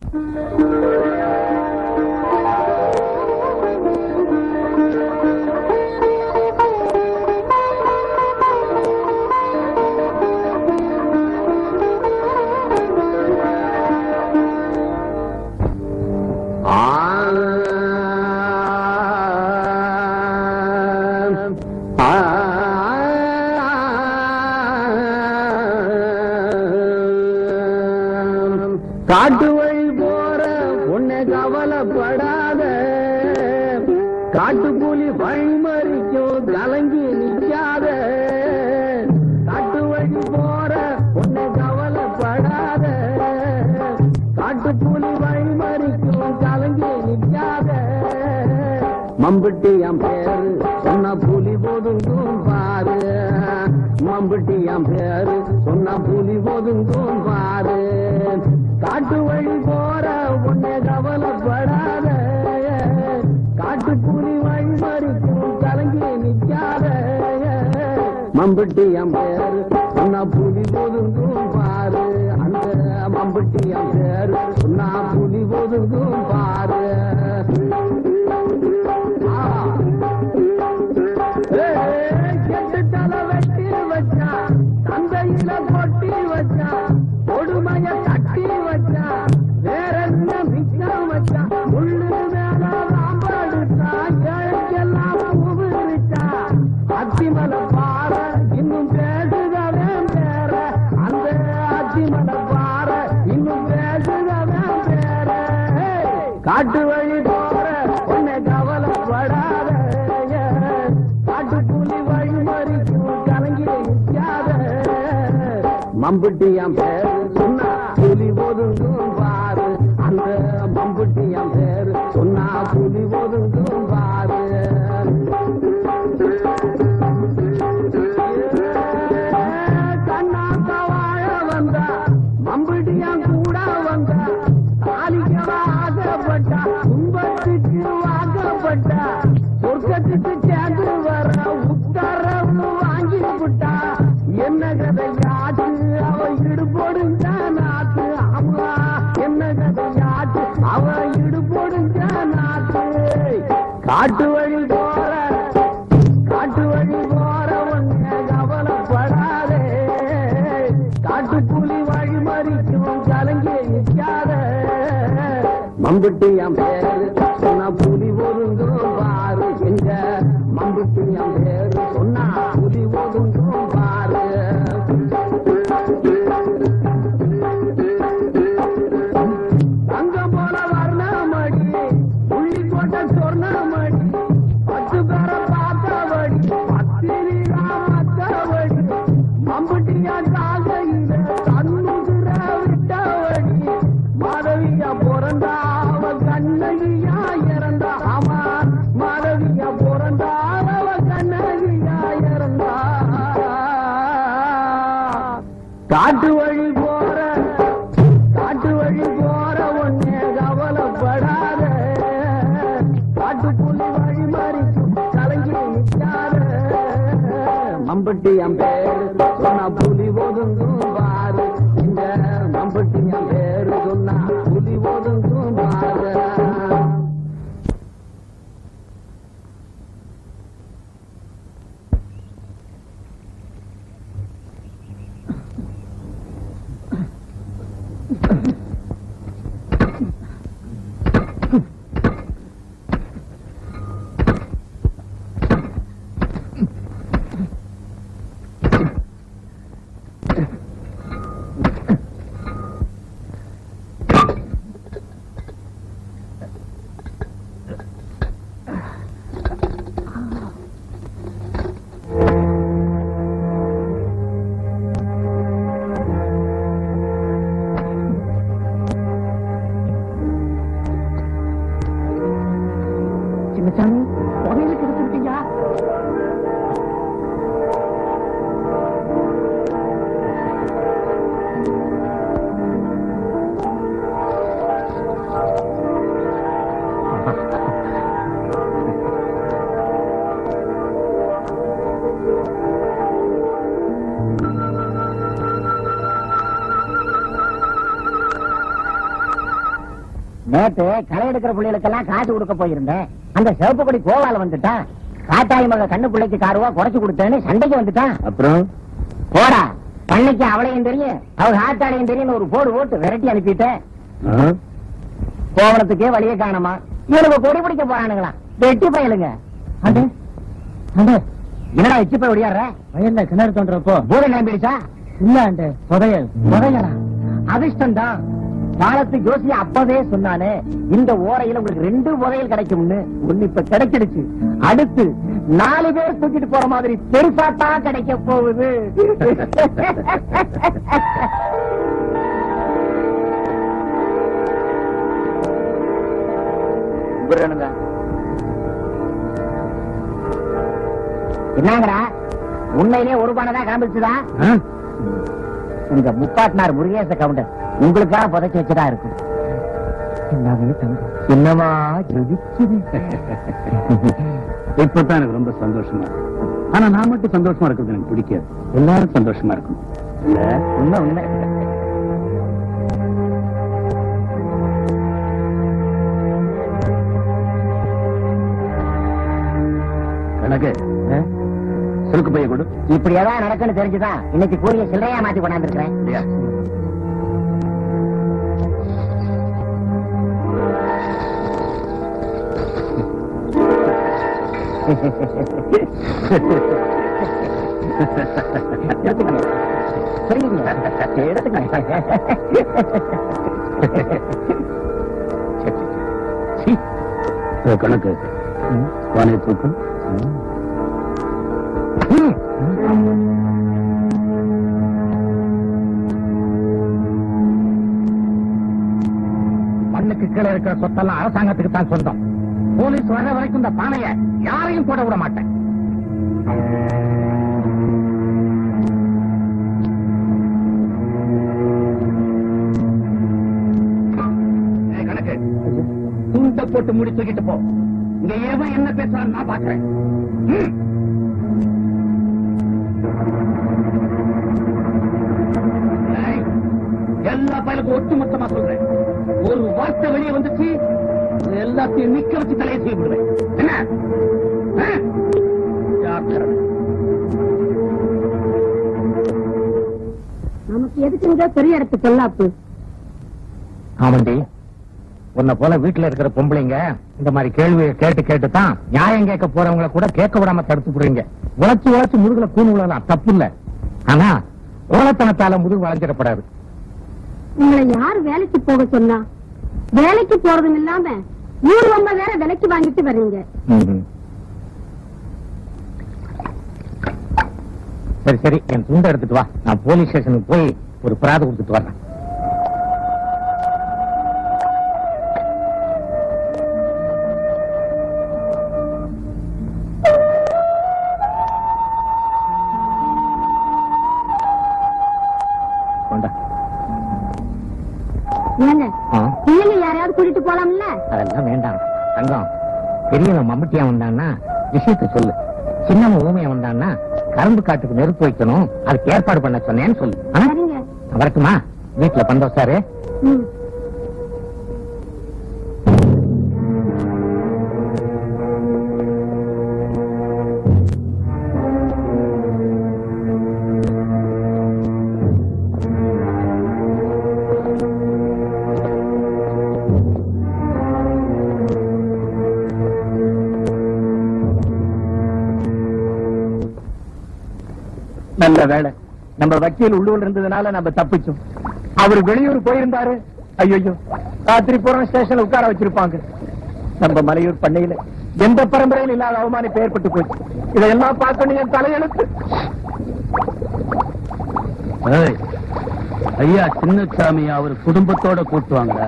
காட்டு வழி போற உன்னை கவலைப்படாத காட்டுக்கூலி வழிமறிக்கும் கலங்கி நிக்காத காட்டு வழி போற உன்னை கவலைப்படாத காட்டுக்கூலி வழிமறிக்கும் கலங்கி நிக்காத மம்புட்டி என் பேரு சொன்ன புலி போதுங்கும் பாரு மம்புட்டி என் பேரு சொன்ன புலி போதுங்கும் பாரு காட்டு வழி போற உன்னை கவலைப்படாத காட்டு புலி வழி மறிக்கும் கலங்கி நிக்காத மம்புட்டி என் பேரு சொன்ன புலி போதுங்கும் பாரு அந்த மம்புட்டி என் பேரு சொன்ன புலி போதுங்கும் பாரு கெட்டு தலை வெட்டி வச்சா தந்தையில கொட்டி வச்சா கொடுமைய கட்டி வச்சா வேற என்ன மிச்சம் வச்சா உள்ளு மேல ராம்படுத்தா ஏழைக்கெல்லாம் உபரிச்சா அத்திமல பாற இன்னும் பேசுதவே பேர அந்த அத்திமல பாற இன்னும் பேசுதவே பேர காட்டு வழி போற உன்னை கவலைப்படாத காட்டு புலி வழி மறிக்கும் கலங்கி நிற்காத மம்புட்டியாம் பேரு சொன்னா புலி ஒதுங்கும் பாரு அந்த மம்புட்டியாம் பேரு சொன்னா புலி ஒதுங்கும் பாரு கண்ணாத்த வாழ வந்தா மம்புட்டியாம் கூட வந்தா தாலிக்கவ ஆசைப்பட்டா துன்பத்துக்கு வாக்கப்பட்டா சொர்க்கத்துக்கு சேர்ந்து வர உத்தரவு வாங்கி விட்டா என்ன கதையாச்சு அவ இடுபொடுங்க நாத்து ஆமா என்ன கதையாச்சு அவ இடுபொடுங்க நாத்து காட்டு வழி போற காட்டு வழி போற ஒண்ணு கவலைப்படாதே காட்டு புலி வழி மறிக்கும் கலங்கி நிற்காத மம்புட்டி என் பேரு சொன்னா புலி ஒதுங்கும் பாரு எங்க மம்புட்டி என் பேரு சொன்னா புலி ஒதுங்கும் பாரு தங்கம் போல வர்ணமடி புள்ளி போட்ட சொர்ணமடி பத்து பேர பார்த்தவடி பத்திரிகா மத்தவடி மம்புட்டியா காகையில கண்ணுகிற விட்டவடி மாதவியா பிறந்தா அவ கண்ணகியா இறந்தா ஆமா மாதவியா பிறந்தா அவ கண்ணகியா இறந்தா காட்டு வழி போற காட்டு வழி போற ஒண்ணே கவலைப்படாத காட்டு புலி வழி மறிக்கும் கலங்கி நிற்காத மம்பட்டி என் பேரு சொன்னா புலி ஒதுங்கும் பாரு இந்த மம்பட்டி என் பேரு சொன்னா புலி ஒதுங்கும் பாரு சின்னசாமி புகையில கிடைச்சிருக்கீங்க நேத்து களை எடுக்கிற பிள்ளைகளுக்கெல்லாம் காசு கொடுக்க போயிருந்தேன் அந்த சிவப்பு கொடி கோவால வந்துட்டான் காட்டாயி மக கண்ணு பிள்ளைக்கு காருவா குறைச்சு கொடுத்தேன்னு சண்டைக்கு வந்துட்டான் அப்புறம் போடா பண்ணைக்கு அவளையும் தெரியும் அவ ஆத்தாளையும் தெரியும் ஒரு போடு போட்டு விரட்டி அனுப்பிட்டேன் ஆ? கோவணத்துக்கே வழியே காணுமா இவனுக்கு கொடி பிடிக்க போறானுங்களா வெட்டி பயலுங்க அண்டே அண்டே என்னடா எச்சு போய் ஒடியாடுற வயல்ல கிணறு தோன்றப்போ பூரை நம்பிடுச்சா இல்ல அண்டே புதையல் புதையலா அதிர்ஷ்டம் தான் காலத்து ஜோசிய அப்பவே சொன்னானே இந்த ஓரையில உங்களுக்கு ரெண்டு புதையல் கிடைக்கும்னு ஒண்ணு இப்ப கிடைச்சிடுச்சு அடுத்து நாலு பேர் தூக்கிட்டு போற மாதிரி பெருசா தான் கிடைக்க போகுது என்னங்கடா உண்மையிலே ஒரு பானை தான் கிளம்பிச்சுதா ஆ? உங்க முப்பாட்டினார் முருகேச கவுண்டர் உங்களுக்காக புதைச்சு வச்சுதா இருக்கும் என்னவே தங்கம் என்னமா ஜொலிக்குது இப்பதான் எனக்கு ரொம்ப சந்தோஷமா இருக்கு ஆனா நான் மட்டும் சந்தோஷமா இருக்கிறது எனக்கு பிடிக்காது எல்லாரும் சந்தோஷமா இருக்கணும் இல்ல உண்மை உண்மை கணக்கு சுருக்கு பைய கொடு இப்படி ஏதாவது நடக்குன்னு தெரிஞ்சுதான் இன்னைக்கு கூறிய சில்லறையா மாத்தி கொண்டாந்துருக்கிறேன் இல்லையா எடுத்துக்கங்க சரிங்க எடுத்துக்கங்க சீ. இது கணக்கு பானை தூக்கம் மண்ணுக்கு கீழே இருக்கிற சொத்தெல்லாம் அரசாங்கத்துக்கு தான் சொந்தம் போலீஸ் வர்ற வரைக்கும் இந்த பானைய யாரையும் போட விட மாட்டேன் ஏய், கணக்கு துண்ட போட்டு முடி தூக்கிட்டு போ இங்க எவன் என்ன பேசுறான்னு நான் பாக்குறேன் ம். ஏய், எல்லா பயலுக்கும் ஒட்டுமொத்தமா சொல்றேன் ஒரு வார்த்தை வெளியே வந்துச்சு இது எல்லாத்தையும் நிக்க வச்சு தலையை செய்ய விடுவேன் என்ன ஆ? ஜாக்கிரதை. நமக்கு எதுக்குங்க பெரிய இடத்து பொல்லாப்பு ஆமாண்டி உன்னை போல வீட்டுல இருக்கிற பொம்பளைங்க இந்த மாதிரி கேள்வியை கேட்டு கேட்டு தான் நியாயம் கேட்க போறவங்கள கூட கேட்க விடாம தடுத்து போடுறீங்க உழைச்சு உழைச்சு முதுகுல கூணு விழலாம் தப்பு இல்ல ஆனா ஓலத்தனத்தால முதுகு வளைஞ்சிடப்படாது உங்களை யார் வேலைக்கு போக சொன்னா வேலைக்கு போறதும் இல்லாம நூறு ரொம்ப வேற விலைக்கு வாங்கிட்டு வர்றீங்க ம்ஹும். சரி சரி என் துண்டை எடுத்துட்டு வா நான் போலீஸ் ஸ்டேஷனுக்கு போய் ஒரு பிராது கொடுத்துட்டு வரேன் கொண்டா. ஏங்க ஆ, பிள்ளைங்க யாரையாவது கூட்டிட்டு போலாம்ல அதெல்லாம் வேண்டாம் தங்கம் பெரியவன் மம்முட்டியா வந்தான்னா விஷயத்த சொல்லு சின்னவன் ஊமையா வந்தான்னா கரும்பு காட்டுக்கு நெருப்பு வைக்கணும் அதுக்கு ஏற்பாடு பண்ண சொன்னேன்னு சொல்லு ஆ? சரிங்க வரட்டுமா வீட்டுல பந்தோசாரு ம். நல்ல வேலை நம்ம வக்கீல் உள்ளூர் இருந்ததுனால நம்ம தப்பிச்சோம் அவர் வெளியூர் போயிருந்தாரு ஐயோ ராத்திரி பூரா ஸ்டேஷன்ல உட்கார வச்சிருப்பாங்க நம்ம மலையூர் பண்ணையில எந்த பரம்பரையில் இல்லாத அவமானிப்பு ஏற்பட்டு போச்சு இதையெல்லாம் பார்க்கணும் என் தலையெழுத்து ஏய், ஐயா சின்னசாமி அவர் குடும்பத்தோட கூட்டுவாங்கடா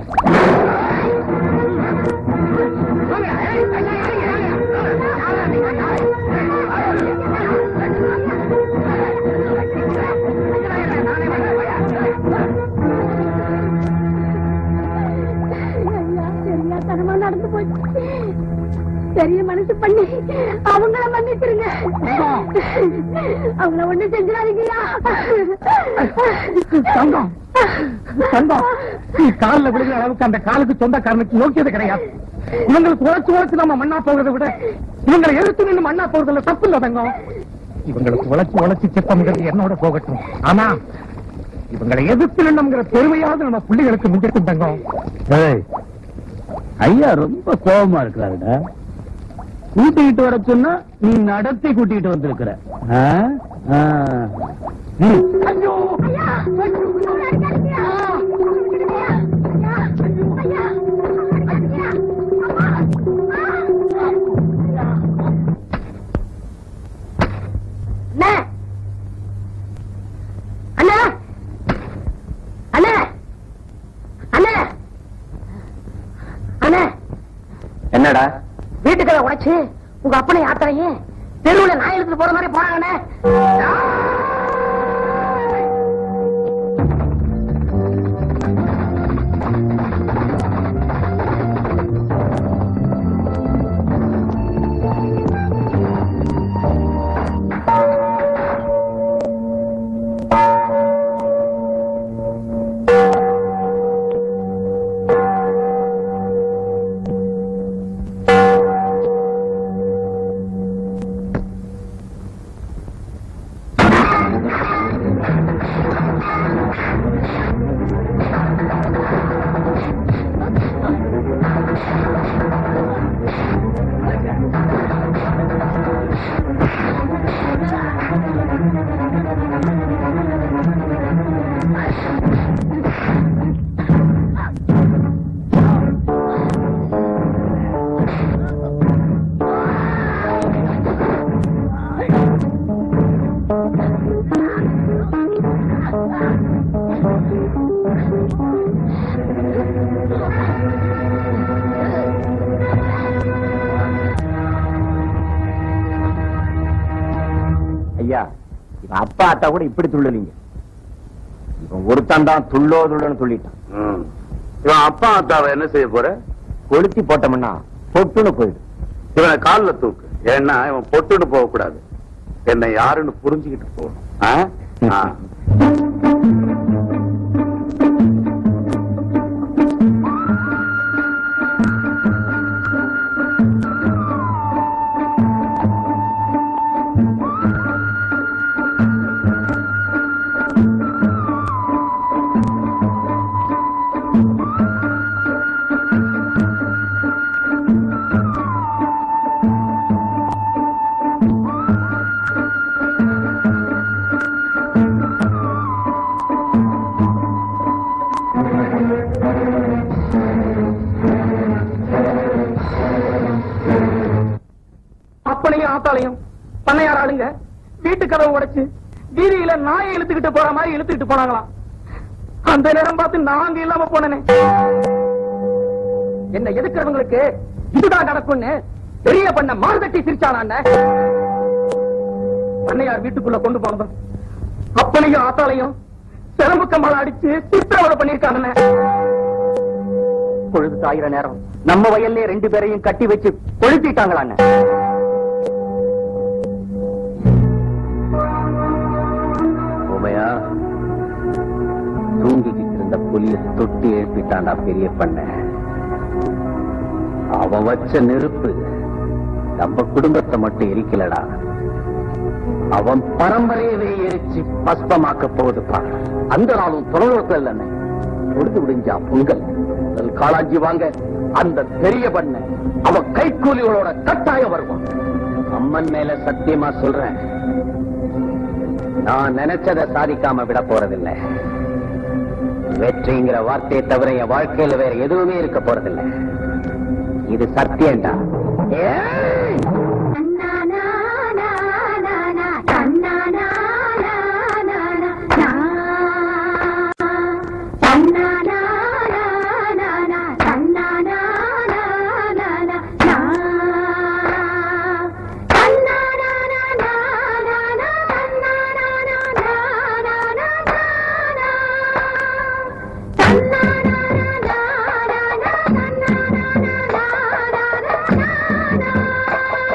ஐயா, தெரியாத்தனமா நடந்து போச்சு பெரிய மனசு பண்ணி அவங்கள மன்னிச்சு மன்னிச்சிருங்க அவங்கள ஒண்ணு செஞ்சிடாதீங்கயா தங்கம் தங்கம் நீ காலில் விழுகிற அளவுக்கு அந்த காலுக்கு சொந்தக்காரனுக்கு யோக்கியது கிடையாது இவங்களுக்கு உழைச்சு உழைச்சு நம்ம மண்ணா போகிறதை விட இவங்களை எழுத்து நின்று மண்ணா போறதுல தப்பு இல்ல தங்கம் இவங்களுக்கு உழைச்சு உழைச்சு சித்தம்ங்கிறது என்னோட போகட்டும் ஆனா இவங்களை எதிர்த்து நின்னுங்கிற பெருமையாவது நம்ம பிள்ளைகளுக்கு முன்னிட்டு தங்கம் ஐயா ரொம்ப கோபமா இருக்கிறாருடா கூட்டிட்டு வர சொன்னா நீ நடத்தி கூட்டிட்டு வந்திருக்கிற ஆ? ஆ. ம். ஐயோ ஐயா அவங்கள அடிக்காதீங்கயா. ஐயா, ஐயா, ஐயா, அம்மா, அண்ணா அண்ணா அண்ணா அண்ணா என்னடா வீட்டுக்கதை உடைச்சு உங்க அப்பனை ஆத்தனையும் தெருவுல நாய் இழுத்துட்டு போற மாதிரி போறாங்கண்ணே ஐயா இவன் அப்பா அத்தா கூட இப்படி துள்ளலீங்க இவன் ஒருத்தன் தான் துள்ளோ துள்ளன்னு துள்ளிட்டான் ம். இவன் அப்பா அத்தாவை என்ன செய்ய போற கொளுத்தி போட்டோம்னா பொட்டுன்னு போயிடும் இவனை கால்ல தூக்கு ஏன்னா இவன் பொட்டுன்னு போக கூடாது என்னை யாருன்னு புரிஞ்சுக்கிட்டு போகணும் ஆ? ஆ. அப்பனையும் ஆத்தாளையும் பண்ணையார் ஆளுங்க வீட்டு கதவை உடைச்சு வீதியில நாயை இழுத்துக்கிட்டு போற மாதிரி இழுத்துக்கிட்டு போனாங்களாம் அந்த நேரம் பார்த்து நாங்க இல்லாம போனனே என்ன எதுக்குறவங்களுக்கு இதுதான் நடக்கும்னு பெரிய பண்ண மார்தட்டி சிரிச்சான பண்ணையார் வீட்டுக்குள்ள கொண்டு போனதும் அப்பனையும் ஆத்தாளையும் சிலம்பு கம்மால அடிச்சு சித்திரவதை பண்ணிருக்காங்க பொழுது சாயிர நேரம் நம்ம வயல்ல ரெண்டு பேரையும் கட்டி வச்சு கொளுத்திட்டாங்களாங்க உமையா தூங்கிக்கிட்டு இருந்த புலிய தொட்டி எழுப்பிட்டாண்டா பெரிய பண்ண அவன் வச்ச நெருப்பு நம்ம குடும்பத்தை மட்டும் எரிக்கலடா அவன் பரம்பரையவே எரிச்சு பஸ்பமாக்க போகுது பாரு அந்த நாளும் தொலைநோக்கம் இல்லைன்னு பொழுது விடிஞ்சா பொங்கல் முதல் காளாஞ்சி வாங்க அந்த பெரிய பண்ண அவன் கைக்கூலிகளோட கட்டாயம் வருவான் அம்மன் மேல சத்தியமா சொல்றேன் நான் நினைச்சதை சாதிக்காம விட போறதில்லை வெற்றிங்கிற வார்த்தையை தவிர என் வாழ்க்கையில வேற எதுவுமே இருக்க போறதில்லை இது சத்தியம்டா ஏய்! na na na na na na na na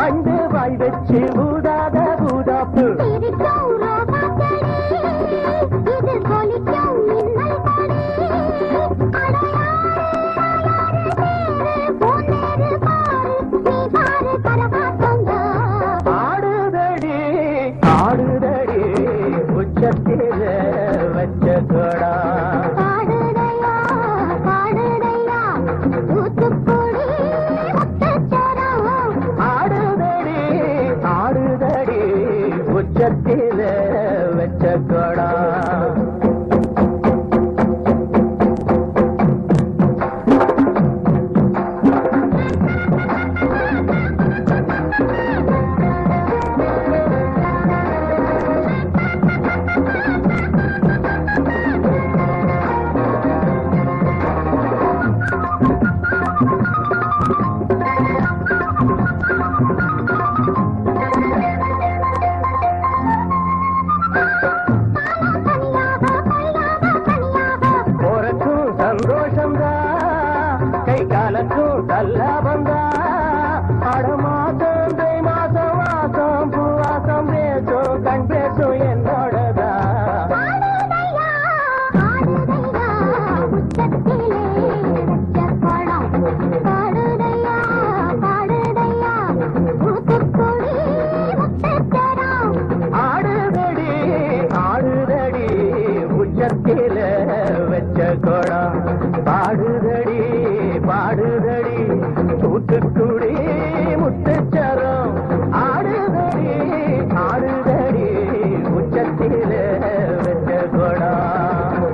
வண்டு வாய் வச்சு ஊதாத ஊதாப்பு சிரிக்கும் ரோசாச்செடி, இது கொலிக்கும் மின்னல் கொடி. அடையாறு பேரு, பொன்னேரு பாரு, நீ பாரு கரகாட்டம்தான். ஆடுதடி ஆடுதடி உச்சத்தில வச்ச கொடா பாடுதையா, பாடுதையா, தூத்துக்குடி முத்துச்சரம். ஆடுதடி ஆடுதடி உச்சத்தில வச்ச கொடா தனியாக, தனியாக, தனியாக. போறக்கும் சந்தோஷம்தான் கை காலக்கும் தல்லாபந்தான் அட மாசம் தை மாசம் மாசம் பூவாசம் பேசும் கண் பேசும் என்னோடதான் ஆடுதையா, ஆடுதையா, உச்சத்திலே உச்சப்படம். பாடுதையா, பாடுதையா, தூத்துக்குடி முத்துச்சரம். ஆடுதடி ஆடுதடி உச்சத்தில வச்ச குடம் பாடுதடி பாடுதடி தூத்துக்குடி முத்துச்சரம் ஆடுதடி ஆடுதடி உச்சத்தில வச்ச குடம்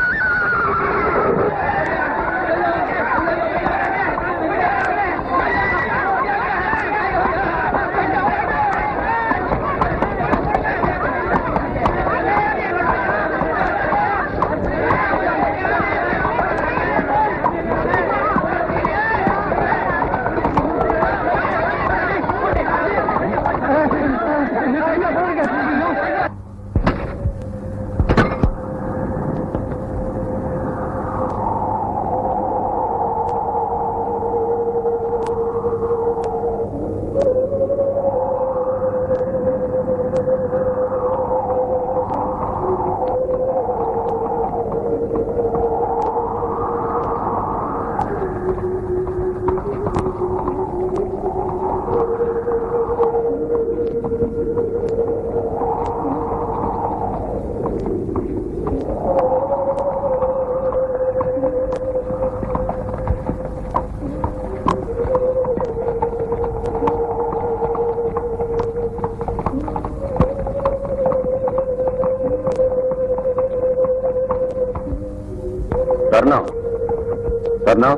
சொர்ணம் சொர்ணம்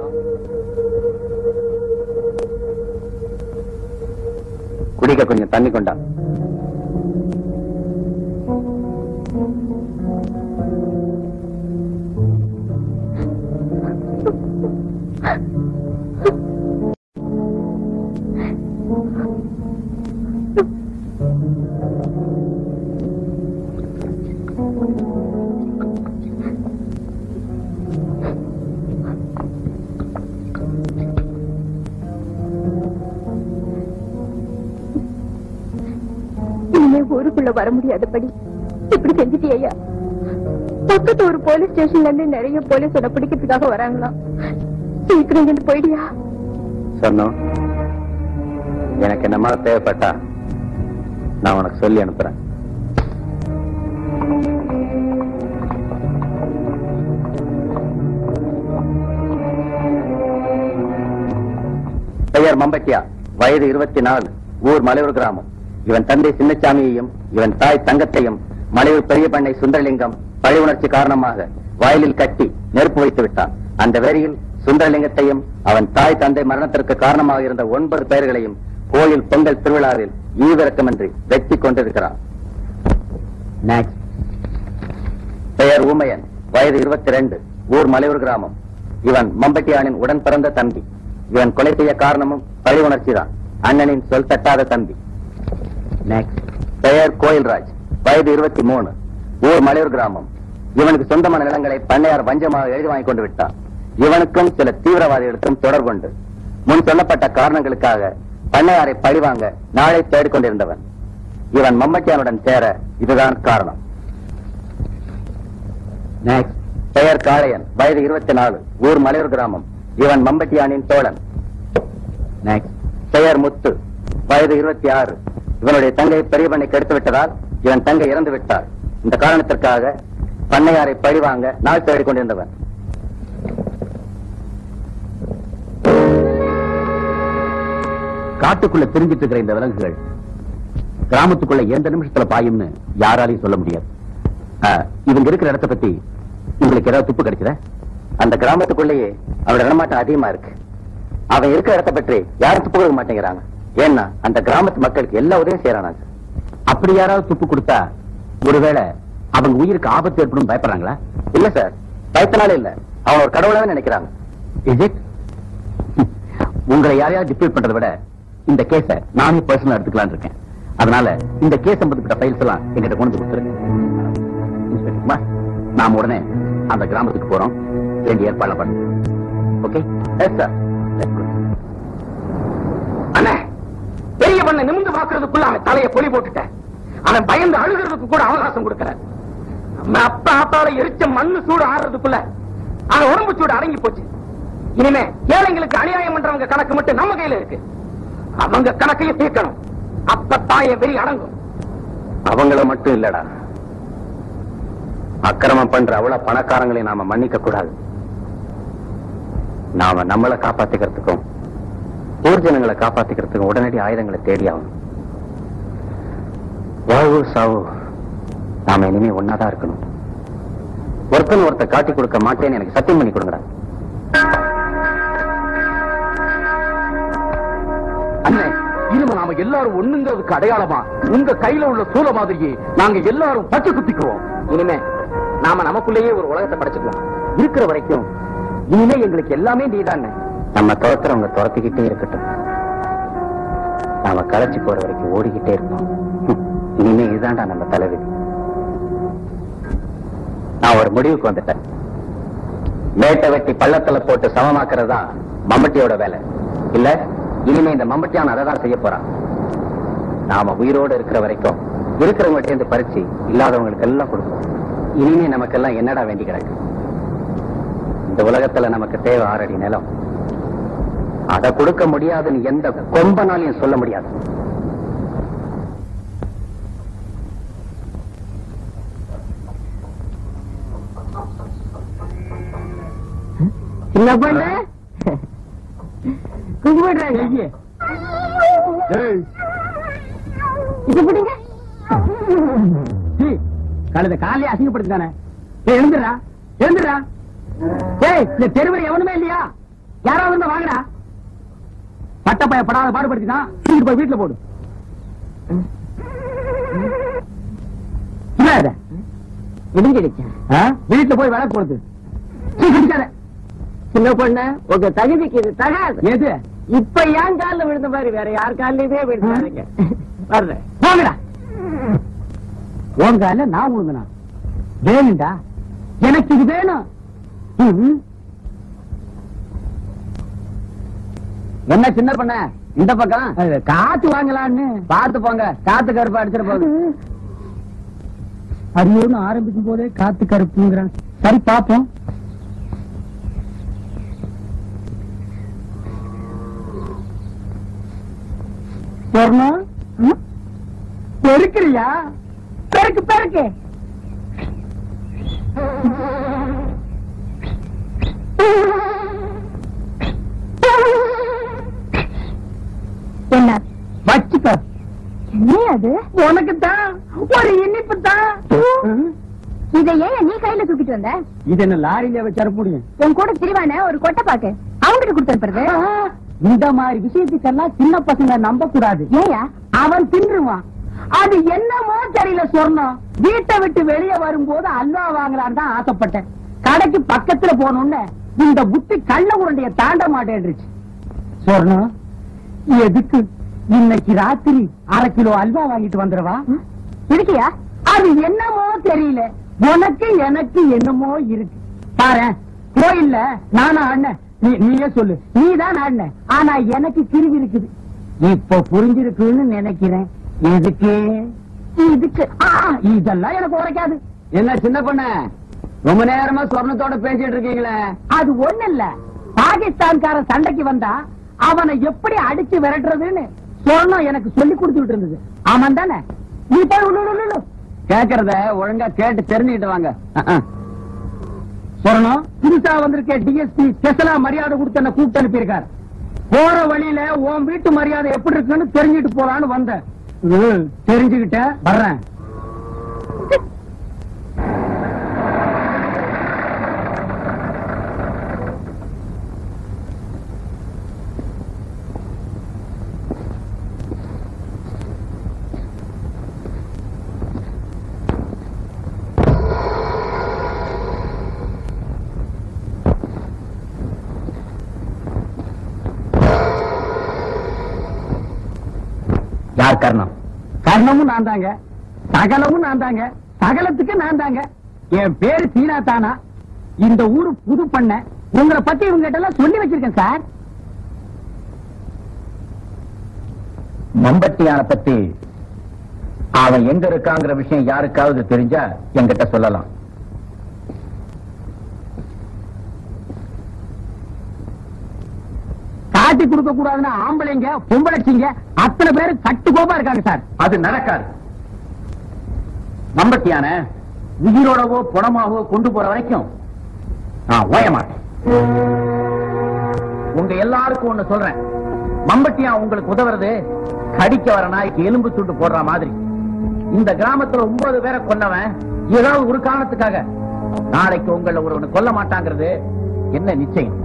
குடிக்க கொஞ்சம் தண்ணி கொண்டா இனிமே ஊருக்குள்ள வர முடியாதபடி இப்படி செஞ்சுட்டியா பக்கத்து ஒரு போலீஸ் ஸ்டேஷன்ல இருந்து நிறைய போலீஸ் உன்னை பிடிக்கிறதுக்காக வராங்களாம் சீக்கிரம் இங்கிருந்து போயிடியா சொன்னோம் எனக்கு என்னமா தேவைப்பட்டா நான் உனக்கு சொல்லி அனுப்புறேன் பெயர் மம்பட்டியா வயது இருபத்தி நாலு ஊர் மலையூர் கிராமம் இவன் தந்தை சின்னசாமியையும் இவன் தாய் தங்கத்தையும் மலையூர் பெரிய பண்ணை சுந்தரலிங்கம் பழி உணர்ச்சி காரணமாக வயலில் கட்டி நெருப்பு வைத்து விட்டான் அந்த வெறியில் சுந்தரலிங்கத்தையும் அவன் தாய் தந்தை மரணத்திற்கு காரணமாக இருந்த ஒன்பது பெயர்களையும் கோயில் பொங்கல் திருவிழாவில் ஈவிரக்கமின்றி வெட்டி கொண்டிருக்கிறான் Next. பெயர் ஊமையன் வயது இருபத்தி ரெண்டு ஊர் மலையூர் கிராமம் இவன் மம்பட்டியானின் உடன் பிறந்த தம்பி இவன் கொலை செய்ய காரணமும் பழி உணர்ச்சிதான் அண்ணனின் சொல் தட்டாத தம்பி Next. பெயர் கோயில்ராஜ் வயது இருபத்தி மூணு ஊர் மலையூர் கிராமம் இவனுக்கு சொந்தமான நிலங்களை பண்ணையார் வஞ்சமாக எழுதி வாங்கிக் கொண்டு விட்டான் இவனுக்கும் சில தீவிரவாதிகளுக்கும் தொடர்புண்டு முன் சொல்லப்பட்ட காரணங்களுக்காக பண்ணையாரை பழிவாங்க நாளை தேடிக் கொண்டிருந்தவன் இவன் மம்மட்டியானுடன் சேர இதுதான் காரணம் நெக்ஸ்ட் பெயர் காளையன் வயது இருபத்தி நாலு ஊர் மலையூர் கிராமம் இவன் மம்பட்டியானின் தோழன் நெக்ஸ்ட் பெயர் முத்து வயது இருபத்தி ஆறு இவனுடைய தங்கை பெரிய பண்ணை கெடுத்து விட்டதால் இவன் தங்கை இறந்து விட்டார் இந்த காரணத்திற்காக பண்ணையாரை பழிவாங்க நாள் தேடிக் கொண்டிருந்தவன் காட்டுக்குள்ள திரிஞ்சிட்டு இருக்கிற இந்த விலங்குகள் கிராமத்துக்குள்ள எந்த நிமிஷத்துல பாயும்னு யாராலையும் சொல்ல முடியாது ஆ, இவங்க இருக்கிற இடத்தை பத்தி உங்களுக்கு ஏதாவது துப்பு கிடைச்சதா அந்த கிராமத்துக்குள்ளேயே அவனோட நடமாட்டம் அதிகமா இருக்கு அவன் இருக்கிற இடத்தை பற்றி யாரும் துப்பு கொடுக்க மாட்டேங்கிறாங்க ஏன்னா அந்த கிராமத்து மக்களுக்கு எல்லா உதவியும் செய்யறாங்க அப்படி யாராவது துப்பு கொடுத்தா ஒருவேளை அவங்க உயிருக்கு ஆபத்து ஏற்படும் பயப்படுறாங்களா இல்ல சார் பயத்தினால இல்ல அவன் ஒரு கடவுளாவே நினைக்கிறாங்க Is it? உங்களை யாரையாவது டிப்யூட் பண்றதை விட இந்த கேஸ நானே பர்சனல் எடுத்துக்கலாம்னு இருக்கேன் அதனால இந்த கேஸ் சம்பந்தப்பட்ட ஃபைல்ஸ் எல்லாம் எங்கிட்ட கொண்டு வந்து கொடுத்துருங்க இன்ஸ்பெக்டர் குமார் நாம உடனே அந்த கிராமத்துக்கு போறோம் வேண்டிய ஏற்பாடு பண்ணுங்க ஓகே எஸ் சார் அண்ணே பெரிய பண்ண நிமிந்து பாக்குறதுக்குள்ள அவன் தலைய பொலி போட்டுட்டேன் அவன் பயந்து அழுகிறதுக்கு கூட அவகாசம் கொடுக்கற நம்ம அப்பா ஆத்தால எரிச்ச மண்ணு சூடு ஆடுறதுக்குள்ள அவன் உடம்பு சூடு அடங்கி போச்சு இனிமே ஏழைங்களுக்கு அநியாயம் பண்றவங்க கணக்கு மட்டும் நம்ம கையில இருக்கு அவங்க கணக்கையும் தீர்க்கணும் அப்பத்தான் என் வெறி அடங்கும் அவங்கள மட்டும் இல்லடா அக்கிரமம் பண்ற அவ்வளவு பணக்காரங்களை நாம மன்னிக்க கூடாது நாம நம்மளை காப்பாத்திக்கிறதுக்கும் ஊர்ஜனங்களை காப்பாத்திக்கிறதுக்கும் உடனடி ஆயுதங்களை தேடி ஆகணும் வாழ்வு சாவு நாம இனிமே ஒன்னாதான் இருக்கணும் ஒருத்தன் ஒருத்த காட்டி கொடுக்க மாட்டேன்னு எனக்கு சத்தியம் பண்ணி கொடுங்கடா அண்ணே இனிமே நாம எல்லாரும் ஒண்ணுங்கிறதுக்கு அடையாளமா உங்க கையில உள்ள சூல மாதிரியே நாங்க எல்லாரும் பச்சை குத்திக்குவோம் இனிமே நாம நமக்குள்ளேயே ஒரு உலகத்தை படைச்சுக்குவோம் இருக்கிற வரைக்கும் இனிமே எங்களுக்கு எல்லாமே நீதானே நம்ம துரத்துறவங்க துரத்திக்கிட்டே இருக்கட்டும் நாம களைச்சு போற வரைக்கும் ஓடிக்கிட்டே இருப்போம் ஹம், இனிமே இதுதான்டா நம்ம தலைவிதி நான் ஒரு முடிவுக்கு வந்துட்டேன் மேட்டை வெட்டி பள்ளத்துல போட்டு சமமாக்குறது தான் மம்பட்டியோட வேலை இல்ல இனிமே இந்த மம்பட்டியான் அதை தான் செய்ய போறான் நாம உயிரோடு இருக்கிற வரைக்கும் இருக்கிறவங்கள்ட்ட இருந்து பறிச்சு இல்லாதவங்களுக்கு எல்லாம் கொடுப்போம் இனிமே நமக்கெல்லாம் என்னடா வேண்டி கிடக்கு இந்த உலகத்துல நமக்கு தேவை ஆறடி நிலம் அதை கொடுக்க முடியாதுன்னு எந்த கொம்பனாலையும் சொல்ல முடியாது சின்ன பொண்ணு கும்பிடுறாங்க இது பிடிங்க கழுத காலையே அசிங்கப்படுத்தானே எழுந்துடா எழுந்துடா ஏய் இந்த தெருவில் எவனுமே இல்லையா யாராவது இருந்தா வாங்கடா பட்டப்பைய படாத பாடுபடுத்திதான் தூக்கிட்டு போய் வீட்டுல போடு என்ன இது? இடிஞ்சிடுச்சா ஆ? வீட்டுல போய் விளக்கு போடுது சீ, குடிக்காத. சின்ன பொண்ணு உங்க தகுதிக்கு இது தகாது எது இப்ப ஏன் கால்ல விழுந்த மாதிரி வேற யார் கால்லயுமே விழுந்தாருங்க வர்றேன் போங்கடா உன் கால நான் விழுந்தனா வேணும்டா எனக்கு இது வேணும் ம். என்ன சின்ன பண்ண இந்த பக்கம் காத்து வாங்கலான்னு பார்த்து போங்க காத்து கருப்பு அடிச்சிட போகுது அரியூர்னு ஆரம்பிக்கும் போதே காத்து கருப்புங்கிறான் சரி பாப்போம் சொர்ணம் ம்? பெருக்கிறியா பெருக்கு பெருக்கு என்ன வச்சுக்க என்ன அது உனக்கு தான் ஒரு இனிப்பு தான் இதை ஏன் நீ கையில தூக்கிட்டு வந்த இது என்ன லாரியில வச்சு முடியும் உன் கூட திரிவான ஒரு கொட்டை பாக்கு அவங்கிட்ட கொடுத்து அனுப்புறது இந்த மாதிரி விஷயத்துக்கெல்லாம் சின்ன பசங்க நம்ப கூடாது ஏயா அவன் தின்றுவான் அது என்னமோ தெரியல சொர்ணம் வீட்டை விட்டு வெளியே வரும்போது அல்வா வாங்கலான்னு தான் ஆசைப்பட்டேன் கடைக்கு பக்கத்துல போனோன்னு இந்த புத்தி கள்ள உருண்டைய தாண்ட மாட்டேன்றுச்சு சொர்ணம் எதுக்கு இன்னைக்கு ராத்திரி அரை கிலோ அல்வா வாங்கிட்டு வந்துடவா இருக்கியா அது என்னமோ தெரியல உனக்கு எனக்கு என்னமோ இருக்கு பாரு கோயில்ல நானா அண்ணன் நீ நீயே சொல்லு நீதான் அண்ணன் ஆனா எனக்கு கிருவி இருக்குது இப்ப புரிஞ்சிருக்குன்னு நினைக்கிறேன் எதுக்கு இதுக்கு ஆ, இதெல்லாம் எனக்கு உரைக்காது என்ன சின்ன பொண்ண ரொம்ப நேரமா சொர்ணத்தோட பேசிட்டு இருக்கீங்களே அது ஒண்ணு இல்ல பாகிஸ்தான்காரன் சண்டைக்கு வந்தா அவனை எப்படி அடிச்சு விரட்டுறதுன்னு சொர்ணம் எனக்கு சொல்லி கொடுத்துட்டு இருந்தது ஆமாம் தானே நீ போய் உள்ள, உள்ள, உள்ள. கேக்குறத ஒழுங்கா கேட்டு தெரிஞ்சுக்கிட்டு வாங்க அஹ், அஹ். சொர்ணம் புதுசா வந்திருக்க டிஎஸ்பி ஸ்பெஷலா மரியாதை கொடுத்து என்ன கூப்பிட்டு அனுப்பியிருக்காரு போற வழியில உன் வீட்டு மரியாதை எப்படி இருக்குன்னு தெரிஞ்சுட்டு போலான்னு வந்தேன் ம், தெரிஞ்சுக்கிட்டேன் வர்றேன் யார் காரணம் கர்ணமும் நான் தாங்க சகலமும் நான் தாங்க சகலத்துக்கு நான் தாங்க என் பேரு சீனா தானா இந்த ஊரு புது பண்ண உங்களை பத்தி இவங்க கிட்ட எல்லாம் சொல்லி வச்சிருக்கேன் சார் மம்பட்டியான பத்தி அவன் எங்க இருக்காங்கிற விஷயம் யாருக்காவது தெரிஞ்சா என்கிட்ட சொல்லலாம் காட்டி கொடுக்க கூடாதுன்னா ஆம்பளைங்க பொம்பளைச்சிங்க அத்தனை பேரு கட்டுக்கோப்பா இருக்காங்க சார் அது நடக்காது மம்பட்டியான உயிரோடவோ புணமாகவோ கொண்டு போற வரைக்கும் நான் ஓய மாட்டேன் உங்க எல்லாருக்கும் ஒண்ணு சொல்றேன் மம்பட்டியா உங்களுக்கு உதவுறது கடிக்க வர நாய்க்கு எலும்பு துண்டு போடுற மாதிரி இந்த கிராமத்துல ஒன்பது பேரை கொன்னவன் ஏதாவது ஒரு காரணத்துக்காக நாளைக்கு உங்களை ஒருவனை கொல்ல மாட்டாங்கிறது என்ன நிச்சயம்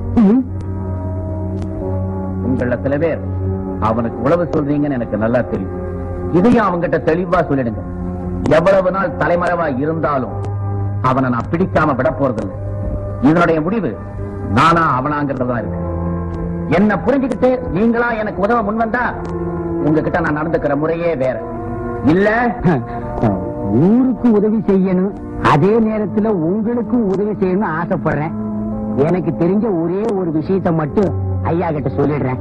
உங்கள சில பேர் அவனுக்கு உழவு சொல்றீங்கன்னு எனக்கு நல்லா தெரியும் இதையும் அவங்கிட்ட தெளிவா சொல்லிடுங்க எவ்வளவு நாள் தலைமறைவா இருந்தாலும் அவனை நான் பிடிக்காம விட போறதில்லை இதனுடைய முடிவு நானா அவனாங்கிறதுதான் இருக்கு என்ன புரிஞ்சுக்கிட்டு நீங்களா எனக்கு உதவ முன்வந்தா உங்ககிட்ட நான் நடந்துக்கிற முறையே வேற இல்ல ஊருக்கு உதவி செய்யணும் அதே நேரத்துல உங்களுக்கும் உதவி செய்யணும்னு ஆசைப்படுறேன் எனக்கு தெரிஞ்ச ஒரே ஒரு விஷயத்தை மட்டும் ஐயா கிட்ட சொல்லிடுறேன்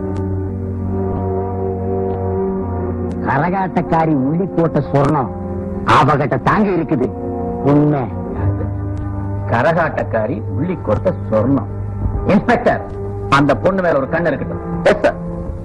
கரகாட்டக்காரி உள்ளி போட்ட சொர்ணம் அவகிட்ட தாங்க இருக்குது உண்மை கரகாட்டக்காரி உள்ளி கொடுத்த சொர்ணம் இன்ஸ்பெக்டர் அந்த பொண்ணு மேல ஒரு கண்ணு இருக்கட்டும் எஸ் சார்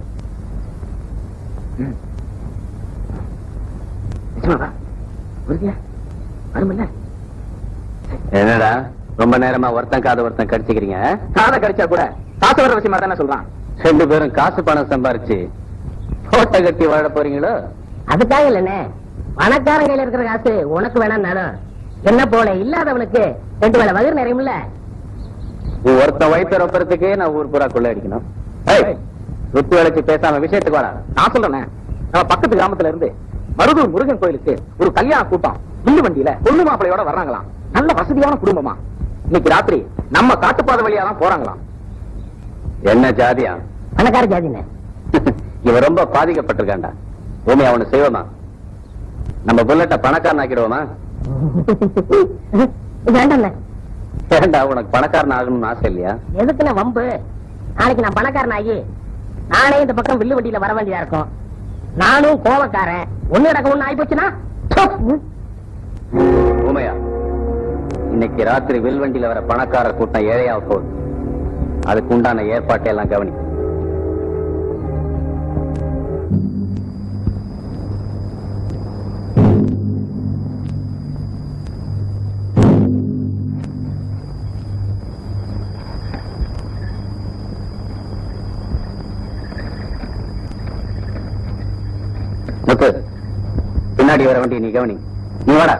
என்னடா ரொம்ப நேரமா ஒருத்தன் காது ஒருத்தன் கடிச்சுக்கிறீங்க காதை கடிச்சா கூட காசு வர விஷயமா தானே சொல்றான் ரெண்டு பேரும் காசு பணம் சம்பாரிச்சு கோட்டை கட்டி வாழ போறீங்களோ அதுக்காக இல்லனே பணக்காரன் கையில இருக்கிற காசு உனக்கு வேணாம் என்ன போல இல்லாதவனுக்கு ரெண்டு வேளை வயிறு நிறையும்ல ஒருத்தன் வயிற்று ரொப்பறதுக்கே நான் ஊர் பூரா கொள்ள அடிக்கணும் ஏய், சுத்தி வளைச்சு பேசாம விஷயத்துக்கு வாடா நான் சொல்றேன் நம்ம பக்கத்து கிராமத்துல இருந்து மருதூர் முருகன் கோயிலுக்கு ஒரு கல்யாண கூட்டம் வில்லு வண்டியில பொண்ணு மாப்பிளையோட வர்றாங்களாம் நல்ல வசதியான குடும்பமா இன்னைக்கு ராத்திரி நம்ம காட்டுப்பாதை வழியா தான் போறாங்களாம் என்ன ஜாதியா பணக்கார ஜாதினே இவன் ரொம்ப பாதிக்கப்பட்டிருக்காண்டா பூமி அவனு செய்வோமா நம்ம புல்லட்ட பணக்காரன் ஆக்கிடுவோமா வேண்டாண்ணே ஏண்டா உனக்கு பணக்காரன் ஆகணும்னு ஆசை இல்லையா எதுக்குண்ணே வம்பு நாளைக்கு நான் பணக்காரன் ஆகி நானே இந்த பக்கம் வில்லு வண்டியில வர வேண்டியதா இருக்கும் நானும் கோவக்காரன் ஒண்ணு நடக்க ஒண்ணு ஆகி போச்சுன்னா உமையா இன்னைக்கு ராத்திரி வில்வண்டியில வர பணக்கார கூட்டம் ஏழையா போகுது அதுக்கு உண்டான ஏற்பாட்டை எல்லாம் கவனி முத்து பின்னாடி வர வண்டி நீ கவனி நீ வாடா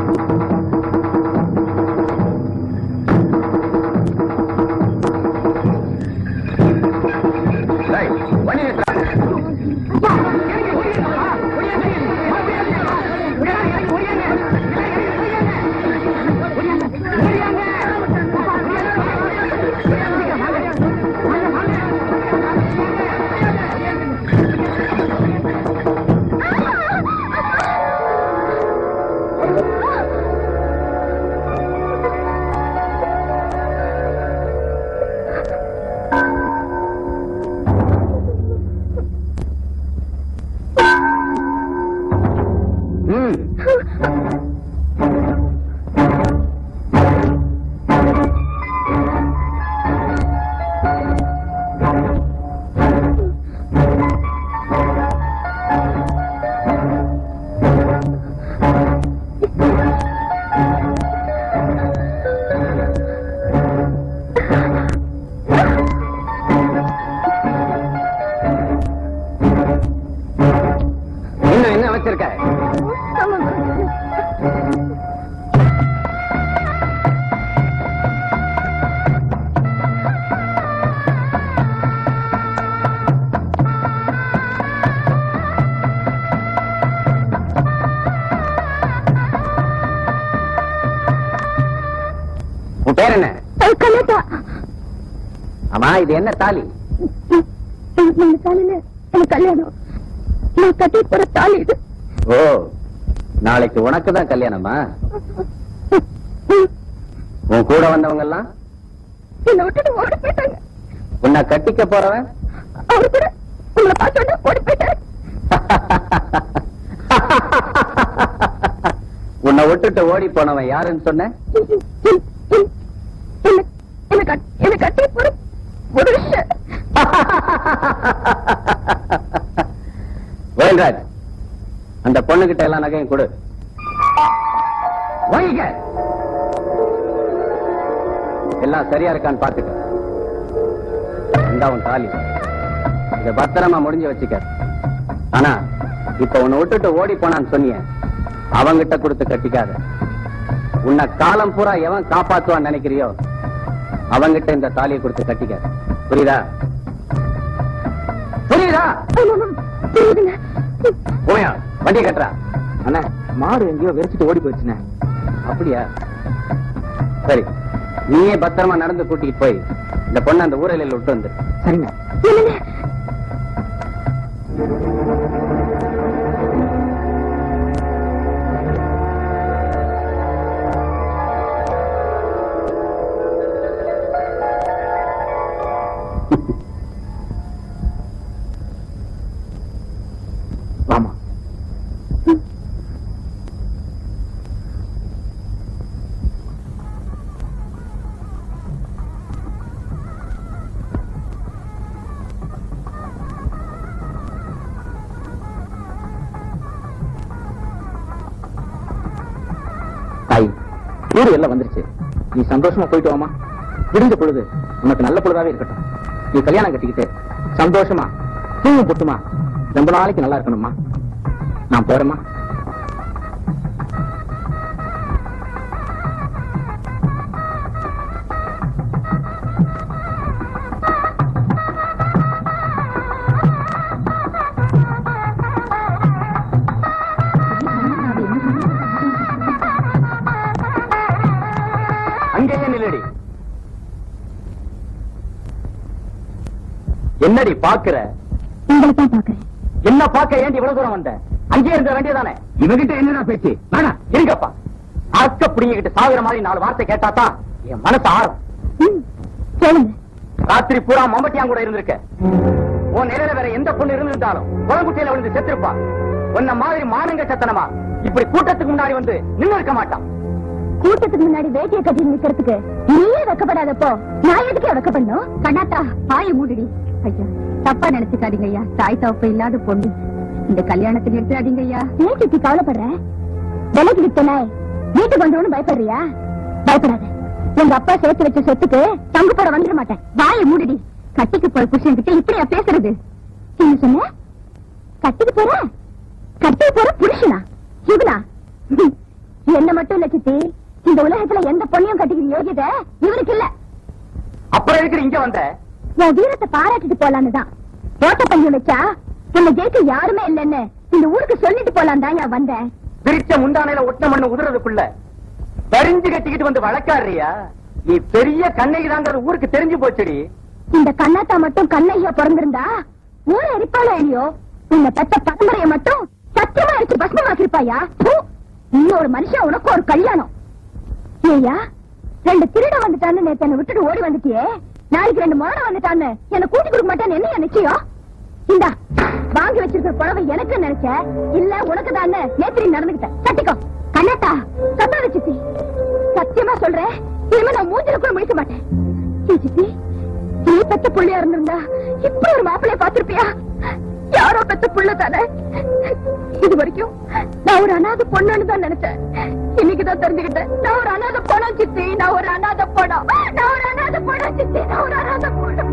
டேய், வண்டி நிறுத்துடா. Ah! இன்னும் என்ன வச்சிருக்க உன் பேர் என்ன கண்ணாத்தா ஆமா இது என்ன தாலி இந்த தாலில எனக்கு கல்யாணம் நான் கட்டி போற தாலி இது ஓ நாளைக்கு உனக்கு தான் கல்யாணமா உன் கூட வந்தவங்க எல்லாம் என்னை விட்டுட்டு ஓடி போயிட்டாங்க உன்னை கட்டிக்க போறவன் அவரு கூட உங்களை பார்த்தோன்னே ஓடி போயிட்டாரு உன்னை விட்டுட்டு ஓடி போனவன் யாருன்னு சொன்ன என்ன என்ன கட்- என்ன கட்டி போற புருஷன் வேல்ராஜ் அந்த பொண்ணுகிட்ட எல்லாம் நகையும் கொடு வாங்கிக்க எல்லாம் சரியா இருக்கான்னு பாத்துக்க இந்தா உன் தாலி இத பத்திரமா முடிஞ்சு வச்சுக்க ஆனா இப்ப உன்னை விட்டுட்டு ஓடி போனான்னு சொன்னிய அவங்கிட்ட கொடுத்து கட்டிக்காத உன்னை காலம் பூரா எவன் காப்பாத்துவான்னு நினைக்கிறியோ அவங்கிட்ட இந்த தாலியை கொடுத்து கட்டிக்காத புரியுதா புரியுதா புரியுதுங்க போயா வண்டி கட்டுறா அண்ணா மாடு எங்கேயோ வெறிச்சிட்டு ஓடி போச்சுண்ணே அப்படியா சரி நீயே பத்திரமா நடந்து கூட்டிட்டு போய் இந்த பொண்ணை அந்த ஊரலில் விட்டு வந்து சரிண்ணா என்னங்க வாமா தாய் ஊரு எல்லாம் வந்துருச்சு நீ சந்தோஷமா போயிட்டு வாமா விடிஞ்ச பொழுது உனக்கு நல்ல பொழுதாவே இருக்கட்டும் நீ கல்யாணம் கட்டிக்கிட்டு சந்தோஷமா தூங்கும் புட்டுமா ரொம்ப நாளைக்கு நல்லா இருக்கணும்மா நான் போறேம்மா அங்கேயே நில்லடி என்னடி பாக்குற உங்களை தான் பாக்குறேன் என்ன பார்க்க ஏண்டி இவ்வளவு தூரம் வந்த அங்கே இருந்த வேண்டியதானே இவகிட்ட என்னடா பேச்சு வேணா இருங்கப்பா அக்க புடிங்கிட்டு சாகுற மாதிரி நாலு வார்த்தை கேட்டா தான் என் மனசு ஆறும் ம், சொல்லுங்க ராத்திரி பூரா மம்பட்டியான் கூட இருந்திருக்க உன் நிலையில வேற எந்த பொண்ணு இருந்திருந்தாலும் குளங்குட்டியில விழுந்து செத்திருப்பா உன்ன மாதிரி மானங்க சத்தனமா இப்படி கூட்டத்துக்கு முன்னாடி வந்து நின்னு இருக்க மாட்டான் கூட்டத்துக்கு முன்னாடி வேட்டியை கட்டி நிக்கிறதுக்கு நீயே வெக்கப்படாதப்போ நான் எதுக்கு வெக்கப்படணும் கண்ணாத்தா பாய மூடிடி ஐயா தப்பா நினைச்சுக்காதீங்க ஐயா தாய் தவப்ப இல்லாத பொண்ணு இந்த கல்யாணத்தை நிறுத்தாதீங்க ஐயா ஏன் சித்தி கவலைப்படுற விலைக்கு வித்த நாய் வீட்டுக்கு வந்தவனு பயப்படுறியா பயப்படாத உங்க அப்பா சேர்த்து வச்ச சொத்துக்கு தங்கு போட வந்துட மாட்டேன் வாயை மூடிடி கட்டிக்கு போற புருஷன் கிட்ட இப்படியா பேசுறது என்ன சொன்ன கட்டிக்கு போற கட்டிக்கு போற புருஷனா இவனா என்ன மட்டும் இல்ல சித்தி இந்த உலகத்துல எந்த பொண்ணையும் கட்டிக்கிற யோகியதை இவனுக்கு இல்ல அப்புறம் இருக்கிற இங்க வந்த உன் வீரத்தை பாராட்டிட்டு போலான்னு தான் ஓட்ட பந்தயம் வச்சா உன்னை ஜெயிக்க யாருமே இல்லைன்னு இந்த ஊருக்கு சொல்லிட்டு போலாம் தான் நான் வந்தேன் பிரிச்ச முந்தானையில ஒட்டின மண்ணு உதுறதுக்குள்ள பறிஞ்சு கட்டிக்கிட்டு வந்து வழக்காடுறியா நீ பெரிய கண்ணகிதாங்கிறது ஊருக்கு தெரிஞ்சு போச்சுடி இந்த கண்ணாத்தா மட்டும் கண்ணையா பிறந்திருந்தா ஊரை எரிப்பாளோ இல்லையோ உன்னை பெத்த பரம்பரைய மட்டும் சத்தியமா அடிச்சு பஸ்மமாக்கிருப்பாயா பூ! இன்னொரு மனுஷன் உனக்கு ஒரு கல்யாணம் ஏய்யா ரெண்டு திருட வந்துட்டான்னு நேத்து என்ன விட்டுட்டு ஓடி வந்துட்டியே நாளைக்கு ரெண்டு மானம் வந்துட்டான்னு என்ன கூட்டி கொடுக்க மாட்டேன்னு என்ன நிச்சயம் இந்தா வாங்கி வச்சிருக்கிற புடவை எனக்கு நினைச்ச இல்ல உனக்கு தான் நேத்திரி நடந்துகிட்ட தட்டிக்கோ கண்ணாத்தா சத்தாத சித்தி சத்தியமா சொல்றேன் இனிமே நான் மூஞ்சில கூட முடிக்க மாட்டேன் ஏய் சித்தி நீ பெத்த புள்ளையா இருந்திருந்தா இப்ப ஒரு மாப்பிள்ளைய பாத்திருப்பியா யாரோ பெத்த புள்ள தானே இது வரைக்கும் நான் ஒரு அனாதை பொண்ணுன்னு தான் நினைச்சேன் இன்னைக்குதான் தெரிஞ்சுக்கிட்டேன் நான் ஒரு அனாதை பொண்ணம் சித்தி நான் ஒரு அனாதை பொண்ணம் நான் ஒரு அனாதை பொண்ணம் சித்தி நான் ஒரு அனாதை பொண்ணம்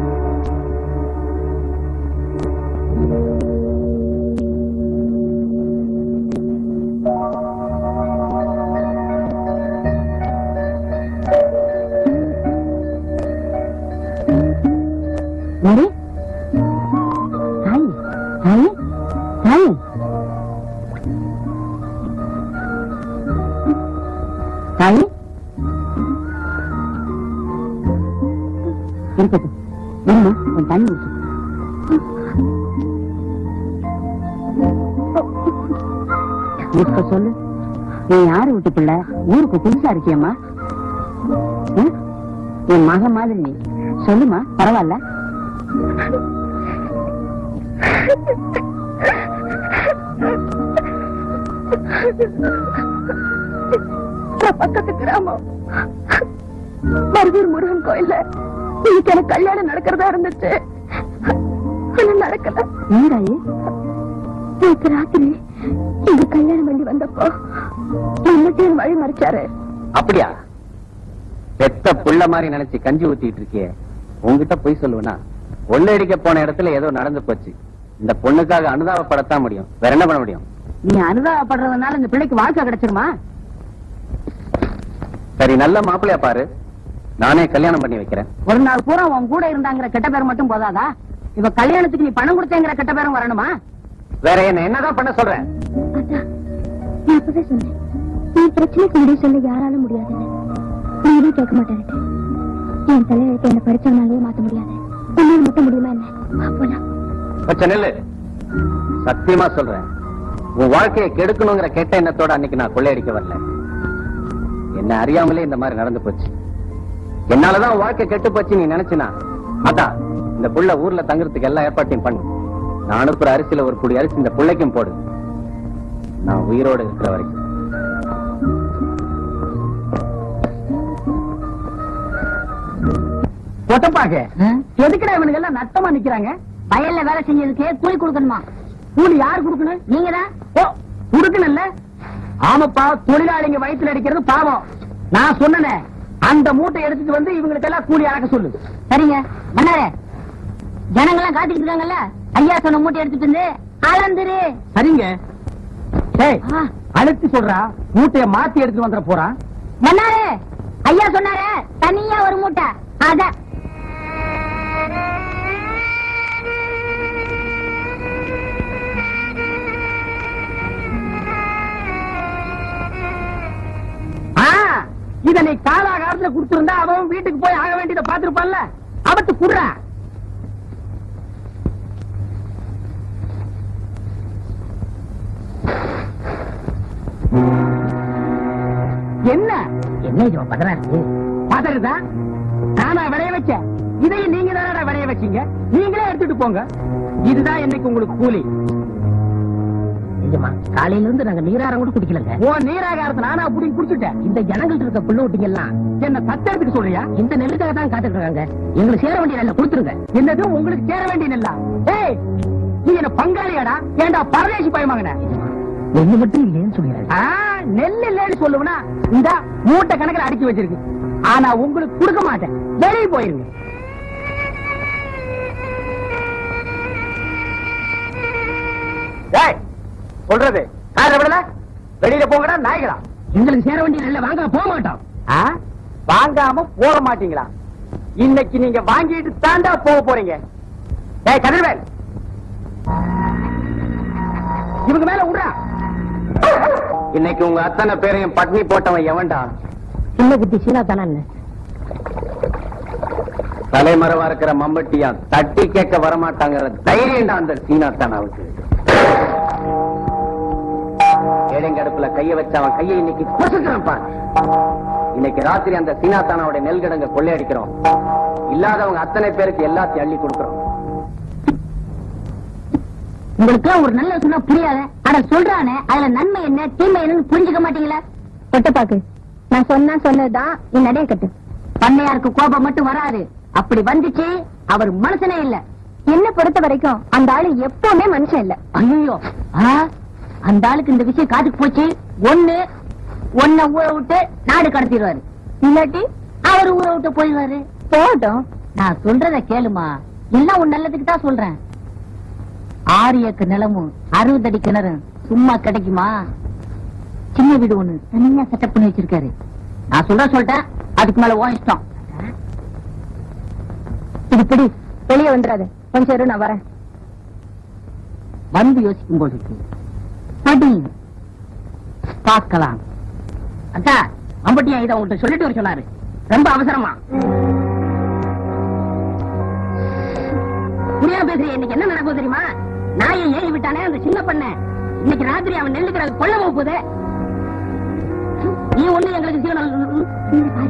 Mari? Hai. Hai. Hai. Hai. இருக்கட்டும் இருமா உன் தண்ணி ஊத்து இப்ப சொல்லு நீ யாரு வீட்டு பிள்ளை ஊருக்கு புதுசா இருக்கியம்மா ம்? என் மகன் மாதிரி நீ சொல்லுமா பரவாயில்ல நான் பக்கத்து கிராமம் மருதூர் முருகன் கோயில்ல இன்னைக்கு எனக்கு கல்யாணம் நடக்கிறதா இருந்துச்சு ஆனா நடக்கல ஏடாயே நேற்று ராத்திரி எங்க கல்யாணம் பண்ணி வந்தப்போ நம்மட்டையும் வழி மறைச்சாரு அப்படியா பெத்த புள்ள மாதிரி நினைச்சு கஞ்சி ஊத்திட்டு இருக்கியே உன்கிட்ட பொய் சொல்லுவேனா கொள்ளையடிக்க போன இடத்துல ஏதோ நடந்து போச்சு இந்த பொண்ணுக்காக அனுதாபப்படத்தான் முடியும் வேற என்ன பண்ண முடியும் நீ அனுதாபப்படுறதுனால இந்த பிள்ளைக்கு வாழ்க்கை கிடைச்சிருமா சரி நல்ல மாப்பிள்ளையா பாரு நானே கல்யாணம் பண்ணி வைக்கிறேன் ஒரு நாள் பூரா உன் கூட இருந்தாங்கிற கெட்ட பேர் மட்டும் போதாதா இவ கல்யாணத்துக்கு நீ பணம் கொடுத்தேங்கிற கெட்ட பேரும் வரணுமா வேற என்ன என்னதான் பண்ண சொல்றேன் அதான் நான் அப்பவே சொன்னேன் என் பிரச்சனைக்கு முடிவு சொல்ல யாராலும் முடியாதுன்னு நீவே கேட்க மாட்டேன் என் தலையெழுத்து என்ன படிச்சவனாலே மாத்த முடியாது உன்னால மட்டும் முடியுமா என்ன வா, போலாம் வச்ச நெல்லு சத்தியமா சொல்றேன் உன் வாழ்க்கையை கெடுக்கணுங்கிற கெட்ட எண்ணத்தோட அன்னைக்கு நான் கொள்ளையடிக்க வரல என்ன அறியாமலே இந்த மாதிரி நடந்து போச்சு என்னாலதான் உன் வாழ்க்கை கெட்டு போச்சு நீ நினைச்சினா அதான் இந்த புள்ள ஊர்ல தங்குறதுக்கு எல்லா ஏற்பாட்டையும் பண்ணு நான் அனுப்புற அரிசியில ஒரு குடி அரிசி இந்த புள்ளைக்கும் போடு நான் உயிரோடு இருக்கிற வரைக்கும் பொட்டப்பாக்க எதுக்குடா இவனுங்க எல்லாம் நட்டமா நிக்கிறாங்க வயல்ல வேலை செஞ்சதுக்கு கூலி கொடுக்கணுமா கூலி யார் கொடுக்கணும் நீங்க தான் ஓ கொடுக்கணும்ல ஆமாப்பா தொழிலாளிங்க வயித்துல அடிக்கிறது பாவம் நான் சொன்னனே அந்த மூட்டை எடுத்துட்டு வந்து இவங்களுக்கு எல்லாம் கூலி அறக்க சொல்லு சரிங்க மன்னாரே ஜனங்கெல்லாம் காத்துக்கிட்டு இருக்காங்கல்ல ஐயா சொன்ன மூட்டை எடுத்துட்டு வந்து அளந்துரு சரிங்க டேய் அழுத்தி சொல்றா மூட்டைய மாத்தி எடுத்துட்டு வந்துட போறான் மன்னாரே ஐயா சொன்னாரே தனியா ஒரு மூட்டை அத ஆ, இத நீ காலாகாலத்துல குடுத்திருந்தா அவன் வீட்டுக்கு போய் ஆக வேண்டியதை பாத்துருப்பான்ல அவத்து குடுறா என்ன என்ன இது பதறாரு பதறுதா நானா விளைய வச்சேன் இதையும் நீங்க தானடா விளைய வச்சீங்க நீங்களே எடுத்துட்டு போங்க இதுதான் இன்னைக்கு உங்களுக்கு கூலி காலையில இருந்து நாங்க நீராரம் கூட குடிக்கலங்க ஓ நீராகாரத்தை நானா அப்படி குடிச்சுட்டேன் இந்த ஜனங்கள்ட்ட இருக்க புள்ள ஊட்டிங்க எல்லாம் என்ன தத்தெடுத்துக்க சொல்றியா இந்த நெல்லுக்காக தான் காத்துட்டு இருக்காங்க எங்களுக்கு சேர வேண்டிய நெல்லை கொடுத்துருங்க என்னது உங்களுக்கு சேர வேண்டிய நெல்லா ஏய் நீ என்ன பங்காளியாடா ஏன்டா பரதேசி பயமாங்கன நெல்லு மட்டும் இல்லைன்னு சொல்லுங்க நெல் இல்லைன்னு சொல்லுவனா இந்த மூட்டை கணக்குல அடிச்சு வச்சிருக்கு ஆனா உங்களுக்கு கொடுக்க மாட்டேன் வெளியே போயிருங்க டேய், சொல்றது காரை விடல வெளியில போங்கடா நாய்களா எங்களுக்கு சேர வேண்டிய நெல்லை வாங்க போக மாட்டோம் ஆ? வாங்காம போக மாட்டீங்களா இன்னைக்கு நீங்க வாங்கிட்டு தாண்டா போக போறீங்க டேய் கதிர்வேல் இவங்க மேல விடுறா இன்னைக்கு உங்க அத்தனை பேரையும் பட்னி போட்டவன் எவன்டா சின்ன குட்டி சீனா தானே தலைமறைவா இருக்கிற மம்பட்டியா தட்டி கேட்க வரமாட்டாங்கிற தைரியம்டா அந்த சீனா தானாவுக்கு ஏழைங்கடுப்புல கைய வச்ச அவன் கையை இன்னைக்கு பொசுக்கிறான் பார் இன்னைக்கு ராத்திரி அந்த சீனா தானாவோட நெல் கிடங்க கொள்ளையடிக்கிறோம் இல்லாதவங்க அத்தனை பேருக்கு எல்லாத்தையும் அள்ளி கொடுக்கிறோம் உங்களுக்கு ஒரு நல்ல சொன்னா புரியாத ஆனா சொல்றானே அதுல நன்மை என்ன தீமை என்னன்னு புரிஞ்சுக்க மாட்டீங்களா பொட்டப்பாக்கு நான் சொன்னா சொன்னதுதான் நீ நடைய கட்டு பண்ணையாருக்கு கோபம் மட்டும் வராது அப்படி வந்துச்சு அவர் மனுஷனே இல்ல என்ன பொறுத்த வரைக்கும் அந்த ஆளு எப்பவுமே மனுஷன் இல்ல ஐயோ அந்த ஆளுக்கு இந்த விஷயம் காதுக்கு போச்சு ஒண்ணு ஒன்ன ஊரை விட்டு நாடு கடத்திடுவாரு இல்லாட்டி அவர் ஊரை விட்டு போயிடுவாரு போகட்டும் நான் சொல்றத கேளுமா எல்லாம் உன் நல்லதுக்கு தான் சொல்றேன் ஆறு ஏக்கர் நிலமும் அறுபது அடி கிணறும் சும்மா கிடைக்குமா சின்ன வீடு ஒண்ணு தனியா செட்டப் பண்ணி வச்சிருக்காரு நான் சொல்ற சொல்லிட்டேன் அதுக்கு மேல உன் இஷ்டம் இது பிடி வெளியே வந்துடாது கொஞ்சம் இரு நான் வரேன் வந்து யோசிக்கும் போது இருக்கு படி பார்க்கலாம் அக்கா அம்பட்டியா இதை உங்கள்கிட்ட சொல்லிட்டு வர சொன்னாரு ரொம்ப அவசரமா புரியாம பேசுறீங்க இன்னைக்கு என்ன நடக்கும் தெரியுமா நாயை ஏறி விட்டானே அந்த சின்ன பண்ண இன்னைக்கு ராத்திரி அவன் நெல்லுக்கிற கொல்ல போகுது நீ ஒண்ணு எங்களுக்கு சீக்கிரம்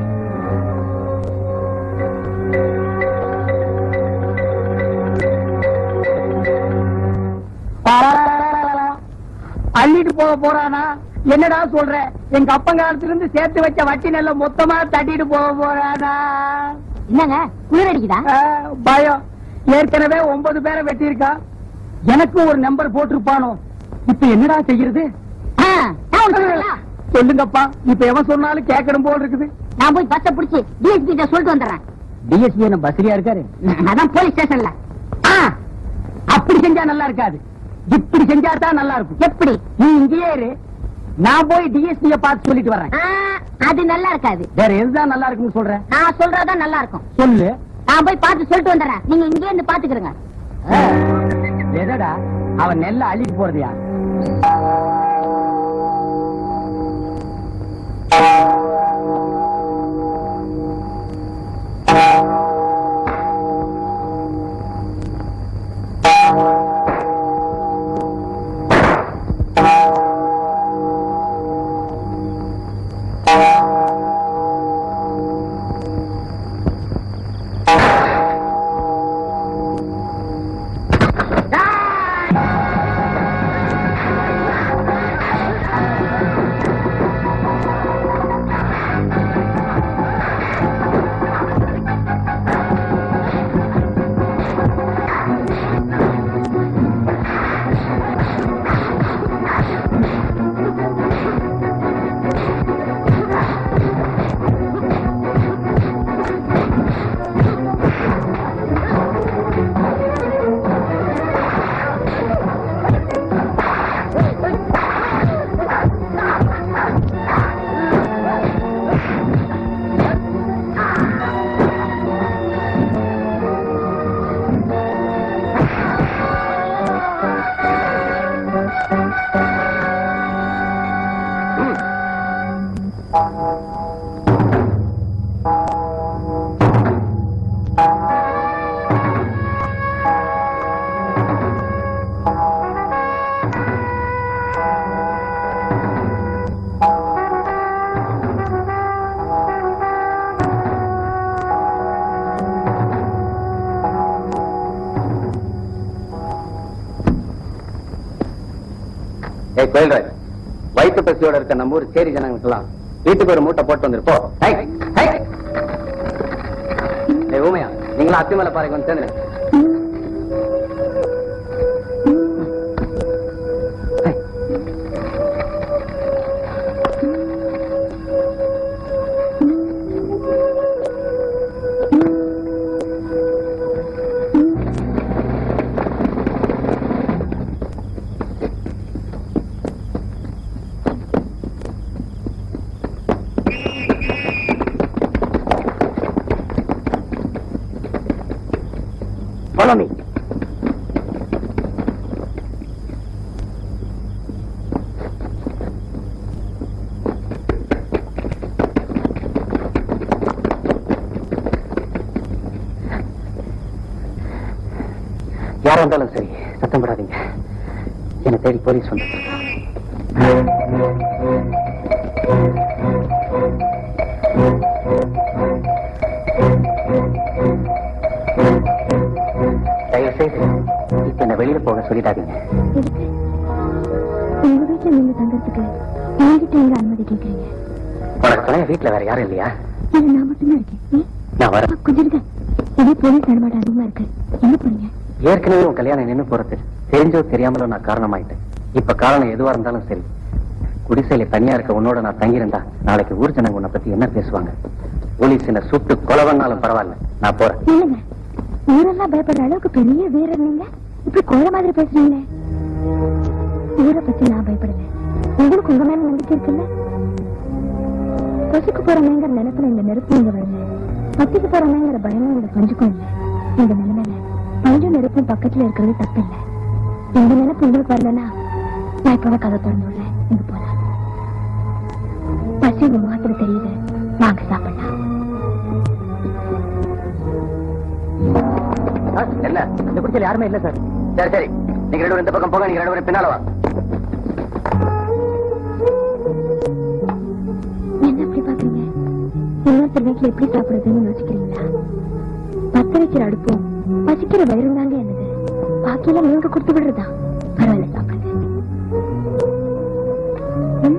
அள்ளிட்டு போக போறானா என்னடா சொல்ற எங்க அப்பங்காலத்துல இருந்து சேர்த்து வச்ச வட்டி நெல்ல மொத்தமா தட்டிட்டு போக போறானா என்னங்க குளிர் அடிக்குதா ஆ, பயம் ஏற்கனவே ஒன்பது பேரை வெட்டியிருக்கா எனக்கும் ஒரு நம்பர் போட்டிருப்பானோ இப்ப என்னடா செய்யறது ஆ, நான் ஒண்ணு சொல்லலா? சொல்லுங்கப்பா இப்ப எவன் சொன்னாலும் கேட்கணும் போல் இருக்குது நான் போய் பஸ்ஸ புடிச்சு டிஎஸ்பி கிட்ட சொல்லிட்டு வந்துடுறேன் டிஎஸ்பி என்ன பஸ்ரியா இருக்காரு அதான் போலீஸ் ஸ்டேஷன்ல ஆ, அப்படி செஞ்சா நல்லா இருக்காது இப்படி செஞ்சா தான் நல்லா இருக்கும் எப்படி நீ இங்கேயே இரு நான் போய் டிஎஸ்பிய பார்த்து சொல்லிட்டு வரேன் ஆ, அது நல்லா இருக்காது வேற எதுதான் நல்லா இருக்குன்னு சொல்றேன் நான் சொல்றதுதான் நல்லா இருக்கும் சொல்லு நான் போய் பார்த்து சொல்லிட்டு வந்துடுறேன் நீங்க இங்கே இருந்து பாத்துக்கிறங்க ஆ, எதடா அவன் நெல்ல அள்ளிட்டு போறதையா ஏய் கோயில்ராஜ் வயிற்று பசியோட இருக்க நம்ம ஊர் சேரி ஜனங்களுக்கெல்லாம் வீட்டுக்கு ஒரு மூட்டை போட்டு வந்துருப்போம் ஏய் ஊமையா நீங்களும் அத்திமலை பாறைக்கு வந்து சேர்ந்துருங்க ஏய். Follow me. யாரா இருந்தாலும் சரி சத்தம் போடாதீங்க என்னை தேடி போலீஸ் வந்து தயவு செய்து இப்ப என்ன வெளியில போக சொல்லி சொல்லிட்டாதீங்க எதுக்கு உங்க வீட்டுல நீங்க தங்கறதுக்கு என்கிட்ட எங்க அனுமதி கேக்குறீங்க உனக்கு துணைய வீட்டுல வேற யாரும் இல்லையா இது நான் மட்டும்தான் இருக்கேன் ஏன்? நான் வரேன் அப்பா, கொஞ்சம் இருங்க இதே போலீஸ் நடமாட்டம் அதிகமா இருக்கு என்ன போறீங்க ஏற்கனவே உன் கல்யாணம் நின்னு போறது தெரிஞ்சோ தெரியாமலோ நான் காரணமாயிட்டேன் இப்ப காரணம் எதுவா இருந்தாலும் சரி குடிசையில தனியா இருக்க உன்னோட நான் தங்கியிருந்தா நாளைக்கு ஊர் ஜனங்க உன்னை பத்தி என்ன பேசுவாங்க போலீஸ் என்ன சுட்டு கொலவன்னாலும் பரவாயில்ல நான் போறேன் இல்லைங்க ஊரெல்லாம் பயப்படுற அளவுக்கு பெரிய வீரர் நீங்க இப்படி கோழ மாதிரி பேசுறீங்களே ஊரை பத்தி நான் பயப்படல உங்களுக்கு உங்க மேல நம்பிக்கை இருக்குல்ல பசுக்கு போறமேங்கிற நினைப்புல இந்த நெருப்பு நீங்க வரல பத்திக்கு போறமேங்கிற பயமும் உங்க கொஞ்சுக்கும் இல்ல இந்த நிலைமையில பஞ்சும் நெருப்பும் பக்கத்துல இருக்கிறது தப்பு இல்ல இந்த நினைப்பு உங்களுக்கு வரலன்னா நான் இப்பவே கதை திறந்து விடுறேன் நீங்க போலாம் பசி உங்க முகத்துல தெரியுது வாங்க சாப்பிடலாம் என்ன இந்த குடிசையில யாருமே இல்ல சார் சரி சரி நீங்க ரெண்டு பேரும் இந்த பக்கம் போங்க நீங்க ரெண்டு பேரும் பின்னால வா என்ன அப்படி பாக்குறீங்க இன்னொருத்தர் வீட்டுல எப்படி சாப்பிடுறதுன்னு யோசிக்கிறீங்களா பத்த வைக்கிற அடுப்பும் பசிக்கிற வயிறும் தாங்க என்னது பாக்கியெல்லாம் நீங்க கொடுத்து விடுறதா பரவாயில்ல சாப்பிடுங்க ம்.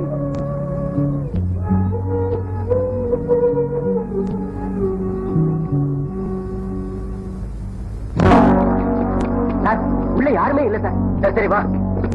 சார் உள்ள யாருமே இல்ல சார் சரி சரி வா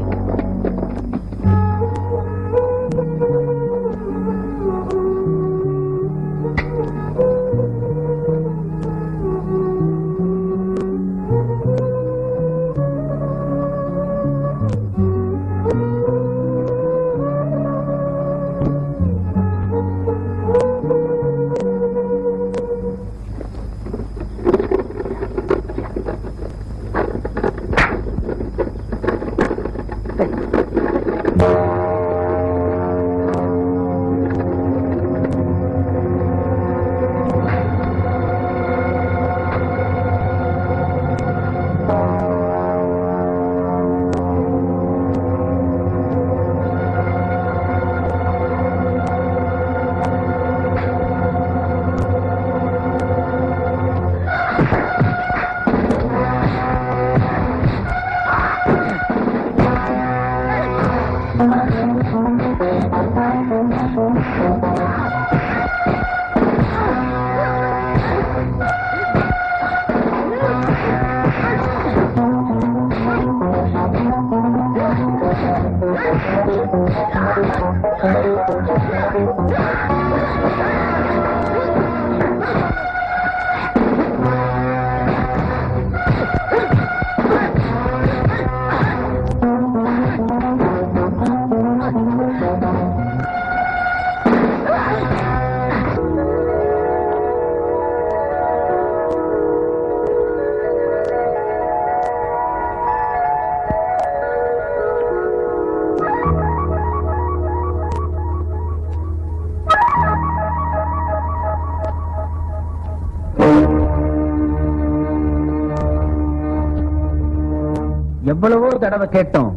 எவ்வளவோ தடவை கேட்டோம்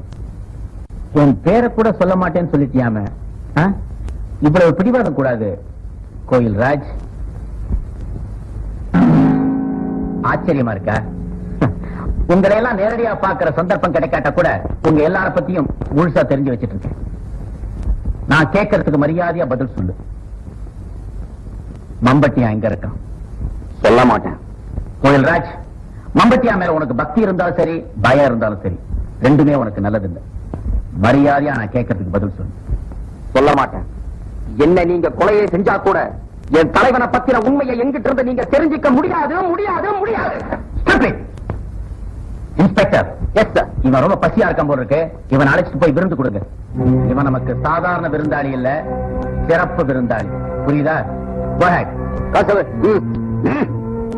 உன் பேரை கூட சொல்ல மாட்டேன்னு சொல்லிட்டியாம ஆ? இவ்வளவு பிடிவாதம் கூடாது கோயில் ராஜ் ஆச்சரியமா இருக்கா உங்களை எல்லாம் நேரடியா பாக்குற சந்தர்ப்பம் கிடைக்காட்ட கூட உங்க எல்லார பத்தியும் முழுசா தெரிஞ்சு வச்சிட்டு இருக்கேன் நான் கேட்கறதுக்கு மரியாதையா பதில் சொல்லு மம்பட்டியா எங்க இருக்கான் சொல்ல மாட்டேன் கோயில் ராஜ் மம்பட்டியா மேல உனக்கு பக்தி இருந்தாலும் சரி பயம் இருந்தாலும் சரி ரெண்டுமே உனக்கு நல்லது இல்லை மரியாதையா நான் கேட்கறதுக்கு பதில் சொல்லு சொல்ல மாட்டேன் என்ன நீங்க கொலையை செஞ்சா கூட என் தலைவனை பத்தின உண்மையை எங்கிட்ட இருந்து நீங்க தெரிஞ்சுக்க முடியாது முடியாது முடியாது Stupid! இன்ஸ்பெக்டர் எஸ் சார் இவன் ரொம்ப பசியா இருக்கான் போல இருக்கு இவன் அழைச்சிட்டு போய் விருந்து கொடுங்க இவன் நமக்கு சாதாரண விருந்தாளி இல்ல சிறப்பு விருந்தாளி புரியுதா Go ahead. காசு ம் ம்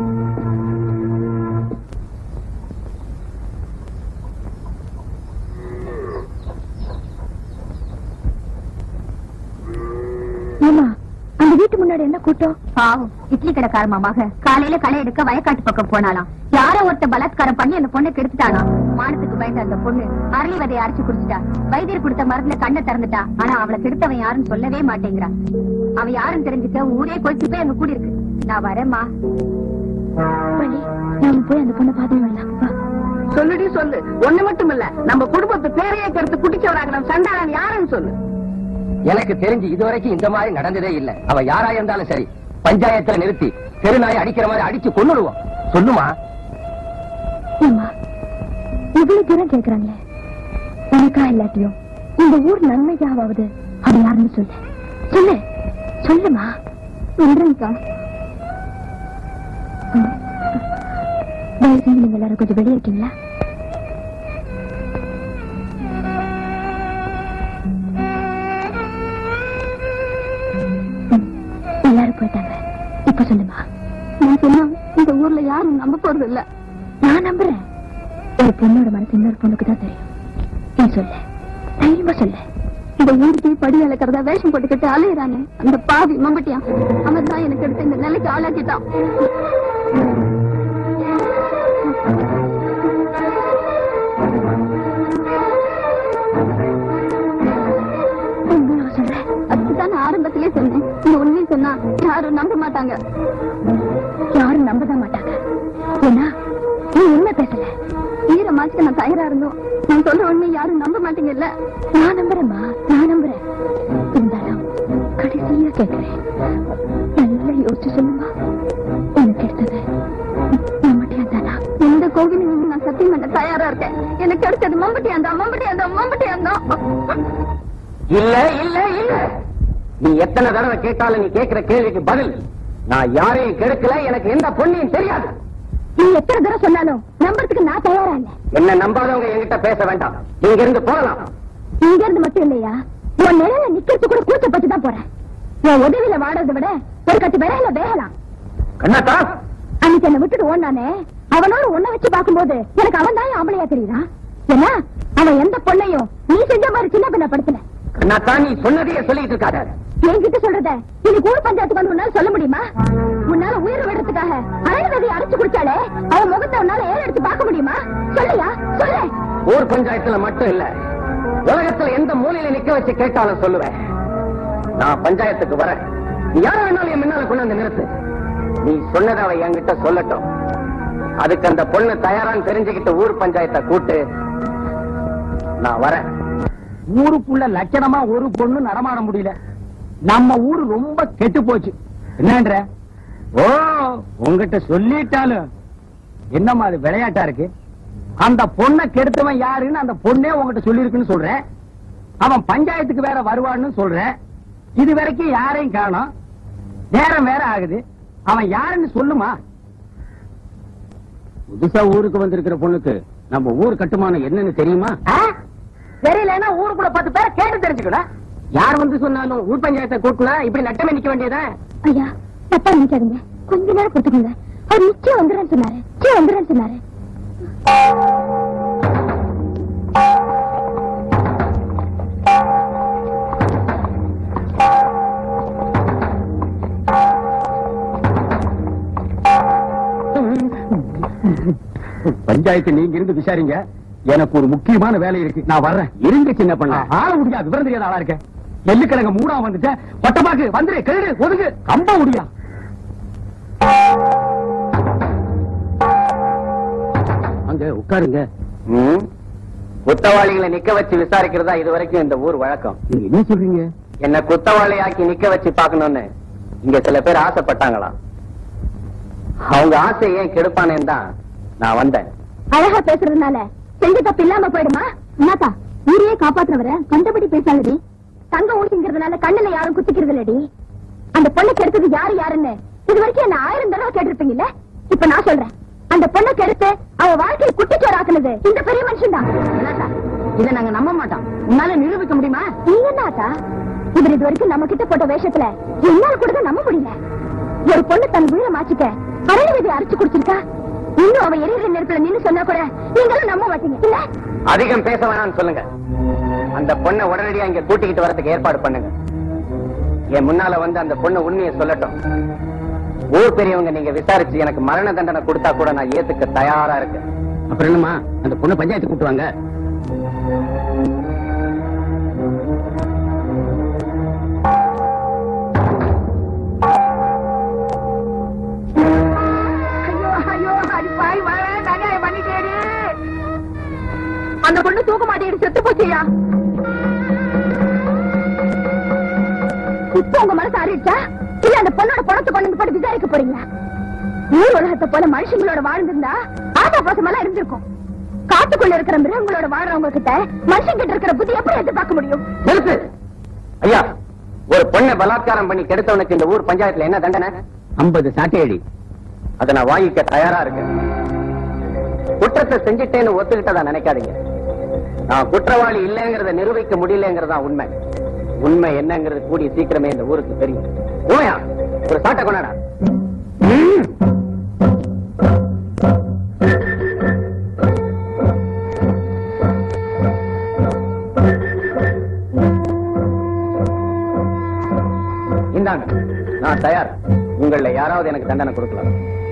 ஏமா அந்த வீட்டு முன்னாடி என்ன கூட்டம் பாவம் இட்லி கடைக்கார மக காலையில களை எடுக்க வயக்காட்டு பக்கம் போனாலாம் யாரோ ஒருத்த பலாத்காரம் பண்ணி அந்த பொண்ணை கெடுத்துட்டானா மானத்துக்கு பயந்த அந்த பொண்ணு அரளி விதையை அரைச்சு குடிச்சிட்டா வைத்தியர் கொடுத்த மருந்துல கண்ணை திறந்துட்டா ஆனா அவளை கெடுத்தவன் யாருன்னு சொல்லவே மாட்டேங்கிறான் அவன் யாருன்னு தெரிஞ்சுக்க ஊரே கொதிச்சு போய் அங்க கூடி இருக்கு நான் வரேம்மா வள்ளி நாம போய் அந்த பொண்ணை பார்த்து வரலாம் வா சொல்லுடி சொல்லு ஒண்ணு மட்டும் இல்ல நம்ம குடும்பத்து பேரையே கருத்து குட்டிச்சவராக சண்டாளன் யாருன்னு சொல்லு எனக்கு தெரிஞ்சு இதுவரைக்கும் இந்த மாதிரி நடந்ததே இல்ல அவ யாரா இருந்தாலும் சரி பஞ்சாயத்துல நிறுத்தி தெருநாய் அடிக்கிற மாதிரி அடிச்சு கொன்னுடுவோம் சொல்லுமா ஏம்மா இவ்வளவு தூரம் கேக்குறாங்களே உனக்கா இல்லாட்டியும் இந்த ஊர் நன்மைக்காவது அது யாருன்னு சொல்லு சொல்லு சொல்லுமா சொல்றேன்க்கா தயவு செஞ்சு நீங்க எல்லாரும் கொஞ்சம் வெளியே இருக்கீங்களா ம், எல்லாரும் போயிட்டாங்க இப்ப சொல்லுமா நான் சொன்னா இந்த ஊர்ல யாரும் நம்ப போறது இல்ல நான் நம்புறேன் ஒரு பொண்ணோட மனசு இன்னொரு பொண்ணுக்கு தான் தெரியும் நீ சொல்லு தைரியமா சொல்லு இந்த ஊருக்கு படி அளக்கிறதா வேஷம் போட்டுக்கிட்டு அலையிறானே அந்த பாவி மம்பட்டியா அவன் தான் எனக்கு எடுத்து இந்த நிலைக்கு ஆளாக்கிட்டான் உண்மையா சொல்றேன் அதுதான் நான் ஆரம்பத்திலே சொன்னேன் இந்த உண்மையை சொன்னா யாரும் நம்ப மாட்டாங்க யாரும் நம்பதான் மாட்டாங்க ஏன்னா நீ உண்மை பேசல ஈர மாச்சுக்கு நான் தயாரா இருந்தோம் நான் சொல்ற உண்மை யாரும் நம்ப மாட்டீங்கல்ல நான் நம்புறேம்மா நான் நம்புறேன் இருந்தாலும் கடைசியா கேட்கிறேன் நல்லா யோசிச்சு சொல்லுமா உனக்கு எடுத்தது மம்பட்டியா தானா எந்த கோவில் நான் சத்தியம் பண்ண தயாரா இருக்கேன் எனக்கு எடுத்தது மம்பட்டியா தான் மம்பட்டியா தான் மம்பட்டியா தான் இல்ல இல்ல இல்ல நீ எத்தனை தடவை கேட்டாலும் நீ கேட்கிற கேள்விக்கு பதில் நான் யாரையும் கெடுக்கல எனக்கு எந்த பொண்ணையும் தெரியாது நீ எத்தனை தடவை சொன்னாலும் நம்புறதுக்கு நான் தயாரா இல்ல என்ன நம்பாதவங்க என்கிட்ட பேச வேண்டாம் நீங்க இருந்து போகலாம் இங்க இருந்து மட்டும் இல்லையா உன் நிழல நிக்கிறது கூட கூச்சப்பட்டு தான் போறேன் உன் உதவியில வாடுறதை விட ஒரு கட்டு விரையில வேகலாம் கண்ணாத்தா அன்னைக்கு என்ன விட்டுட்டு ஓடானே அவனோட உன்னை வச்சு பார்க்கும்போது எனக்கு அவன் தான் ஆம்பளையா தெரியுதா ஏன்னா அவன் எந்த பொண்ணையும் நீ செஞ்ச மாதிரி சின்ன பின்ன படுத்தல கண்ணாத்தா நீ சொன்னதையே சொல்லிட்டு இருக்காத என்கிட்ட சொல்றத இன்னைக்கு ஊர் பஞ்சாயத்துக்கு வந்து உன்னால சொல்ல முடியுமா உன்னால உயிர் விடுறதுக்காக அரணவதி அரைச்சு குடிச்சாலே அவன் முகத்தை உன்னால ஏற எடுத்து பார்க்க முடியுமா சொல்லியா சொல்லு ஊர் பஞ்சாயத்துல மட்டும் இல்ல உலகத்துல எந்த மூலையில நிக்க வச்சு கேட்டாலும் சொல்லுவேன் நான் பஞ்சாயத்துக்கு வரேன் நீ யார வேணாலும் என் முன்னால கொண்டு வந்து நிறுத்து நீ சொன்னதை அவ என்கிட்ட சொல்லட்டும் அதுக்கு அந்த பொண்ணு தயாரான்னு தெரிஞ்சுக்கிட்டு ஊர் பஞ்சாயத்தை கூட்டு நான் வரேன் ஊருக்குள்ள லட்சணமா ஒரு பொண்ணு நடமாட முடியல நம்ம ஊரு ரொம்ப கெட்டு போச்சு என்னன்ற ஓ உங்ககிட்ட சொல்லிட்டாலும் என்னம்மா அது விளையாட்டா இருக்கு அந்த பொண்ணை கெடுத்தவன் யாருன்னு அந்த பொண்ணே உங்ககிட்ட சொல்லியிருக்குன்னு சொல்றேன் அவன் பஞ்சாயத்துக்கு வேற வருவான்னு சொல்றேன் இது வரைக்கும் யாரையும் காணோம் நேரம் வேற ஆகுது அவன் யாருன்னு சொல்லுமா புதுசா ஊருக்கு வந்திருக்கிற பொண்ணுக்கு நம்ம ஊர் கட்டுமானம் என்னன்னு தெரியுமா தெரியலன்னா ஊருக்குள்ள பத்து பேரை கேட்டு தெரிஞ்சுக்கணும் யார் வந்து சொன்னாலும் ஊர் பஞ்சாயத்தை கூட்டினா இப்படி நட்டமே நிக்க வேண்டியதா ஐயா தப்பா நினைக்காதீங்க கொஞ்ச நேரம் கொடுத்துக்கோங்க அவர் நிச்சயம் வந்துடுறேன்னு சொன்னாரு நிச்சயம் வந்துடுறேன்னு சொன்னாரு பஞ்சாயத்து நீங்க இருந்து விசாரிங்க எனக்கு ஒரு முக்கியமான வேலை இருக்கு நான் வர்றேன் இருங்க சின்ன பண்ண ஆள முடியா விவரம் தெரியாத ஆளா இருக்கேன் நெல்லுக்கிழங்கு மூடா வந்துட்ட பட்டமாக்கு வந்துரு கழுடு ஒதுங்கு கம்ப முடியா அங்க உட்காருங்க ம்? குத்தவாளிகளை நிக்க வச்சு விசாரிக்கிறதா இது வரைக்கும் இந்த ஊர் வழக்கம் நீங்க என்ன சொல்றீங்க என்ன குத்தவாளியாக்கி நிக்க வச்சு பார்க்கணும்னு இங்க சில பேர் ஆசைப்பட்டாங்களாம் அவங்க ஆசை ஏன் கெடுப்பானேன்னு தான் நான் வந்தேன் அழகா பேசுறதுனால செஞ்ச தப்பு இல்லாம போயிடுமா என்னக்கா ஊரையே காப்பாத்துறவர கண்டபடி பேசாதடி தங்க ஊசிங்கிறதுனால கண்ணுல யாரும் குத்திக்கிறது இல்லடி அந்த பொண்ணுக்கு எடுத்தது யாரு யாருன்னு இது வரைக்கும் என்ன ஆயிரம் தடவை கேட்டிருப்பீங்கல்ல இப்ப நான் சொல்றேன் அந்த பொண்ணுக்கு எடுத்து அவ வாழ்க்கையை குட்டிச்சோர் ஆக்குனது இந்த பெரிய மனுஷன் தான் இதை நாங்க நம்ப மாட்டோம் உன்னால நிரூபிக்க முடியுமா நீங்க என்னக்கா இவர் இது வரைக்கும் நம்ம கிட்ட போட்ட வேஷத்துல என்னால கூட தான் நம்ப முடியல ஒரு பொண்ணு தன் உயிரை மாச்சிக்க பழைய விதை அரைச்சு குடிச்சிருக்கா இன்னும் அவ எரிகிற நெருப்புல நின்னு சொன்னா கூட நீங்களும் நம்ப மாட்டீங்க இல்ல அதிகம் பேச வேணாம்னு சொல்லுங்க அந்த பொண்ணை உடனடியா இங்க கூட்டிக்கிட்டு வரதுக்கு ஏற்பாடு பண்ணுங்க என் முன்னால வந்து அந்த பொண்ணு உண்மையை சொல்லட்டும் ஊர் பெரியவங்க நீங்க விசாரிச்சு எனக்கு மரண தண்டனை கொடுத்தா கூட நான் ஏத்துக்க தயாரா இருக்கேன் அப்புறம் என்னமா அந்த பொண்ணு பஞ்சாயத்து கூட்டுவாங்க ஐயோ ஐயோ அடி பாய் வாழ நகையை பண்ணிட்டேடி போச்சுயா இப்போ உங்க மனசு அறிவிச்சா இல்ல அந்த பொண்ணோட பணத்தை கொண்டு வந்து போட்டு விசாரிக்க போறீங்களா ஊர் உலகத்தை போல மனுஷங்களோட வாழ்ந்திருந்தா ஆசா பாசம் எல்லாம் இருந்திருக்கும் காட்டுக்குள்ள இருக்கிற மிருகங்களோட வாழ்றவங்க கிட்ட மனுஷன் கிட்ட இருக்கிற புத்தி எப்படி எதிர்பார்க்க முடியும் நிறுத்து ஐயா ஒரு பொண்ணை பலாத்காரம் பண்ணி கெடுத்தவனுக்கு இந்த ஊர் பஞ்சாயத்துல என்ன தண்டனை ஐம்பது சாட்டையடி அதை நான் வாங்கிக்க தயாரா இருக்கேன் குற்றத்தை செஞ்சுட்டேன்னு ஒத்துக்கிட்டதா நினைக்காதீங்க நான் குற்றவாளி இல்லைங்கிறத நிரூபிக்க முடியலங்கிறதா உண்மை உண்மை என்னங்கிறது கூடிய சீக்கிரமே இந்த ஊருக்கு தெரியும் உண்மையா ஒரு சாட்டை கொண்டாடா ம். இந்தாங்க நான் தயார் உங்கள யாராவது எனக்கு தண்டனை கொடுக்கலாம்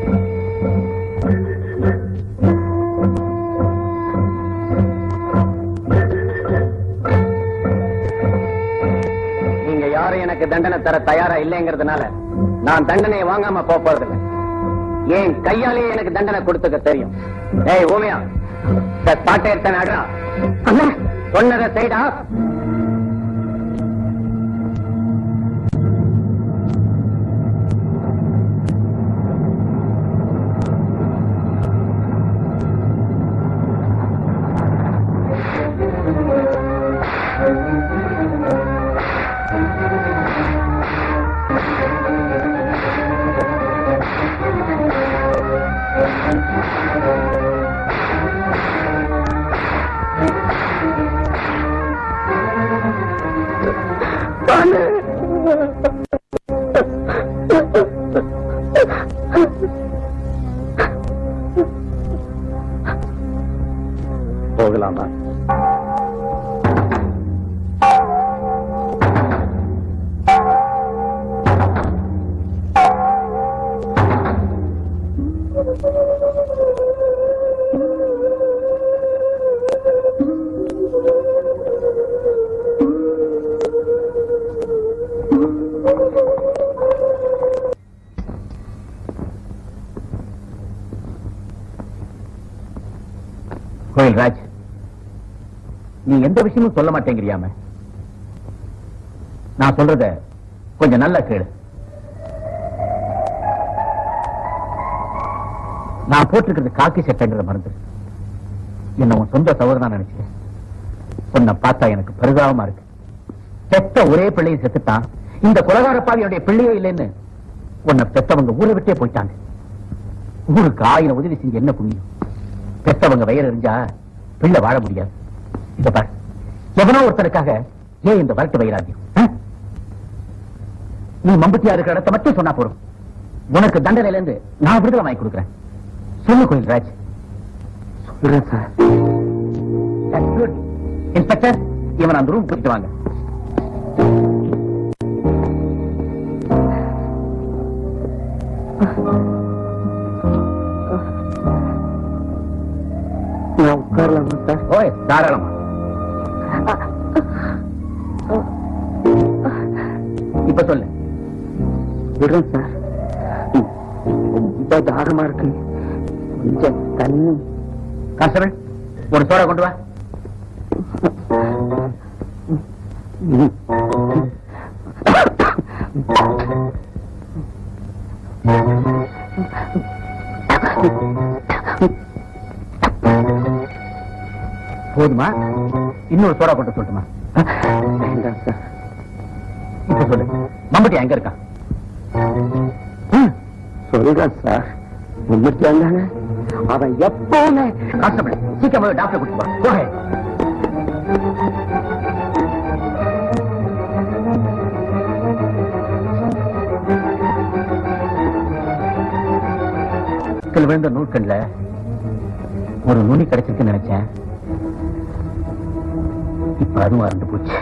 நீங்க யாரும் எனக்கு தண்டனை தர தயாரா இல்லைங்கிறதுனால நான் தண்டனையை வாங்காம போக போறதில்லை ஏன் கையாலேயே எனக்கு தண்டனை கொடுத்துக்க தெரியும் ஏய் ஓமியா பாட்டை எடுத்தேன் அடா சொன்னதை செய்டா போகலாமா கோயில் ராஜ் நீ எந்த விஷயமும் சொல்ல மாட்டேங்கிறியாம நான் சொல்றத கொஞ்சம் நல்லா கேளு நான் போட்டிருக்கிறது காக்கி சட்டைங்கிற மருந்து என்ன உன் சொந்த சகோதரனா நினைச்சேன் உன்னை பார்த்தா எனக்கு பரிதாபமா இருக்கு செத்த ஒரே பிள்ளையும் செத்துட்டான் இந்த குலகார பாவியுடைய பிள்ளையே இல்லைன்னு உன்னை பெத்தவங்க ஊரை விட்டே போயிட்டாங்க ஊருக்கு ஆயிரம் உதவி செஞ்சு என்ன புண்ணியம் பெத்தவங்க வயிறு எறிஞ்சா பிள்ளை வாழ முடியாது இத பாரு எவனோ ஒருத்தருக்காக ஏன் இந்த வரட்டு வைராக்கியம் ஆ? நீ மம்பட்டியா இருக்கிற இடத்த மட்டும் சொன்னா போறோம் உனக்கு தண்டனையில இருந்து நான் விடுதலை வாங்கி கொடுக்குறேன் சொல்லு கோயில் ராஜ் சொல்றேன் சார் இன்ஸ்பெக்டர் இவன் அந்த ரூம் போயிட்டு வாங்க நான் உட்காரலாமா சார் ஓய் தாராளமா இப்ப சொல்லு விடுறேன் சார் ரொம்ப தாகமா இருக்கு கொஞ்சம் தண்ணி கான்ஸ்டபிள் ஒரு சோடா கொண்டு வா போதுமா இன்னொரு சோடா கொண்டு சொல்லட்டுமா வேண்டாம் சார் இப்ப சொல்லு மம்பட்டி எங்க இருக்கான் சொல்றேன் சார் முன்னூத்தி வந்தாங்க அவன் எப்பவுமே கான்ஸ்டபிள் சீக்கிரமா டாக்டர் கூட்டு வா Go ahead. கல் விழுந்த நூற்கண்ல ஒரு நுனி கிடைச்சிருக்குன்னு நினைச்சேன் இப்ப அதுவும் அறந்து போச்சு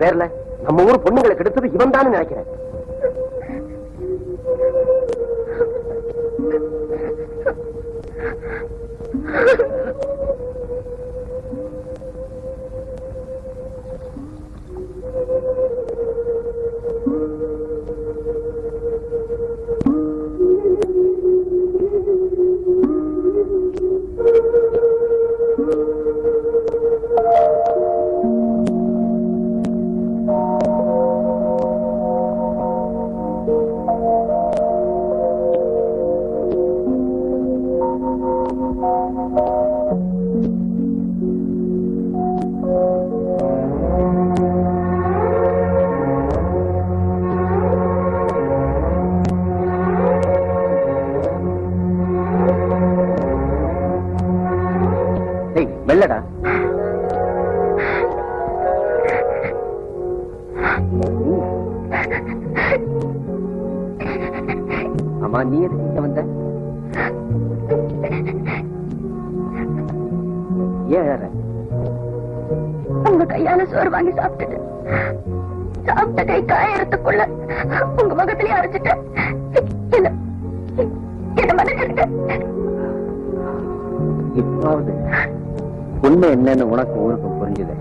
பேர்ல நம்ம ஊர் பொண்ணுங்களை கெடுத்தது இவன் தான் நினைக்கிறேன் டேய் வெள்ளடா ஆமா நீ எதுக்கு இங்க வந்த ஏன் அழற? உங்க கையால சோறு வாங்கி சாப்பிட்டுட்டு சாப்பிட்ட கை காயறதுக்குள்ள உங்க முகத்திலேயே அரைச்சிட்டேன் என்ன என்ன மன்னிச்சிருக்க இப்பாவது உண்மை என்னன்னு உனக்கு ஊருக்கு புரிஞ்சுது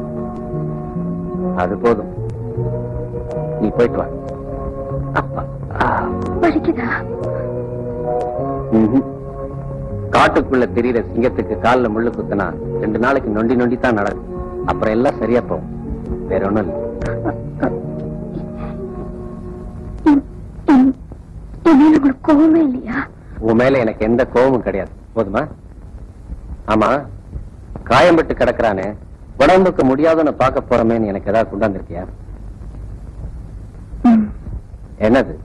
அது போதும் நீ போயிட்டு வா அப்பா. ஆ. வலிக்குதா ம்ஹும். காட்டுக்குள்ள தெரியுற சிங்கத்துக்கு கால்ல முள்ளு குத்துனா ரெண்டு நாளைக்கு நொண்டி நொண்டி தான் நடக்கும் அப்புறம் எல்லாம் சரியா போகும் வேற ஒண்ணும் இல்லை என் மேல உங்களுக்கு கோவமே இல்லையா உன் மேல எனக்கு எந்த கோபமும் கிடையாது போதுமா ஆமா காயம்பட்டு கிடக்குறானே உடம்புக்கு முடியாதுன்னு பார்க்க போறமேன்னு எனக்கு ஏதாவது கொண்டாந்துருக்கியா ம். என்னது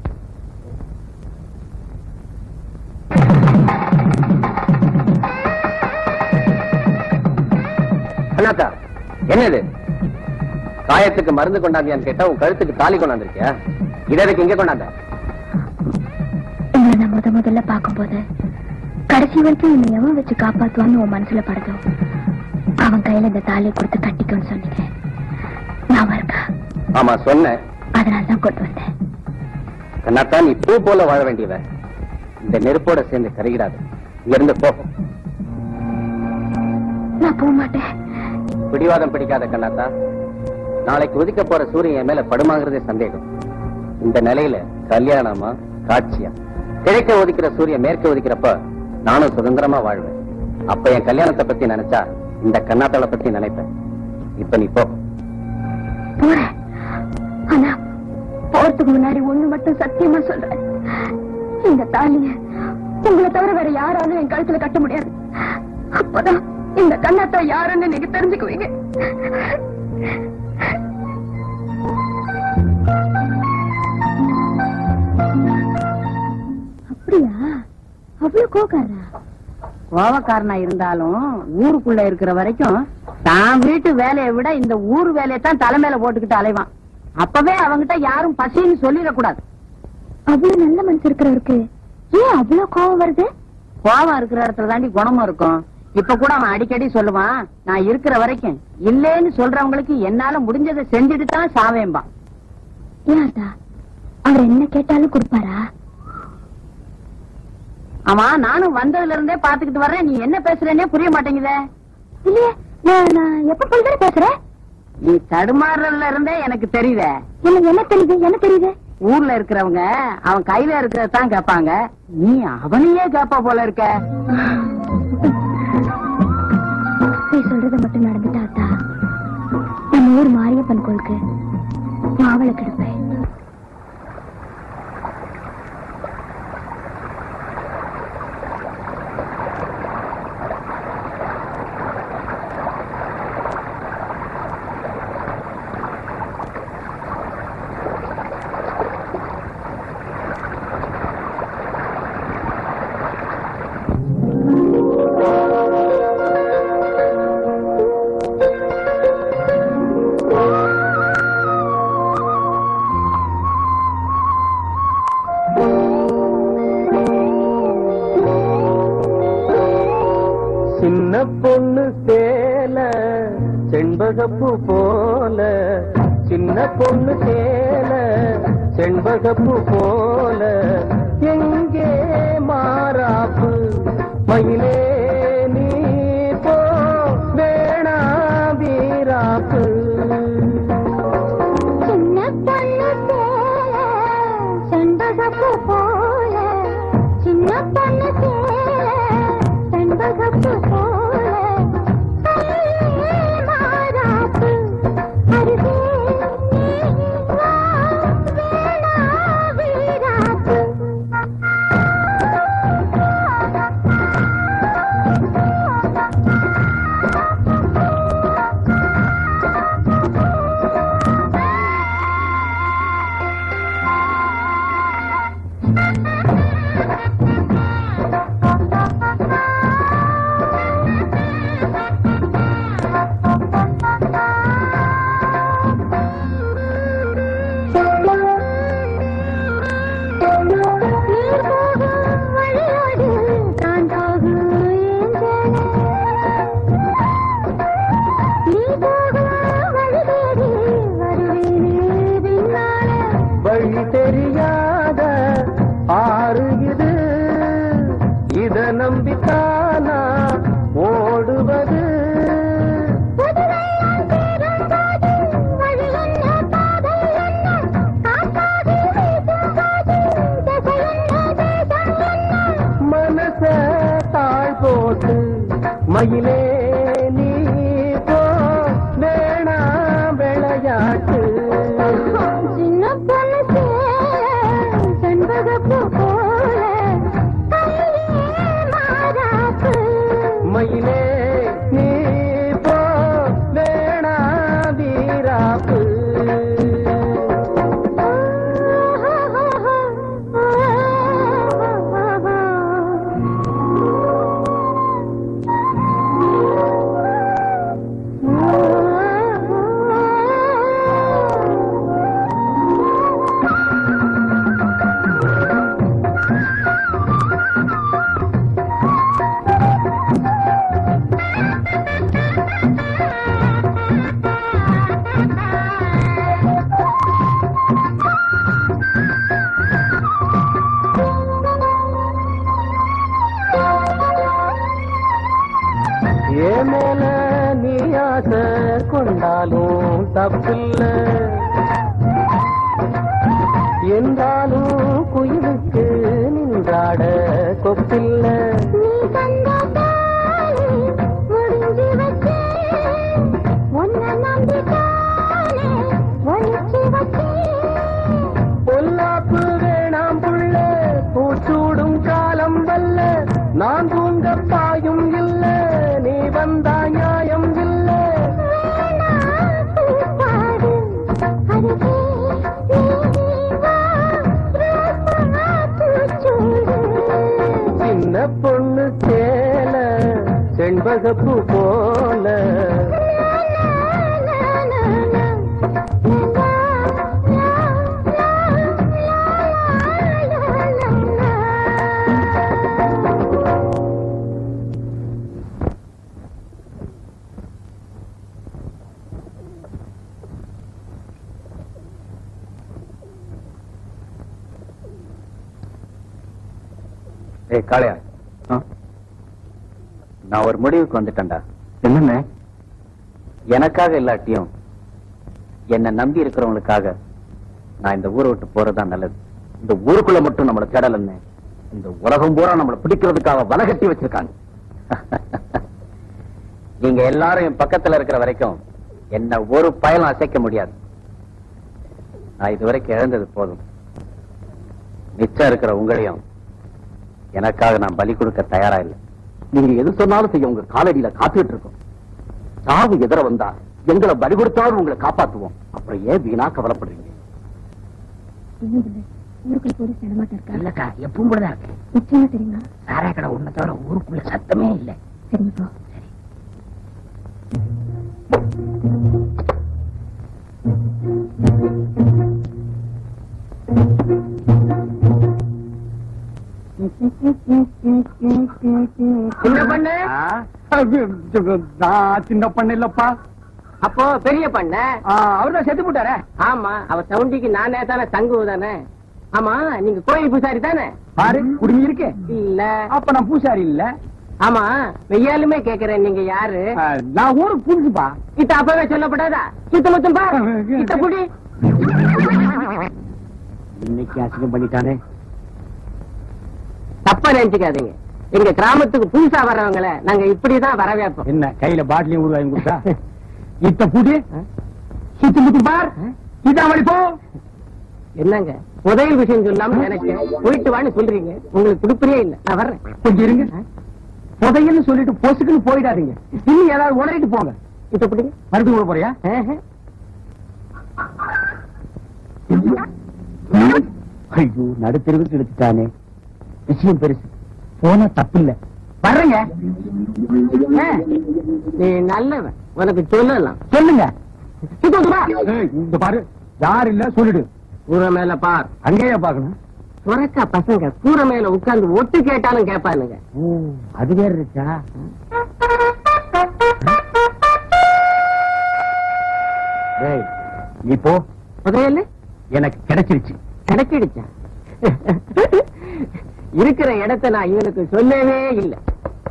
அண்ணாத்தா என்னது காயத்துக்கு மருந்து கொண்டாந்தியான்னு கேட்டா உன் கழுத்துக்கு தாலி கொண்டாந்துருக்கியா இதற்கு இங்க கொண்டாந்த உங்களை நான் முத முதல்ல பார்க்கும்போது கடைசி வரைக்கும் என்னை எவன் வச்சு காப்பாத்துவான்னு உன் மனசுல படுதோ அவன் கையில இந்த தாலியை கொடுத்து கட்டிக்கோன்னு சொன்னீங்க ஞாபகம் இருக்கா ஆமா சொன்னேன் அதனால தான் கொண்டு வந்தேன் கண்ணாத்தா நீ பூ போல வாழ வேண்டியவ இந்த நெருப்போட சேர்ந்து கருகிடாது இங்க இருந்து போ நான் போக மாட்டேன் பிடிவாதம் பிடிக்காத கண்ணாத்தா நாளைக்கு உதிக்க போற சூரியன் என் மேல படுமாங்கிறதே சந்தேகம் இந்த நிலையில கல்யாணமா காட்சியா கிழக்க ஒதுக்கிற சூரியன் மேற்க ஒதுக்கிறப்ப நானும் சுதந்திரமா வாழ்வேன் அப்ப என் கல்யாணத்தை பத்தி நினைச்சா இந்த கண்ணாத்தாளை பத்தி நினைப்பேன் இப்ப நீ போ போறேன் ஆனா போறதுக்கு முன்னாடி ஒண்ணு மட்டும் சத்தியமா சொல்றேன் இந்த தாலிய உங்களை தவிர வேற யாராலும் என் கழுத்துல கட்ட முடியாது அப்பதான் இந்த கண்ணாத்தா யாருன்னு நீங்க தெரிஞ்சுக்குவீங்க அப்படியா அவ்வளவு கோக்காரா கோவக்காரனா இருந்தாலும் ஊருக்குள்ள இருக்கிற வரைக்கும் தான் வீட்டு வேலையை விட இந்த ஊர் வேலையை தான் தலைமையில போட்டுக்கிட்டு அலைவான் அப்பவே அவங்கிட்ட யாரும் பசின்னு சொல்லிடக்கூடாது அவ்வளவு நல்ல மனசு இருக்கிறவருக்கு ஏன் அவ்வளவு கோவம் வருது கோவம் இருக்கிற இடத்துல தாண்டி குணமும் இருக்கும் இப்ப கூட அவன் அடிக்கடி சொல்லுவான் நான் இருக்கிற வரைக்கும் இல்லேன்னு சொல்றவங்களுக்கு என்னால முடிஞ்சதை செஞ்சுட்டு தான் சாவேம்பான் ஏன்டா அவர் என்ன கேட்டாலும் கொடுப்பாரா ஆமா நானும் வந்ததுல இருந்தே பாத்துக்கிட்டு வர்றேன் நீ என்ன பேசுறேன்னே புரிய மாட்டேங்குதே இல்லையே நான் நான் எப்ப போய் தானே பேசுறேன் நீ தடுமாறுறதுல இருந்தே எனக்கு தெரியுதே எனக்கு என்ன தெரியுது என்ன தெரியுது ஊர்ல இருக்கிறவங்க அவன் கையில இருக்கிறதான் கேட்பாங்க நீ அவனையே கேப்ப போல இருக்க நீ சொல்றது மட்டும் நடந்துட்டாத்தா நம்ம ஊர் மாரியப்பன் கோளுக்கு மாவளை கிடப்பேன் சின்ன பொண்ணு சேல செண்பகப்பு போல சின்ன சின்ன பொண்ணு சேல செண்பகப்பு போல எங்கே மாறாப்பு மயிலே நீ போ வேணா வீராப்பு சின்ன பொண்ணு சேல செண்பகப்பு போல சின்ன பொண்ணு சேல செண்பகப்பு போல கையிலே மாறாப்பு அருகே நீ வா, வேணா வீராப்பு நீர் போகும் வழியோடு நான் போகும் ஏஞ்சலே. நீ போகும் வழி தேடி வருவேனே பின்னாலே. வழி தெரியாத ஆறு இது இத நம்பித்தானா ஓடுவது புதுவெள்ளம் சேரும்போது வழி என்ன, பாதை என்ன, காற்றாகி வீசும்போது திசை என்ன, தேசம் என்ன? மனச தாழ் போட்டு மயிலே நீ போ வேணா விளையாட்டு சின்ன பொண்ணு சேல செண்பகப்பூ போல கையிலே மாறாப்பு மயிலே நீ போ வேணா வீராப்பு ஏ மேல நீ ஆசை கொண்டாலும் தப்பில்ல என்றாலும் குயிலுக்கு நின்றாட கொப்பில்ல நீ தந்த தாலி முடிஞ்சு வச்சேன் உன்னை நம்பித்தானே ஒழிச்சு வச்சேன் பொல்லாப்பு வேணாம் புள்ள பூச்சூடும் காலம் வல்ல நான் தூங்க பாயும் இல்ல நீ வந்தா நியாயம் இல்ல பூப்பாடு அருகே நீ வா ரோசா பூச்சூடு சின்ன பொண்ணு சேல செண்பகப்பு போல ஏய் காளையா நான் ஒரு முடிவுக்கு வந்துட்டேன்டா என்னன்னு எனக்காக இல்லாட்டியும் என்ன நம்பி இருக்கிறவங்களுக்காக நான் இந்த ஊரை விட்டு போறதுதான் நல்லது இந்த ஊருக்குள்ள மட்டும் நம்மள தேடலன்னு இந்த உலகம் பூரா நம்மள பிடிக்கிறதுக்காக வலை கட்டி வச்சிருக்காங்க நீங்க எல்லாரும் என் பக்கத்துல இருக்கிற வரைக்கும் என்ன ஒரு பயலும் அசைக்க முடியாது நான் இதுவரைக்கும் இழந்தது போதும் மிச்சம் இருக்கிற உங்களையும் எனக்காக நான் பலி கொடுக்க தயாரா இல்லை நீங்க எது சொன்னாலும் செய்ய உங்க காலடியில காத்துட்டு இருக்கோம் சாவு எதிர வந்தா எங்களை பலி கொடுத்தாலும் உங்களை காப்பாத்துவோம் அப்புறம் ஏன் வீணா கவலைப்படுறீங்க ஊருக்குள்ள போலீஸ் நடமாட்டம் இருக்கா இல்லக்கா எப்பவும் கூட தான் இருக்கு நிச்சயமா தெரியுமா சாராய கடை ஒண்ணு தவிர ஊருக்குள்ள சத்தமே இல்ல சரிங்க போ சின்ன பண்ணு நான் சின்ன பண்ண இல்லப்பா அப்போ பெரிய பண்ண அவர்தான் செத்து போட்டாரே ஆமா அவ சவுண்டிக்கு நானே தானே தங்கு தானே ஆமா நீங்க கோயில் பூசாரி தானே பாரு குடுமி இருக்கு இல்ல அப்ப நான் பூசாரி இல்ல ஆமா வெய்யாலுமே கேக்குறேன் நீங்க யாரு ஆ, நான் ஊருக்கு புரிஞ்சுப்பா இத்த அப்பவே சொல்லப்படாதா சுத்த முத்தம் பா இத்த புடி இன்னைக்கு அசிங்கம் பண்ணிட்டானே தப்பா நினைச்சுக்காதீங்க எங்க கிராமத்துக்கு புதுசா வர்றவங்கள நாங்க இப்படிதான் வரவேற்போம் என்ன கையில பாட்டிலையும் ஊறுகாயும் கொடுத்தா இத்த புடி சுத்தி முத்தி பார் இதான் வழி போ என்னங்க முதல் விஷயம் சொல்லாம நினைச்சேன் போயிட்டு வான்னு சொல்றீங்க உங்களுக்கு துடுப்புறே இல்ல நான் வர்றேன் கொஞ்சம் இருங்க புதையல்னு சொல்லிட்டு பொசுக்குன்னு போயிடாதீங்க இன்னும் ஏதாவது உடறிட்டு போங்க இப்ப பிடிங்க மறுபடியும் கூட போறியா ஆஹா. ஐயோ நடுத்தெருவுக்கு எடுத்துட்டானே விஷயம் பெருசு போனா தப்பு இல்ல வர்றேங்க ஆ, நீ நல்லவன் உனக்கு சொல்லலாம் சொல்லுங்க ஏய், இந்த பாரு யார் இல்ல சொல்லிடு கூரை மேல பார் அங்கேயே பாக்கணும் சுரக்கா பசங்க கூரை மேல உட்கார்ந்து ஒட்டு கேட்டாலும் கேட்பானுங்க ஓ அது வேற இருக்கா டேய், நீ போ புதையல் எனக்கு கிடைச்சிருச்சு கிடைச்சிடுச்சா இருக்கிற இடத்தை நான் இவனுக்கு சொல்லவே இல்லை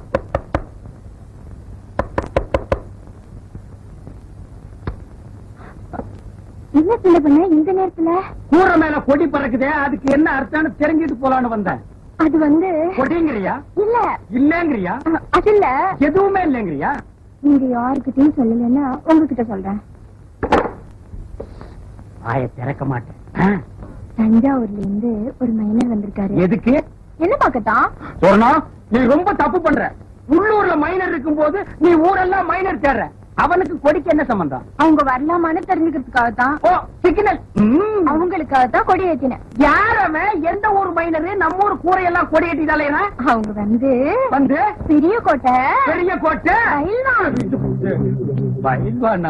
என்ன சொல்ல பண்ண இந்த நேரத்துல கூரை மேல கொடி பறக்குதே அதுக்கு என்ன அர்த்தம்னு தெரிஞ்சுட்டு போலான்னு வந்தேன் அது வந்து கொடிங்கிறியா இல்ல இல்லங்கிறியா அ- அது இல்ல எதுவுமே இல்லங்கிறியா நீங்க யாருக்கிட்டையும் சொல்லலைன்னா உங்ககிட்ட சொல்றேன் ஆய திறக்க மாட்டேன் ஆ, தஞ்சாவூர்ல இருந்து ஒரு மைனர் வந்திருக்காரு எதுக்கு என்ன பாக்கத்தான் சொன்னா நீ ரொம்ப தப்பு பண்ற உள்ளூர்ல மைனர் இருக்கும் போது நீ ஊரெல்லாம் மைனர் தேடுற அவனுக்கு கொடிக்கு என்ன சம்பந்தம் அவங்க வரலாமான்னு தெரிஞ்சுக்கிறதுக்காக தான் ஓ சிக்னல் அவங்களுக்காக தான் கொடி ஏத்தினேன் யார் அவன் எந்த ஊர் மைனரு நம்ம ஊர் கூரையெல்லாம் கொடி ஏட்டிதாலே அவங்க வந்து வந்து பெரிய கோட்டை பெரிய கோட்டை பயில்வான். பயில்வானா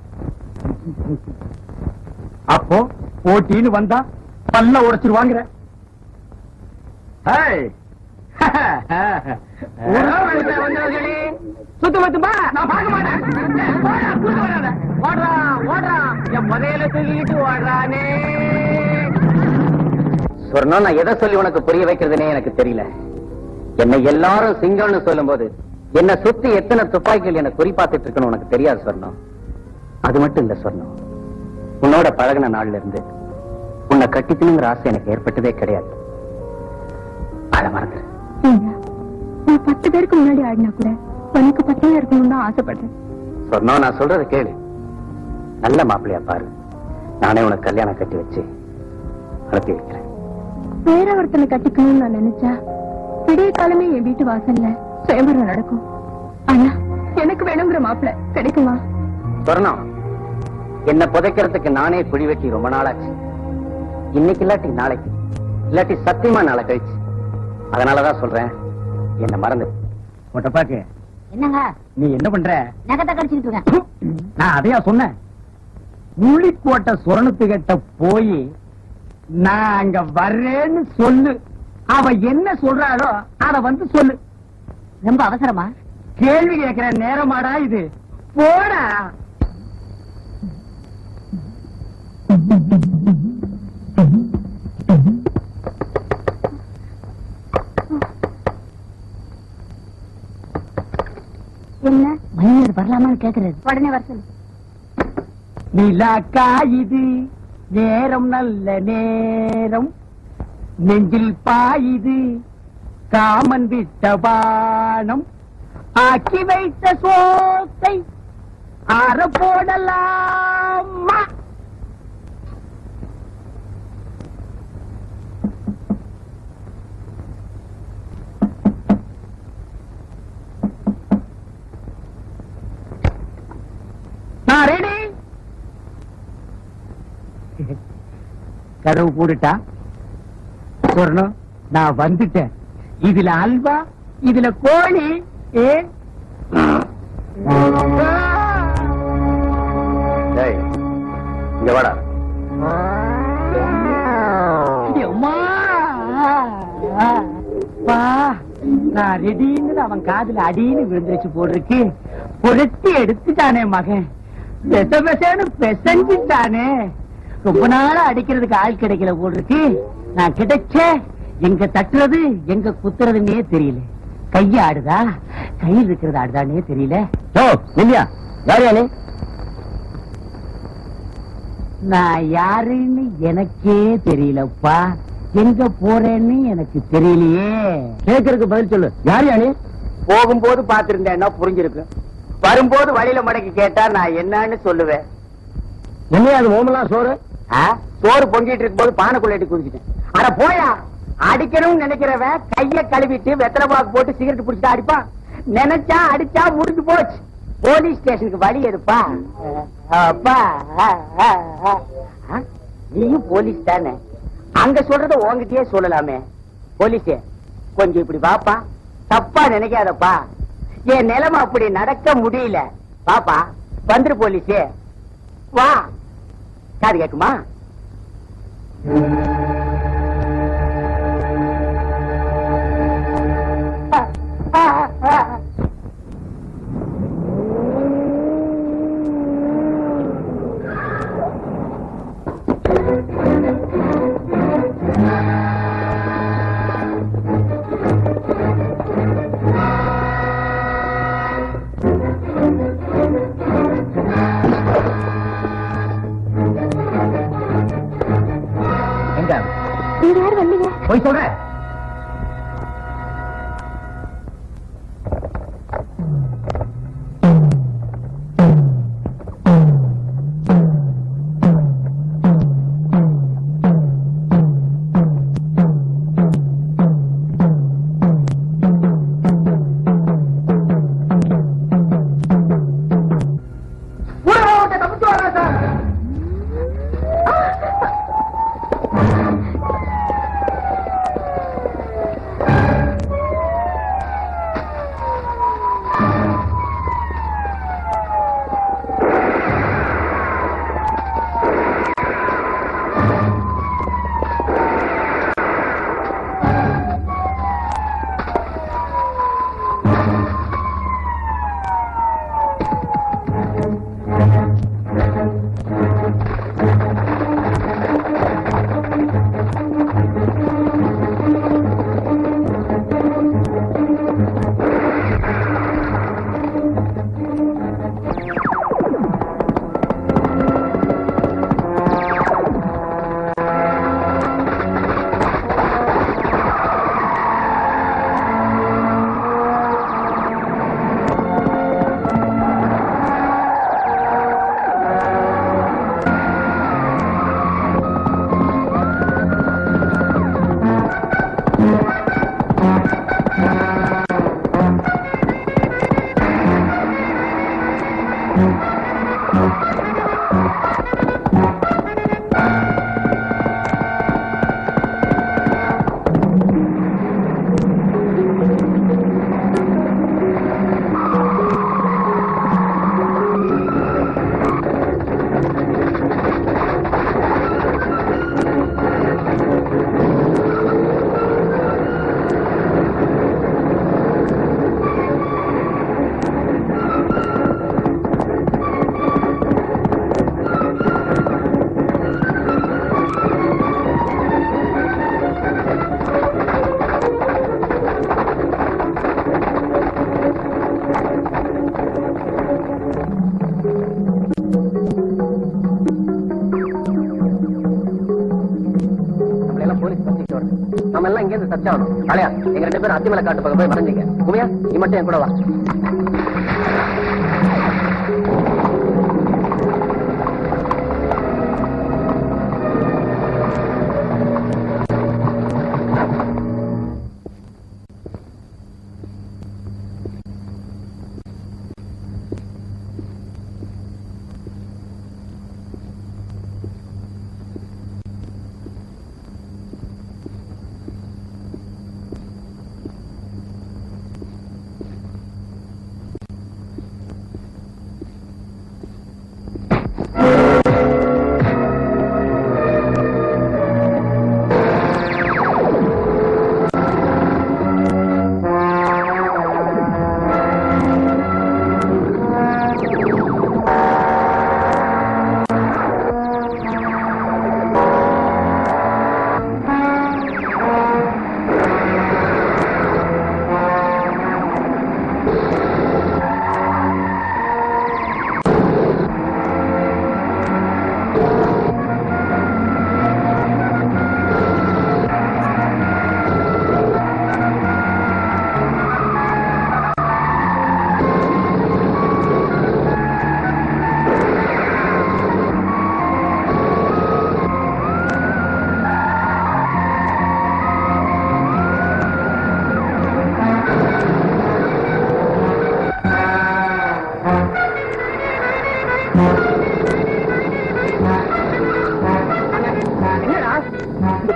அப்போ போட்டின்னு வந்தா பல்ல உடைச்சிருவாங்கிற ஏய். வந்தவர்களே சுத்து மத்துமா நான் பார்க்க மாட்டேன் போடா, குறுக்க வராத. ஓடுறா ஓடுறா என் புதையல தூக்கிட்டு ஓடுறானே சொர்ணம் நான் எதை சொல்லி உனக்கு புரிய வைக்கிறதுனே எனக்கு தெரியல என்னை எல்லாரும் சிங்கம்னு சொல்லும்போது என்ன சுத்தி எத்தனை துப்பாக்கிகள் என்ன குறி பார்த்துட்டு இருக்குன்னு உனக்கு தெரியாது சொர்ணம் அது மட்டும் இல்ல சொர்ணம் உன்னோட பழகுன நாள்ல இருந்து உன்னை கட்டிக்கணுங்கிற ஆசை எனக்கு ஏற்பட்டதே கிடையாது அழ மறந்துரு ஏங்க, நான் பத்து பேருக்கு முன்னாடி ஆடினா கூட உனக்கு பத்தையா இருக்கணும்னு தான் ஆசைப்படுறேன் சொர்ணம் நான் சொல்றதை கேளு நல்ல மாப்பிள்ளையா பாரு நானே உனக்கு கல்யாணம் கட்டி வச்சு அனுப்பி வைக்கிறேன் வேற ஒருத்தனை கட்டிக்கணும்னு நான் நினைச்சா விடிய காலமே என் வீட்டு வாசல்ல சுயம்பரம் நடக்கும் ஆனா எனக்கு வேணுங்கிற மாப்பிள்ள கிடைக்குமா சொர்ணம் என்ன புதைக்கிறதுக்கு நானே குழி வெட்டி ரொம்ப நாளாச்சு இன்னைக்கு இல்லாட்டி நாளைக்கு இல்லாட்டி சத்தியமா நாளை கழிச்சு அதனாலதான் சொல்றேன் என்ன மறந்து ஒட்டப்பாக்கு என்னங்க நீ என்ன பண்ற நகத்தை கடிச்சுக்கிட்டு இருக்கேன் நான் அதையா சொன்னேன் முள்ளிக்கோட்டை சுரணத்துக்கிட்ட போய் நான் அங்க வர்றேன்னு சொல்லு அவ என்ன சொல்றாளோ அத வந்து சொல்லு ரொம்ப அவசரமா கேள்வி கேட்கிற நேரமாடா இது போடா என்ன மைனர் வரலாமான்னு கேக்குறது உடனே வர சொல்லு நிலாக்கா இது நேரம் நல்ல நேரம் நெஞ்சில் பாயுது காமன் விட்ட பானம் ஆக்கி வைத்த சோத்தை ஆற போடலாமா நான் ரெடி கதவு போட்டுட்டா சொர்ணம் நான் வந்துட்டேன் இதுல அல்வா இதுல கோழி ஏ டேய், இங்க வாடா அம்மா. வா நான் ரெடின்னு அவன் காதுல அடின்னு விழுந்துருச்சு போட்டிருக்கு புரட்டி எடுத்துட்டானே மகன் பெச பெசன்னு பெசஞ்சிட்டானே ரொம்ப நாளா அடிக்கிறதுக்கு ஆள் கிடைக்கல போல் இருக்கு நான் கிடைச்ச எங்க தட்டுறது எங்க குத்துறதுன்னே தெரியல கைய ஆடுதா கையில் இருக்கிறது ஆடுதானே தெரியல ஓ இல்லையா யார் யானே நான் யாருன்னு எனக்கே தெரியலப்பா எங்க போறேன்னு எனக்கு தெரியலையே கேட்கறதுக்கு பதில் சொல்லு யார் யானே போகும்போது பாத்திருந்தேன்னா புரிஞ்சிருக்கு வரும்போது வழியில மடக்கி கேட்டா நான் என்னன்னு சொல்லுவேன் என்ன அது ஓமலா சோறு ஆ? சோறு பொங்கிட்டு இருக்கும்போது பானைக்குள்ளேட்டு குதிச்சிட்டேன் அட போயா அடிக்கணும்னு நினைக்கிறவன் கைய கழுவிட்டு வெத்தலை பாக்கு போட்டு சிகரெட் பிடிச்சிட்டு அடிப்பான் நினைச்சா அடிச்சா முடிஞ்சு போச்சு போலீஸ் ஸ்டேஷனுக்கு வழி எடுப்பா அப்பா ஆ, ஆ, ஆ. ஆ? நீயும் போலீஸ் தானே அங்க சொல்றத உங்ககிட்டயே சொல்லலாமே போலீஸே கொஞ்சம் இப்படி வாப்பா தப்பா நினைக்காதப்பா என் நிலைமை அப்படி நடக்க முடியல பாப்பா வந்துரு போலீஸே வா காது கேக்குமா எங்க நீங்க யாரும் வரலீங்க போய் சொல்ற நம்மள எல்லாம் போலீஸ் பத்திட்டு வருது நம்ம எல்லாம் இங்க இருந்து சச்சாகணும் அலையா எங்க ரெண்டு பேரும் அத்திமலை காட்டு பக்கம் போய் மறைஞ்சிங்க உமையா நீ மட்டும் என் கூட வா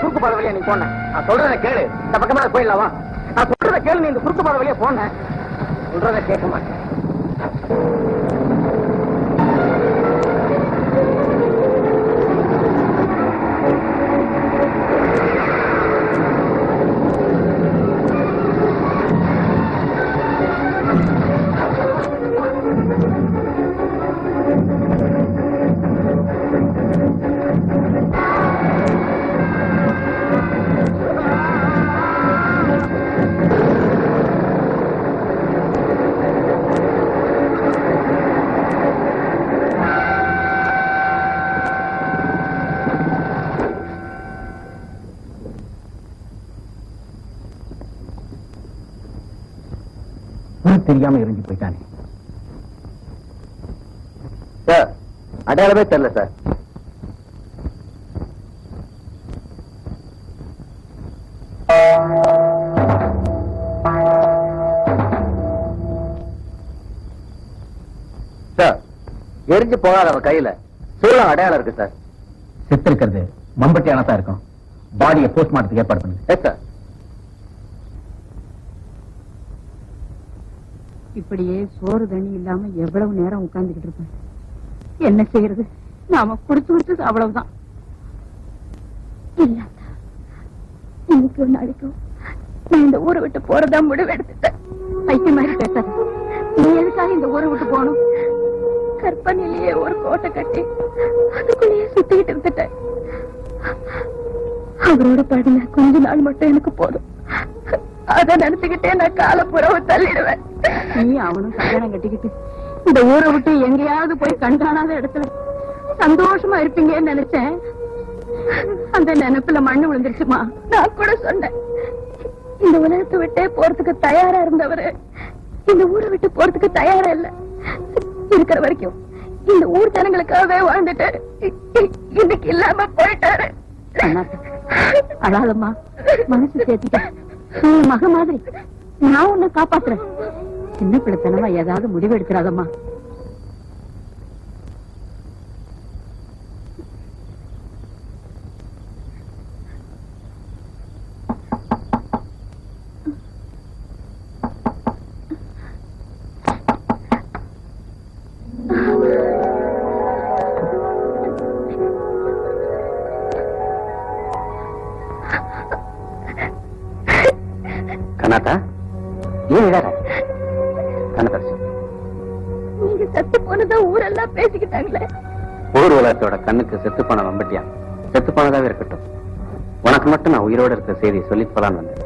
குறுக்கு பாதை வழியா நீ போன நான் சொல்றத கேளு இந்த பக்கமா போயிடலாம் வா நான் சொல்றத கேளு நீ இந்த குறுக்கு பாதை வழியா போன சொல்றத கேட்க மாட்டேன் தெரியாம எரிஞ்சு போயிட்டானே சார் அடையாளமே தெரியல சார் சார் எரிஞ்சு போகாத அவன் கையில சூழல் அடையாளம் இருக்கு சார் செத்து இருக்கிறது மம்பட்டியான தான் இருக்கும் பாடியை போஸ்ட்மார்ட்டத்துக்கு ஏற்பாடு பண்ணுங்க எஸ் சார் இப்படியே சோறு தண்ணி இல்லாம எவ்வளவு நேரம் உட்கார்ந்துகிட்டு இருப்பேன் என்ன செய்யறது நாம கொடுத்து விட்டது அவ்வளவுதான் இல்ல அத்தா. இன்னைக்கு ஒரு நாளைக்கும் நான் இந்த ஊரை விட்டு போறதா முடிவு எடுத்துட்டேன் ஐக்கிய மாதிரி பேசாத நீ எதுக்காக இந்த ஊரை விட்டு போகணும் கற்பனையிலேயே ஒரு கோட்டை கட்டி அதுக்குள்ளேயே சுத்திக்கிட்டு இருந்துட்டேன் அவரோட பழகின கொஞ்ச நாள் மட்டும் எனக்கு போதும் அத நினைச்சுக்கிட்டே நான் காலப்புறவை தள்ளிடுவேன் நீ அவனும் கல்யாணம் கட்டிக்கிட்டு இந்த ஊரை விட்டு எங்கேயாவது போய் கண்டானாத இடத்துல சந்தோஷமா இருப்பீங்கன்னு நினைச்சேன் அந்த நினைப்புல மண்ணு விழுந்துருச்சுமா நான் கூட சொன்னேன் இந்த உலகத்தை விட்டே போறதுக்கு தயாரா இருந்தவரு இந்த ஊரை விட்டு போறதுக்கு தயாரா இல்ல இருக்கிற வரைக்கும் இந்த ஊர் ஜனங்களுக்காகவே வாழ்ந்துட்டாரு இ- இ- இன்னைக்கு இல்லாம போயிட்டாரு அண்ணாத்த, அழாதம்மா மனசு சேர்த்துட்ட நீ மக மாதிரி நான் உன்னை காப்பாத்துறேன் சின்ன பிள்ளைத்தனமா ஏதாவது முடிவு எடுக்கிறாதம்மா கண்ணாத்தா ஏன் இழற கண்ணதாசி நீங்க செத்து போனதா ஊரெல்லாம் பேசிக்கிட்டாங்களே ஊர் உலகத்தோட கண்ணுக்கு செத்து போன வம்பட்டியா செத்து போனதாவே இருக்கட்டும் உனக்கு மட்டும் நான் உயிரோட இருக்கிற செய்தியை சொல்லிட்டு போலான்னு வந்தேன்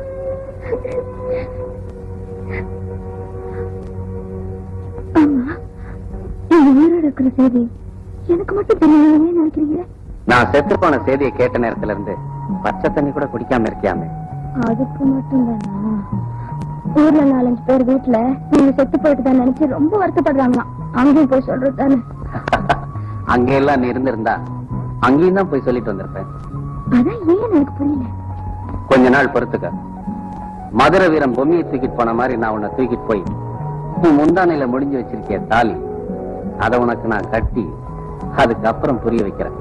ஆமா இந்த உயிரோட இருக்கிற செய்தி எனக்கு மட்டும் தெரியலையே நினைக்கிறீங்க நான் செத்து போன செய்தியை கேட்ட நேரத்துல இருந்து பச்சை தண்ணி கூட குடிக்காம இருக்கியாமே அதுக்கு மட்டும் தானா ஊர்ல நாலஞ்சு பேர் வீட்டுல நீங்க செத்து போயிட்டு தான் நினைச்சு ரொம்ப வருத்தப்படுறாங்களாம் அங்கேயும் போய் சொல்றது தானே அங்க எல்லாம் நீ இருந்திருந்தா அங்கேயும் தான் போய் சொல்லிட்டு வந்திருப்பேன் அதான் ஏன் எனக்கு புரியல கொஞ்ச நாள் பொறுத்துக்க மதுரை வீரன் பொம்மியை தூக்கிட்டு போன மாதிரி நான் உன்னை தூக்கிட்டு போய் உன் முந்தானையில முடிஞ்சு வச்சிருக்கிய தாலி அதை உனக்கு நான் கட்டி அதுக்கப்புறம் புரிய வைக்கிறேன்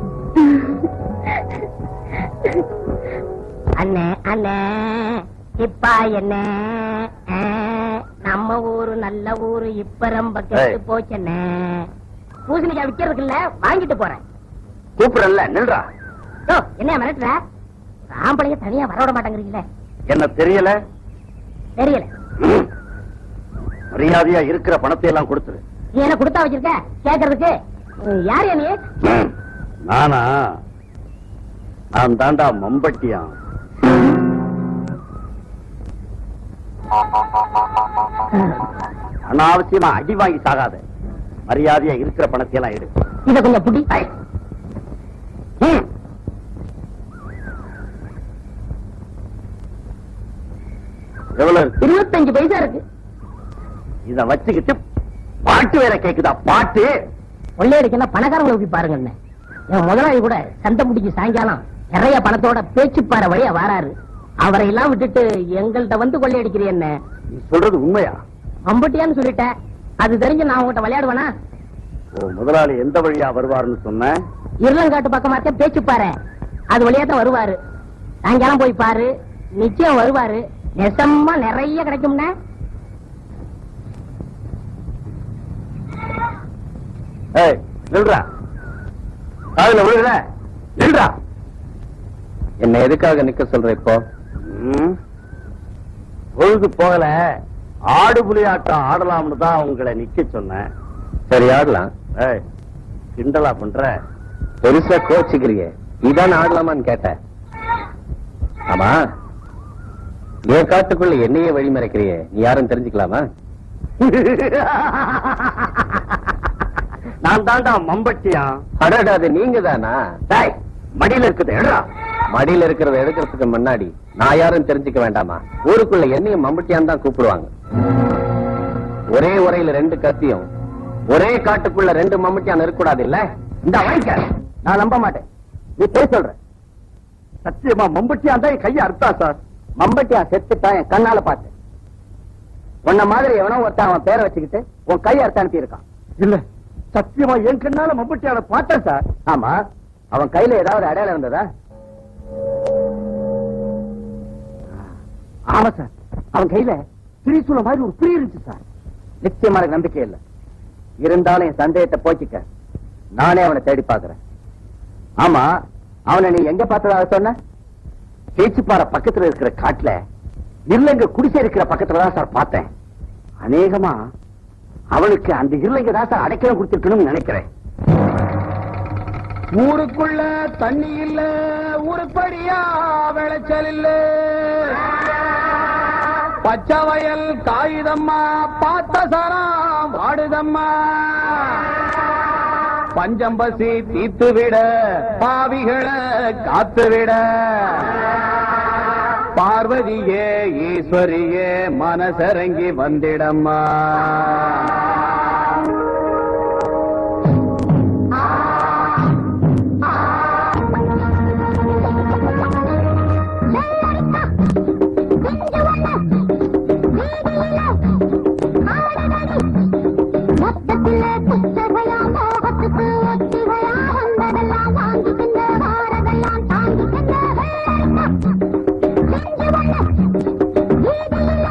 அண்ணே அண்ணே இப்பா என்ன ஆ, நம்ம ஊரு நல்ல ஊரு இப்ப ரொம்ப கெட்டு ஏய். போச்சண்ணே பூசணிக்காய் விக்கிறதுக்குல்ல வாங்கிட்டு போறேன் கூப்பிடல நில்றா யோ, என்ன மிரட்டுற ஆம்பளைய தனியா வரவிட மாட்டேங்கிறீங்களே என்ன தெரியல தெரியல ம். மரியாதையா இருக்கிற பணத்தை எல்லாம் கொடுத்துரு நீ என்ன கொடுத்தா வச்சிருக்க கேக்குறதுக்கு உம், யார் நீ ம். நானா நான் தாண்டா மம்பட்டியா அனாவசியமா அடி வாங்கி சாகாத மரியாதையா இருக்கிற பணத்தை எல்லாம் எடு இத கொஞ்சம் புடி ம். எவ்வளவு இருக்கு இருபத்தஞ்சு பைசா இருக்கு இத வச்சுக்கிட்டு பாட்டு வேற கேக்குதா பாட்டு கொள்ளையடிக்கெல்லாம் பணக்காரங்களை ஊக்கி பாருங்க அண்ணே. என் முதலாளி கூட சந்தை முடிஞ்சு சாயங்காலம் நிறைய பணத்தோட பேச்சுப்பாறை வழியா வாராரு அவரை எல்லாம் விட்டுட்டு எங்கள்கிட்ட வந்து கொள்ளையடிக்கிறீ என்ன நீ சொல்றது உண்மையா அம்பட்டியான்னு சொல்லிட்டேன் அது தெரிஞ்சு நான் உங்ககிட்ட விளையாடுவேனா ஓ முதலாளி எந்த வழியா வருவாருன்னு சொன்ன இருளங்காட்டு பக்கமாத்தே பேச்சுப்பாறை அது வழியா தான் வருவாரு சாயங்காலம் போய் பாரு நிச்சயம் வருவாரு நெசமா நிறைய கிடைக்கும்னா ஏய் நில்றா காதுல விழுதுல நில்றா என்ன எதுக்காக நிக்க சொல்ற இப்போ ம். பொழுது போகல ஆடு புலி ஆட்டம் ஆடலாம்னு தான் உங்களை நிக்க சொன்னேன் சரி ஆடலாம் ஏய் கிண்டலா பண்ற பெருசா கோச்சுக்கிறியே இதான் ஆடலாமான்னு கேட்டேன் ஆமா என் காட்டுக்குள்ள என்னையே வழி மறைக்கிறியே நீ யாரும் தெரிஞ்சுக்கலாமா நான் தாண்டா மம்பட்டியா அடடா அது நீங்க தானா டேய் மடியில இருக்குது எடுறா மடியில இருக்கிறத எடுக்கிறதுக்கு முன்னாடி நான் யாரும் தெரிஞ்சுக்க வேண்டாமா ஊருக்குள்ள என்னையும் மம்பட்டியான் தான் கூப்பிடுவாங்க ஒரே உரையில ரெண்டு கத்தியும் ஒரே காட்டுக்குள்ள ரெண்டு மம்பட்டியான் இருக்கக்கூடாது இல்ல இந்த வாங்கிக்க நான் நம்ப மாட்டேன் நீ பேர் சொல்ற சத்தியமா மம்பட்டியா தான் என் கையை அறுத்தா சார் மம்பட்டியா செத்துட்டா என் கண்ணால பார்த்தேன் உன்ன மாதிரி எவனோ ஒருத்தன் அவன் பேரை வச்சுக்கிட்டு உன் கையை அறுத்து அனுப்பி இருக்கான் இல்ல சத்தியமா என் கண்ணால மம்பட்டியால பார்த்தேன் சார் ஆமா அவன் கையில ஏதாவது அடையாளம் இருந்ததா ஆமா சார் அவன் கையில திரிசூல மாதிரி ஒரு புரி இருந்துச்சு சார் நிச்சயமா எனக்கு நம்பிக்கை இல்ல இருந்தாலும் என் சந்தேகத்தை போக்கிக்க நானே அவனை தேடி பார்க்கிறேன் ஆமா அவனை நீ எங்க பார்த்ததாக சொன்ன பேச்சுப்பாறை பக்கத்துல இருக்கிற காட்டுல இருளங்க குடிசை இருக்கிற பக்கத்துல தான் சார் பார்த்தேன் அநேகமா அவனுக்கு அந்த இருளங்க தான் சார் அடைக்கலம் கொடுத்திருக்கணும்னு நினைக்கிறேன் ஊருக்குள்ள தண்ணி இல்ல ஊருப்படியா விளைச்சல் இல்ல பச்சை வயல் காகிதம்மா பார்த்த சரம் வாடுதம்மா பஞ்சம்பசி தீத்து விட பாவிகளை காத்து விட பார்வதியே ஈஸ்வரியே மனசரங்கி வந்திடம்மா மொத்தத்துல புத்தகையா மோகத்துக்கு ஒத்திகையா வந்ததெல்லாம் வாங்கிக்கின்ற வாரதெல்லாம் தாங்கிக்கின்ற செஞ்சு வண்ண வீதியில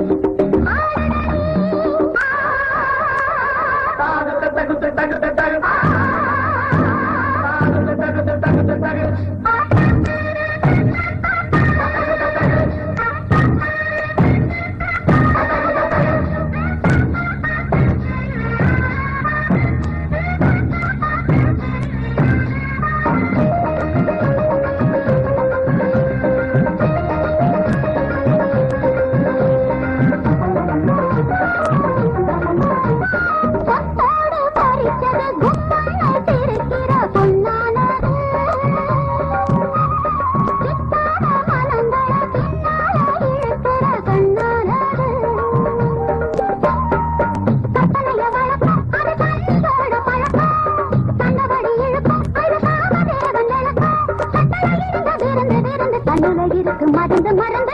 சொத்தோடு பறிச்சது கும்மான சிரிக்கிற பொன்னானது சித்தான மனங்களை பின்னால இழுக்கிற கண்ணானது கட்டளைய வழக்கம் அது கண்ணோட பழக்கம் கண்டபடி இழுக்கும் அது காம தேவன் விளக்கம் கட்டளை இருந்து விருந்து விருந்து கண்ணுல இருக்கு மருந்து மருந்து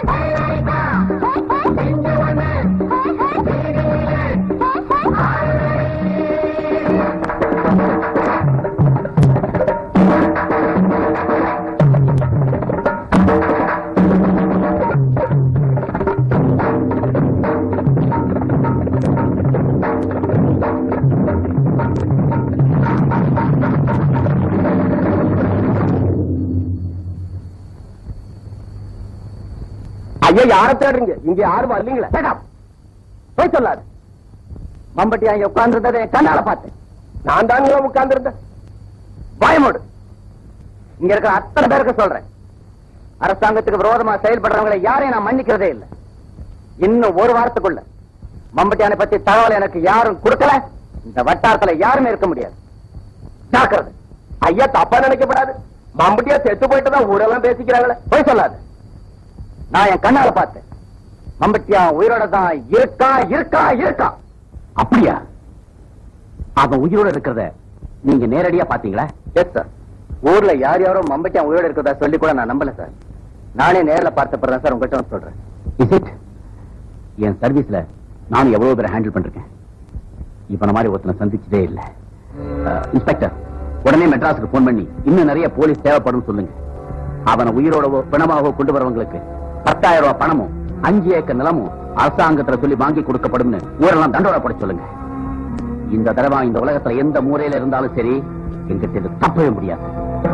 ஐயா யார தேடுறீங்க இங்க யாரும் வரலீங்களா Shut up. போய் சொல்லாது மம்பட்டியா இங்க உட்கார்ந்துருந்ததை என் கண்ணால பார்த்தேன் நான் தாங்க உட்கார்ந்துருந்தேன் பயமோடு இங்க இருக்கிற அத்தனை பேருக்கு சொல்றேன் அரசாங்கத்துக்கு விரோதமா செயல்படுறவங்களை யாரையும் நான் மன்னிக்கிறதே இல்லை இன்னும் ஒரு வாரத்துக்குள்ள மம்பட்டியானை பத்தி தகவல் எனக்கு யாரும் கொடுக்கல இந்த வட்டாரத்துல யாருமே இருக்க முடியாது ஜாக்கிரதை ஐயா தப்பா நினைக்கப்படாது மம்பட்டியா செத்து போயிட்டு தான் ஊரெல்லாம் பேசிக்கிறாங்களே போய் சொல்லாது நான் என் கண்ணால பார்த்தேன் மம்பட்டியா உயிரோட தான் இருக்கா இருக்கா இருக்கா அப்படியா அவன் உயிரோட இருக்கிறத நீங்க நேரடியா பாத்தீங்களா எஸ் சார் ஊர்ல யார் யாரோ மம்பட்டியா உயிரோட இருக்கிறதா சொல்லி கூட நான் நம்பல சார் நானே நேர்ல பார்த்தப்பறேன் சார் உங்ககிட்ட வந்து சொல்றேன் இஸ் இட் என் சர்வீஸ்ல நானும் எவ்வளவு பேரை ஹேண்டில் பண்றேன் இப்ப மாதிரி ஒருத்தனை சந்திச்சதே இல்ல இன்ஸ்பெக்டர் உடனே மெட்ராஸுக்கு போன் பண்ணி இன்னும் நிறைய போலீஸ் தேவைப்படும் சொல்லுங்க அவனை உயிரோடவோ பிணமாகவோ கொண்டு வரவங்களுக்கு பத்தாயிரம் ரூபாய் பணமும் அஞ்சு ஏக்கர் நிலமும் அரசாங்கத்துல சொல்லி வாங்கி கொடுக்கப்படும்னு ஊரெல்லாம் தண்டோட போட சொல்லுங்க இந்த தடவை இந்த உலகத்துல எந்த மூலையில இருந்தாலும் சரி எங்கிட்ட இது தப்பவே முடியாது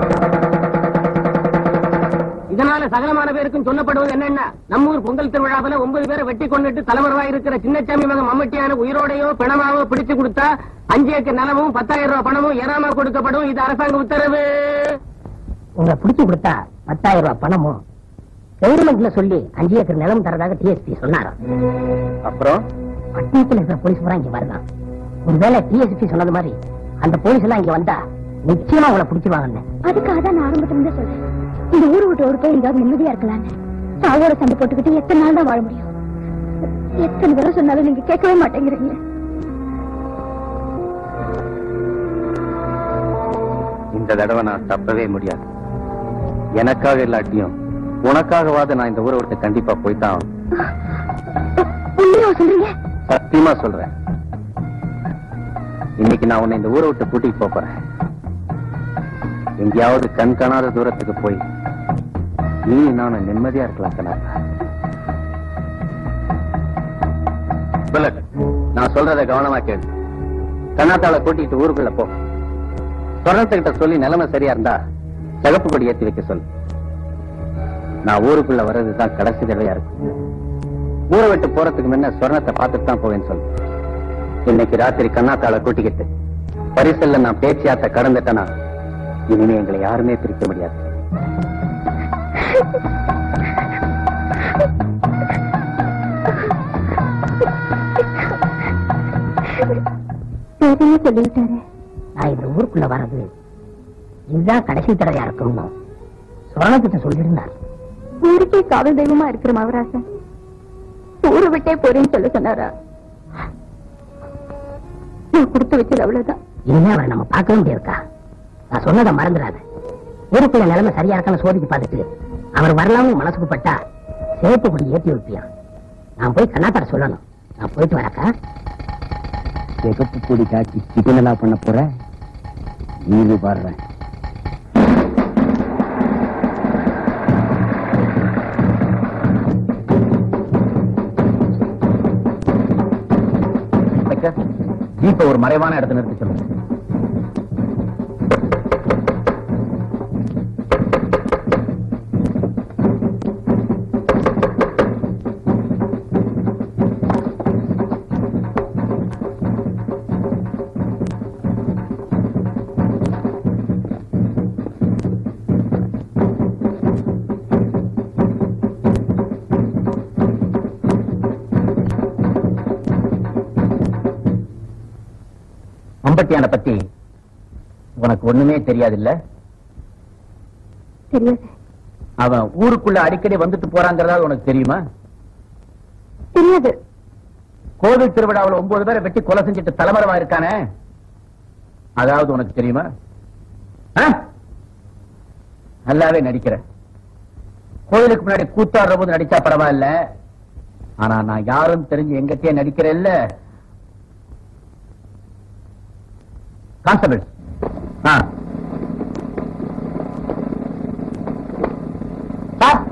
இதனால சகலமான பேருக்கும் சொல்லப்படுவது என்னன்னா நம்ம ஊர் பொங்கல் திருவிழாவில ஒன்பது பேரை வெட்டி கொண்டுட்டு தலைவரவா இருக்கிற சின்னச்சாமி மகன் மம்மட்டியான உயிரோடையோ பிணமாவோ பிடிச்சு கொடுத்தா அஞ்சு ஏக்கர் நிலமும் பத்தாயிரம் ரூபாய் பணமும் ஏறாம கொடுக்கப்படும் இது அரசாங்க உத்தரவு உங்களை பிடிச்சு கொடுத்தா பத்தாயிரம் ரூபாய் பணமும் கவர்மெண்ட்ல சொல்லி அஞ்சு ஏக்கர் நிலம் தரதாக டிஎஸ்பி சொன்னாராம் அப்புறம் பட்டணத்துல இருக்கிற போலீஸ் பூரா இங்க வரலாம் ஒருவேளை டிஎஸ்பி சொன்னது மாதிரி அந்த போலீஸ் எல்லாம் இங்க வந்தா நிச்சயமா உங்களை பிடிச்சிருவாங்கன்னு அதுக்காக தான் நான் ஆரம்பத்துல இருந்தே சொல்றேன் இந்த ஊரு விட்டு ஒரு போய் எங்காவது நிம்மதியா இருக்கலாம்னு சாவோட சண்டை போட்டுக்கிட்டு எத்தனை நாள் தான் வாழ முடியும் எத்தனை தடவை சொன்னாலும் நீங்க கேட்கவே மாட்டேங்கிறீங்க இந்த தடவை நான் தப்பவே முடியாது எனக்காக இல்லாட்டியும் உனக்காகவாத நான் இந்த ஊரை விட்டு கண்டிப்பா போய்தான் ஆகணும். உண்மையா சொல்றீங்க சத்தியமா சொல்றேன் இன்னைக்கு நான் உன்னை இந்த ஊரை விட்டு கூட்டிட்டு போப் போறேன் எங்கேயாவது கண் காணாத தூரத்துக்கு போய் நீ நானும் நிம்மதியா இருக்கலாம் கணக்கா புல்லட் நான் சொல்றத கவனமா கேளு கண்ணாத்தால கூட்டிட்டு ஊருக்குள்ள போ சொர்ணத்துக்கிட்ட சொல்லி நிலைமை சரியா இருந்தா சிகப்பு கொடி ஏத்தி வைக்க சொல்லு நான் ஊருக்குள்ள வர்றதுதான் கடைசி தடவையா இருக்கும் ஊரை விட்டு போறதுக்கு முன்ன சொர்ணத்தை பார்த்துட்டு தான் போவேன்னு சொல்லு இன்னைக்கு ராத்திரி கண்ணாத்தாள கூட்டிக்கிட்டு பரிசல்ல நான் பேச்சியாத்த கடந்துட்டேனா இனிமே எங்களை யாருமே பிரிக்க முடியாது பெரிய சொல்லிவிட்டாரு நான் இந்த ஊருக்குள்ள வர்றது இதுதான் கடைசி தடவையா இருக்கும்னு சொரணத்திட்ட சொல்லியிருந்தார் ஊருக்கே காவல் தெய்வமா இருக்கிற மவராசன் ஊரை விட்டே போறேன்னு சொல்ல சொன்னாரா நான் கொடுத்து வச்சது அவ்வளவுதான் இனிமே அவரை நம்ம பார்க்கவே முடியாதுக்கா நான் சொன்னதை மறந்துடாத ஊருக்குள்ள நிலைமை சரியா இருக்கான்னு சோதிச்சு பார்த்துட்டு அவர் வரலாம்னு மனசுக்கு பட்டா சிவப்பு கொடி ஏத்தி வைப்பியான் நான் போய் கண்ணாத்தார சொல்லணும் நான் போயிட்டு வரக்கா சிகப்பு கொடி காட்சி சிக்கனலா பண்ண போற நீங்க பாடுறேன் ஜீப்ப ஒரு மறைவான இடத்துல நிறுத்தி சொல்லுங்க அம்பட்டியான பத்தி உனக்கு ஒண்ணுமே தெரியாது இல்ல தெரியாது அவன் ஊருக்குள்ள அடிக்கடி வந்துட்டு போறாங்கிறதா உனக்கு தெரியுமா தெரியாது கோவில் திருவிழாவுல ஒன்பது பேரை வெட்டி கொலை செஞ்சுட்டு தலைமறைவா இருக்கானே அதாவது உனக்கு தெரியுமா ஆ? நல்லாவே நடிக்கிற கோயிலுக்கு முன்னாடி கூத்தாடுற போது நடிச்சா பரவாயில்ல ஆனா நான் யாரும் தெரிஞ்சு எங்கத்தையே நடிக்கிறேன்ல கான்ஸ்டபிள் ஆ சார்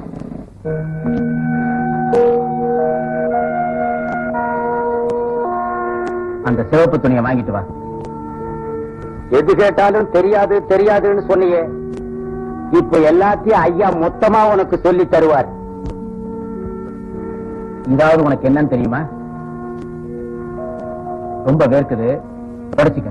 அந்த சிவப்பு துணியை வாங்கிட்டு வா எது கேட்டாலும் தெரியாது தெரியாதுன்னு சொன்னியே இப்ப எல்லாத்தையும் ஐயா மொத்தமா உனக்கு சொல்லி தருவார் இதாவது உனக்கு என்னன்னு தெரியுமா ரொம்ப வேர்க்குது படிச்சுக்க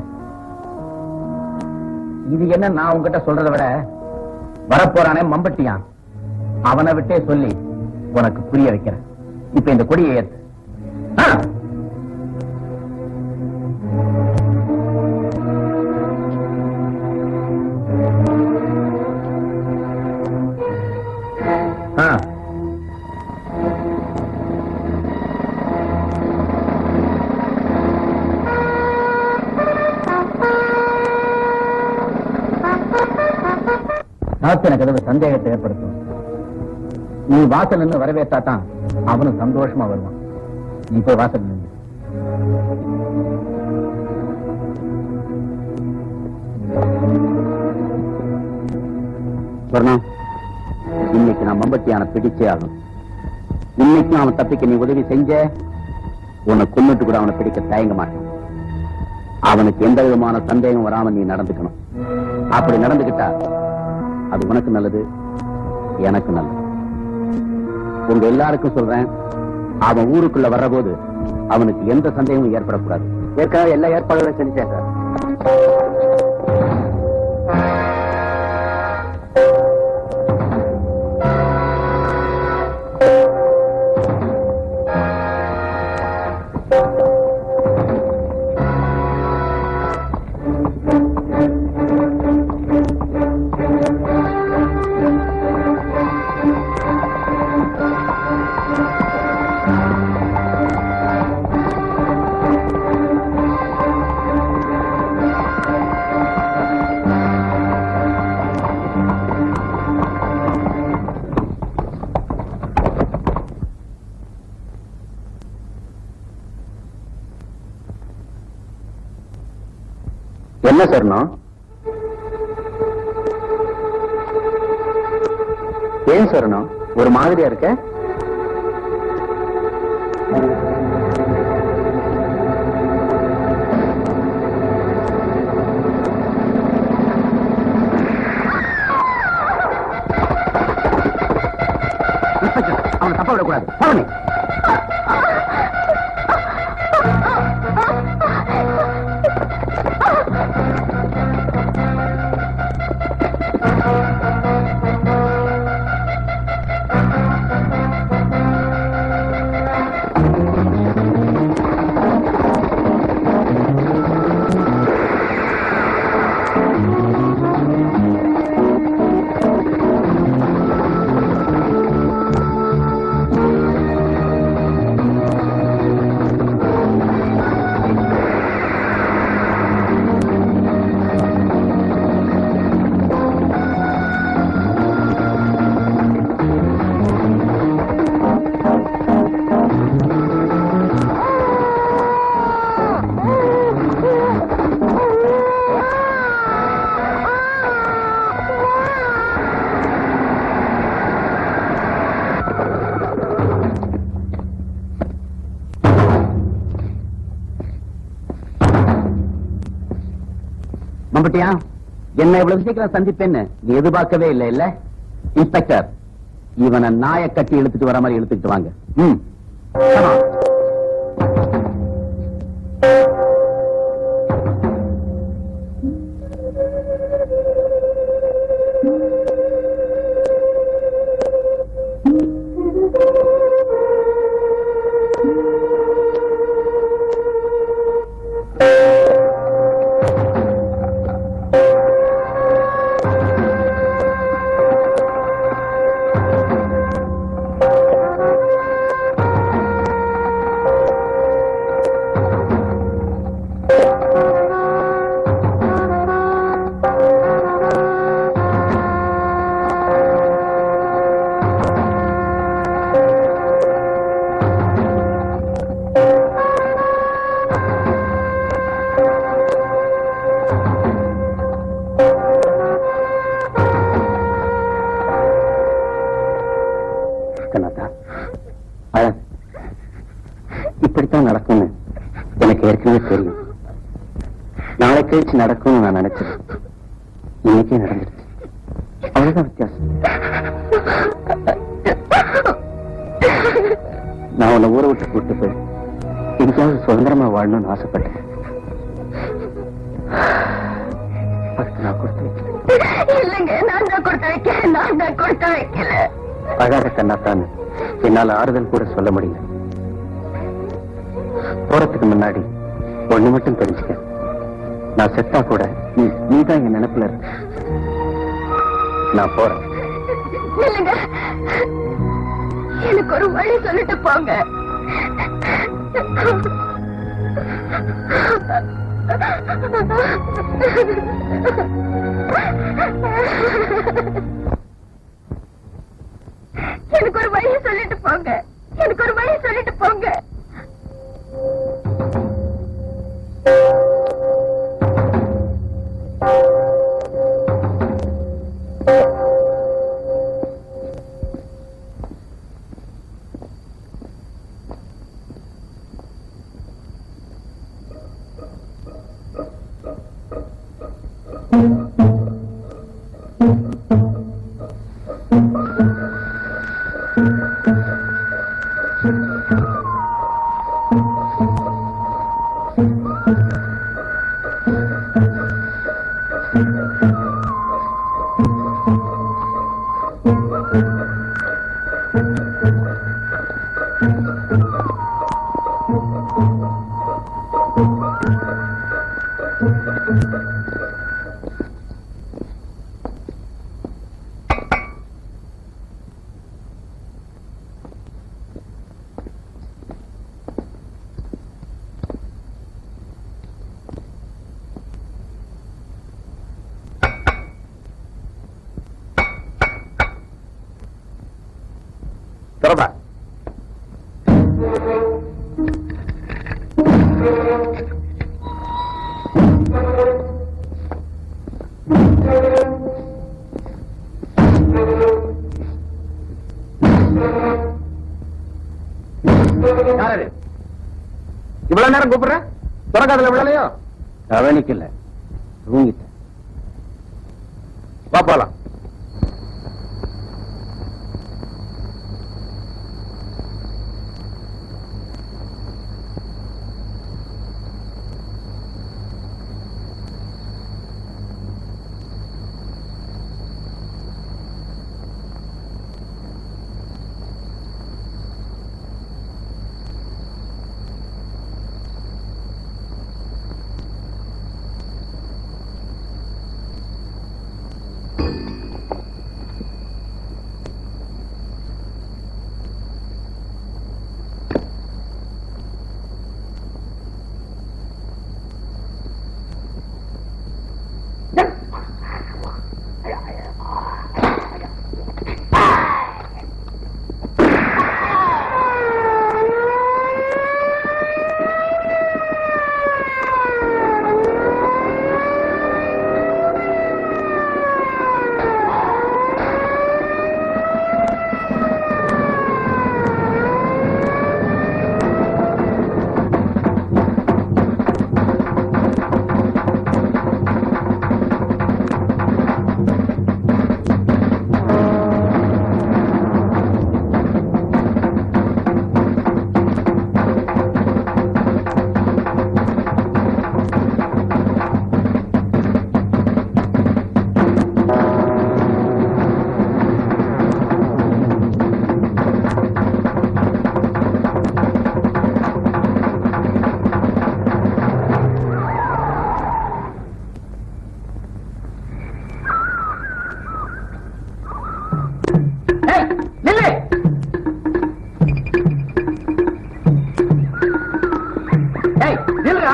இது என்ன நான் உன்கிட்ட சொல்றதை விட வரப்போறானே மம்பட்டியான் அவனை விட்டே சொல்லி உனக்கு புரிய வைக்கிறேன் இப்ப இந்த கொடியை ஏத்து ஆ. ஆ. நாத்து எனக்கு ஏதாவது சந்தேகத்தை ஏற்படுத்தும் நீ வாசல் நின்று வரவேற்றா தான் அவனும் சந்தோஷமா வருவான் நீ போய் வாசல் நின்று சொர்ணம் இன்னைக்கு நான் மம்பட்டியான பிடிச்சே ஆகும் இன்னைக்கும் அவன் தப்பிக்க நீ உதவி செஞ்ச உன்னை கொன்னுட்டு கூட அவனை பிடிக்க தயங்க மாட்டான் அவனுக்கு எந்த விதமான சந்தேகம் வராம நீ நடந்துக்கணும் அப்படி நடந்துகிட்டா அது உனக்கு நல்லது எனக்கு நல்லது உங்க எல்லாருக்கும் சொல்றேன் அவன் ஊருக்குள்ள வர்றபோது அவனுக்கு எந்த சந்தேகமும் ஏற்படக்கூடாது ஏற்கனவே எல்லா ஏற்பாடுகளும் செஞ்சேன் சார் என்ன சொன்னோம் ஏன் சொல்லணும் ஒரு மாதிரியா இருக்க அவனை தப்ப விடக்கூடாது போனே மம்பட்டியா என்ன இவ்வளவு சீக்கிரம் சந்திப்பேன்னு நீ எதிர்பார்க்கவே இல்லை இல்ல இன்ஸ்பெக்டர் இவனை நாய கட்டி இழுத்துட்டு வர மாதிரி இழுத்துட்டு வாங்க ம் Come on. கண்ணாத்தா அழகு இப்படித்தான் நடக்கும்னு எனக்கு ஏற்கனவே தெரியும் நாளை கழிச்சு நடக்கும்னு நான் நினைச்சேன் இன்னைக்கே நடந்துருச்சு அவ்வளவுதான் வித்தியாசம் நான் உன்னை ஊரை விட்டு கூட்டு போய் எங்கேயாவது சுதந்திரமா வாழணும்னு ஆசைப்பட்டேன் அதுக்கு நான் கொடுத்து வைக்கிறேன் இல்லைங்க நான் தான் கொடுத்து வைக்கிறேன் நான் தான் கொடுத்து வைக்கல அழாத கண்ணாத்தான் என்னால ஆறுதல் கூட சொல்ல முடியல போறதுக்கு முன்னாடி ஒண்ணு மட்டும் தெரிஞ்சுக்க நான் செத்தா கூட நீ நீதான் என் நினைப்புல இருக்க நான் போறேன் இல்லைங்க எனக்கு ஒரு வழி சொல்லிட்டு போங்க எனக்கு ஒரு வழி சொல்லிட்டு போங்க எனக்கு ஒரு வழி சொல்லிட்டு போங்க தொடப்பா யாரு இவ்வளவு நேரம் கூப்பிடுற துறக்காதுல விழலையோ கவனிக்கல தூங்கிட்டேன் வா போலாம் நில்லு ஏய் நில்லுடா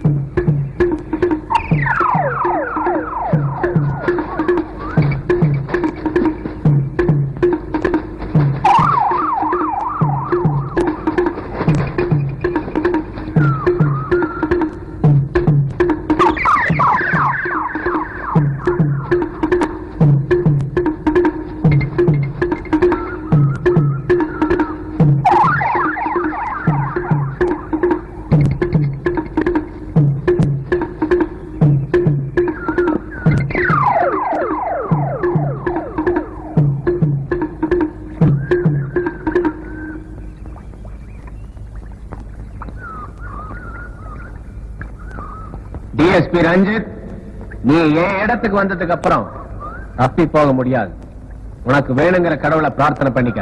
டிஎஸ்பி ரஞ்சித் நீ என் இடத்துக்கு வந்ததுக்கு அப்புறம் தப்பி போக முடியாது உனக்கு வேணுங்கிற கடவுளை பிரார்த்தனை பண்ணிக்க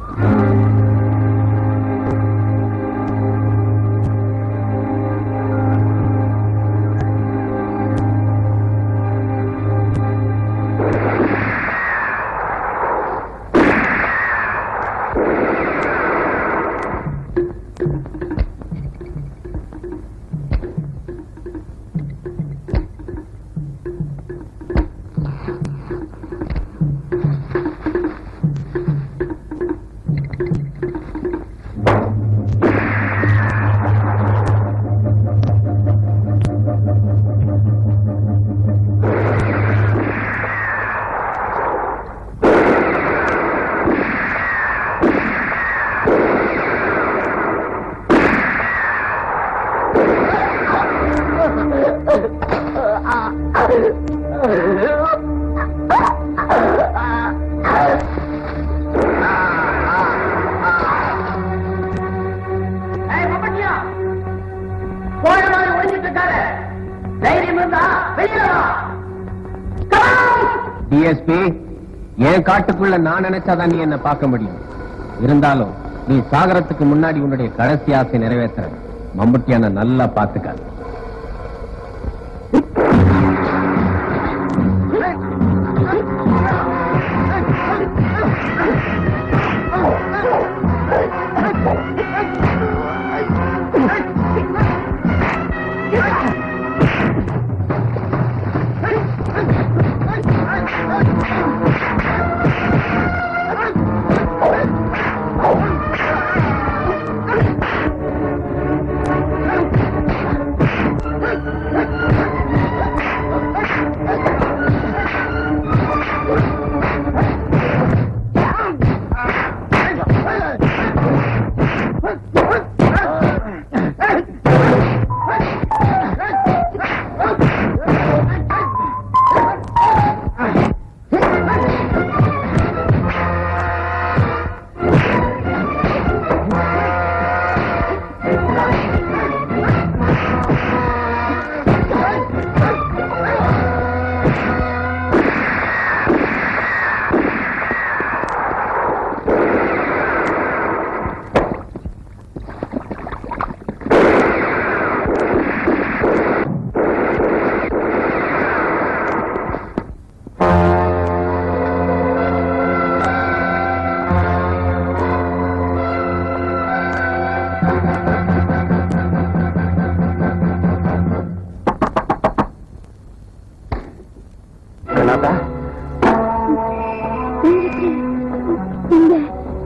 ஏய் மம்மட்டியா போன மாதிரி ஒழிஞ்சிட்டு இருக்காரு தைரியம் இருந்தா வெளியில வா Come on! டிஎஸ்பி என் காட்டுக்குள்ள நான் நினைச்சாதான் நீ என்ன பார்க்க முடியும் இருந்தாலும் நீ சாகரத்துக்கு முன்னாடி உன்னுடைய கடைசி ஆசை நிறைவேற்ற மம்புட்டியான நல்லா பாத்துக்க Hey!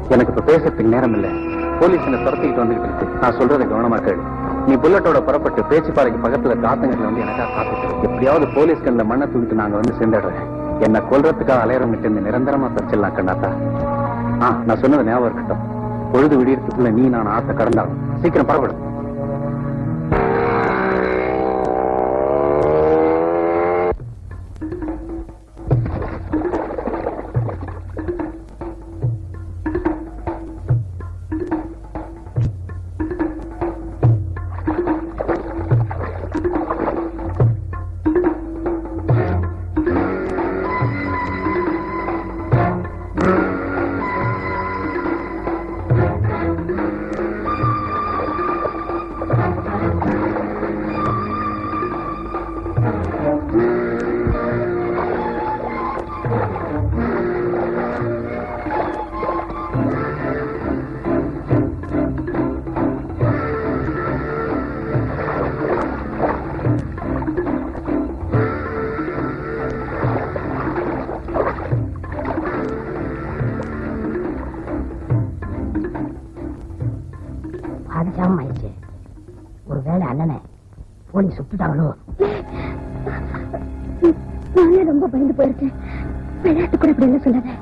எனக்கு இப்ப பேசுறதுக்கு நேரம் இல்ல போலீஸ் என்ன துரத்திக்கிட்டு வந்துகிட்டு இருக்கு நான் சொல்றதை கவனமா கேளு நீ புல்லட்டோட புறப்பட்டு பேச்சுப்பாறைக்கு பக்கத்துல காத்தங்கத்துல வந்து எனக்கா காத்துட்டு இரு. எப்படியாவது போலீஸ்க்கு அந்த மண்ணை தூக்கிட்டு நாங்க வந்து சேர்ந்துடுறேன் என்ன கொல்றதுக்காக அலையறவங்கிட்ட இருந்து நிரந்தரமா தச்சிடலாம் கண்ணாத்தா ஆ நான் சொன்னது ஞாபகம் இருக்கட்டும் பொழுது விடியறதுக்குள்ள நீ நான் ஆத்த கடந்தாலும் சீக்கிரம் புறப்படும் பாதிச்சாம ஆயிடுச்சு ஒருவேளை அண்ணனை போலீஸ் சுட்டுட்டாங்களோ நானே ரொம்ப பயந்து போயிருக்கேன் விளையாட்டு கூட இப்படி எல்லாம் சொல்லாத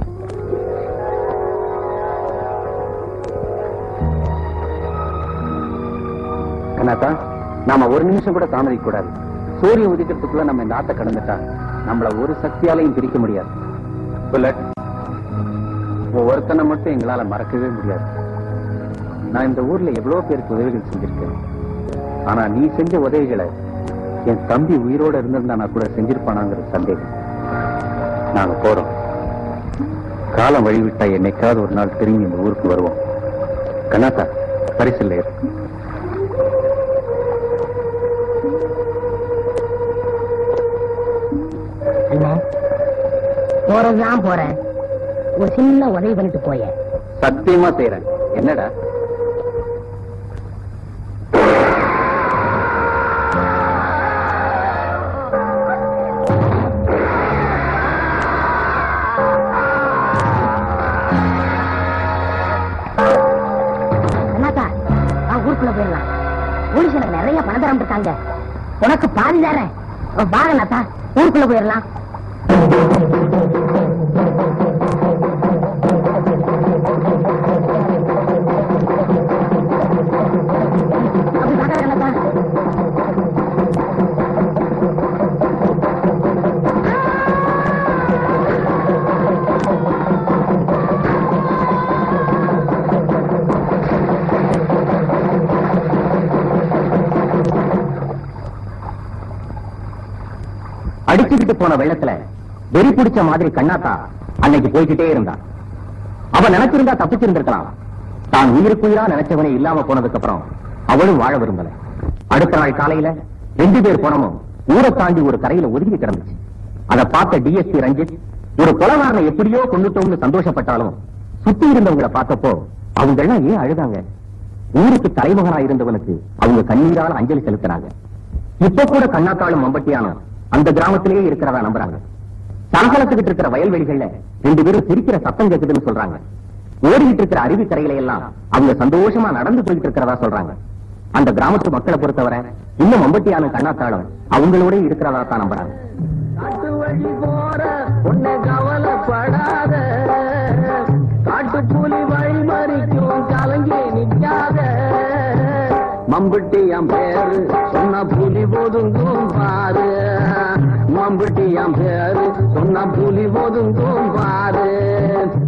கண்ணாத்தா நாம ஒரு நிமிஷம் கூட தாமதிக்க கூடாது சூரியன் உதிக்கிறதுக்குள்ள நம்ம இந்த ஆத்த கடந்துட்டா நம்மள ஒரு சக்தியாலையும் பிரிக்க முடியாது புல்லட் ஒருத்தனை மட்டும் எங்களால மறக்கவே முடியாது நான் இந்த ஊர்ல எவ்வளவு பேருக்கு உதவிகள் செஞ்சிருக்கேன் ஆனா நீ செஞ்ச உதவிகளை என் தம்பி உயிரோட இருந்திருந்தா நான் கூட செஞ்சிருப்பானாங்கிற சந்தேகம் நாங்க போறோம் காலம் வழிவிட்டா என்னைக்காவது ஒரு நாள் திரும்பி இந்த ஊருக்கு வருவோம் கண்ணாத்தா பரிசில்லை இருக்கு அண்ணா போறதுதான் போறேன் ஒரு சின்ன உதவி பண்ணிட்டு போய சத்தியமா செய்யறேன் என்னடா அண்ணாக்கா நான் ஊருக்குள்ள போயிடலாம் போலீஸ் எனக்கு நிறைய பணம் தரம் இருக்காங்க உனக்கு பாதி தரேன் வாங்க அண்ணாத்தா ஊருக்குள்ள போயிடலாம் அப்படி பார்க்காத அண்ணாத்தா. அடிச்சுக்கிட்டு போன வெள்ளத்துல வெறி பிடிச்ச மாதிரி கண்ணாத்தா அன்னைக்கு போய்கிட்டே இருந்தான் அவ நினைச்சிருந்தா தப்பிச்சிருந்திருக்கலாம் தான் உயிருக்குயிரா நினைச்சவனே இல்லாம போனதுக்கு அப்புறம் அவளும் வாழ விரும்பல அடுத்த நாள் காலையில ரெண்டு பேர் போனமும் ஊரை தாண்டி ஒரு கரையில ஒதுங்கி கிடந்துச்சு அதை பார்த்த டிஎஸ்பி ரஞ்சித் ஒரு கொலகாரனை எப்படியோ கொண்டுட்டோம்னு சந்தோஷப்பட்டாலும் சுத்தி இருந்தவங்களை பார்த்தப்போ அவங்க எல்லாம் ஏன் அழுதாங்க ஊருக்கு தலைமகனா இருந்தவனுக்கு அவங்க கண்ணீரால அஞ்சலி செலுத்தினாங்க இப்ப கூட கண்ணாத்தாளும் மம்பட்டியானும் அந்த கிராமத்திலேயே இருக்கிறதா நம்புறாங்க சலசலத்துக்கிட்டு இருக்கிற வயல்வெளிகள்ல ரெண்டு பேரும் சிரிக்கிற சத்தம் கேக்குதுன்னு சொல்றாங்க ஓடிக்கிட்டு இருக்கிற அருவி கரையில எல்லாம் அவங்க சந்தோஷமா நடந்து போயிட்டு இருக்கிறதா சொல்றாங்க அந்த கிராமத்து மக்களை பொறுத்தவரை இன்னும் மம்பட்டியானும் கண்ணாத்தாளும் அவங்களோட இருக்கிறதா தான் நம்புறாங்க காட்டு வழி போற உன்னை கவலைப்படாத காட்டு புலி வழி மறிக்கும் கலங்கி நிற்காத மம்புட்டி என் பேரு சொன்ன புலி ஒதுங்கும் பாரு மம்புட்டி என் பேரு சொன்ன புலி ஒதுங்கும் பாரு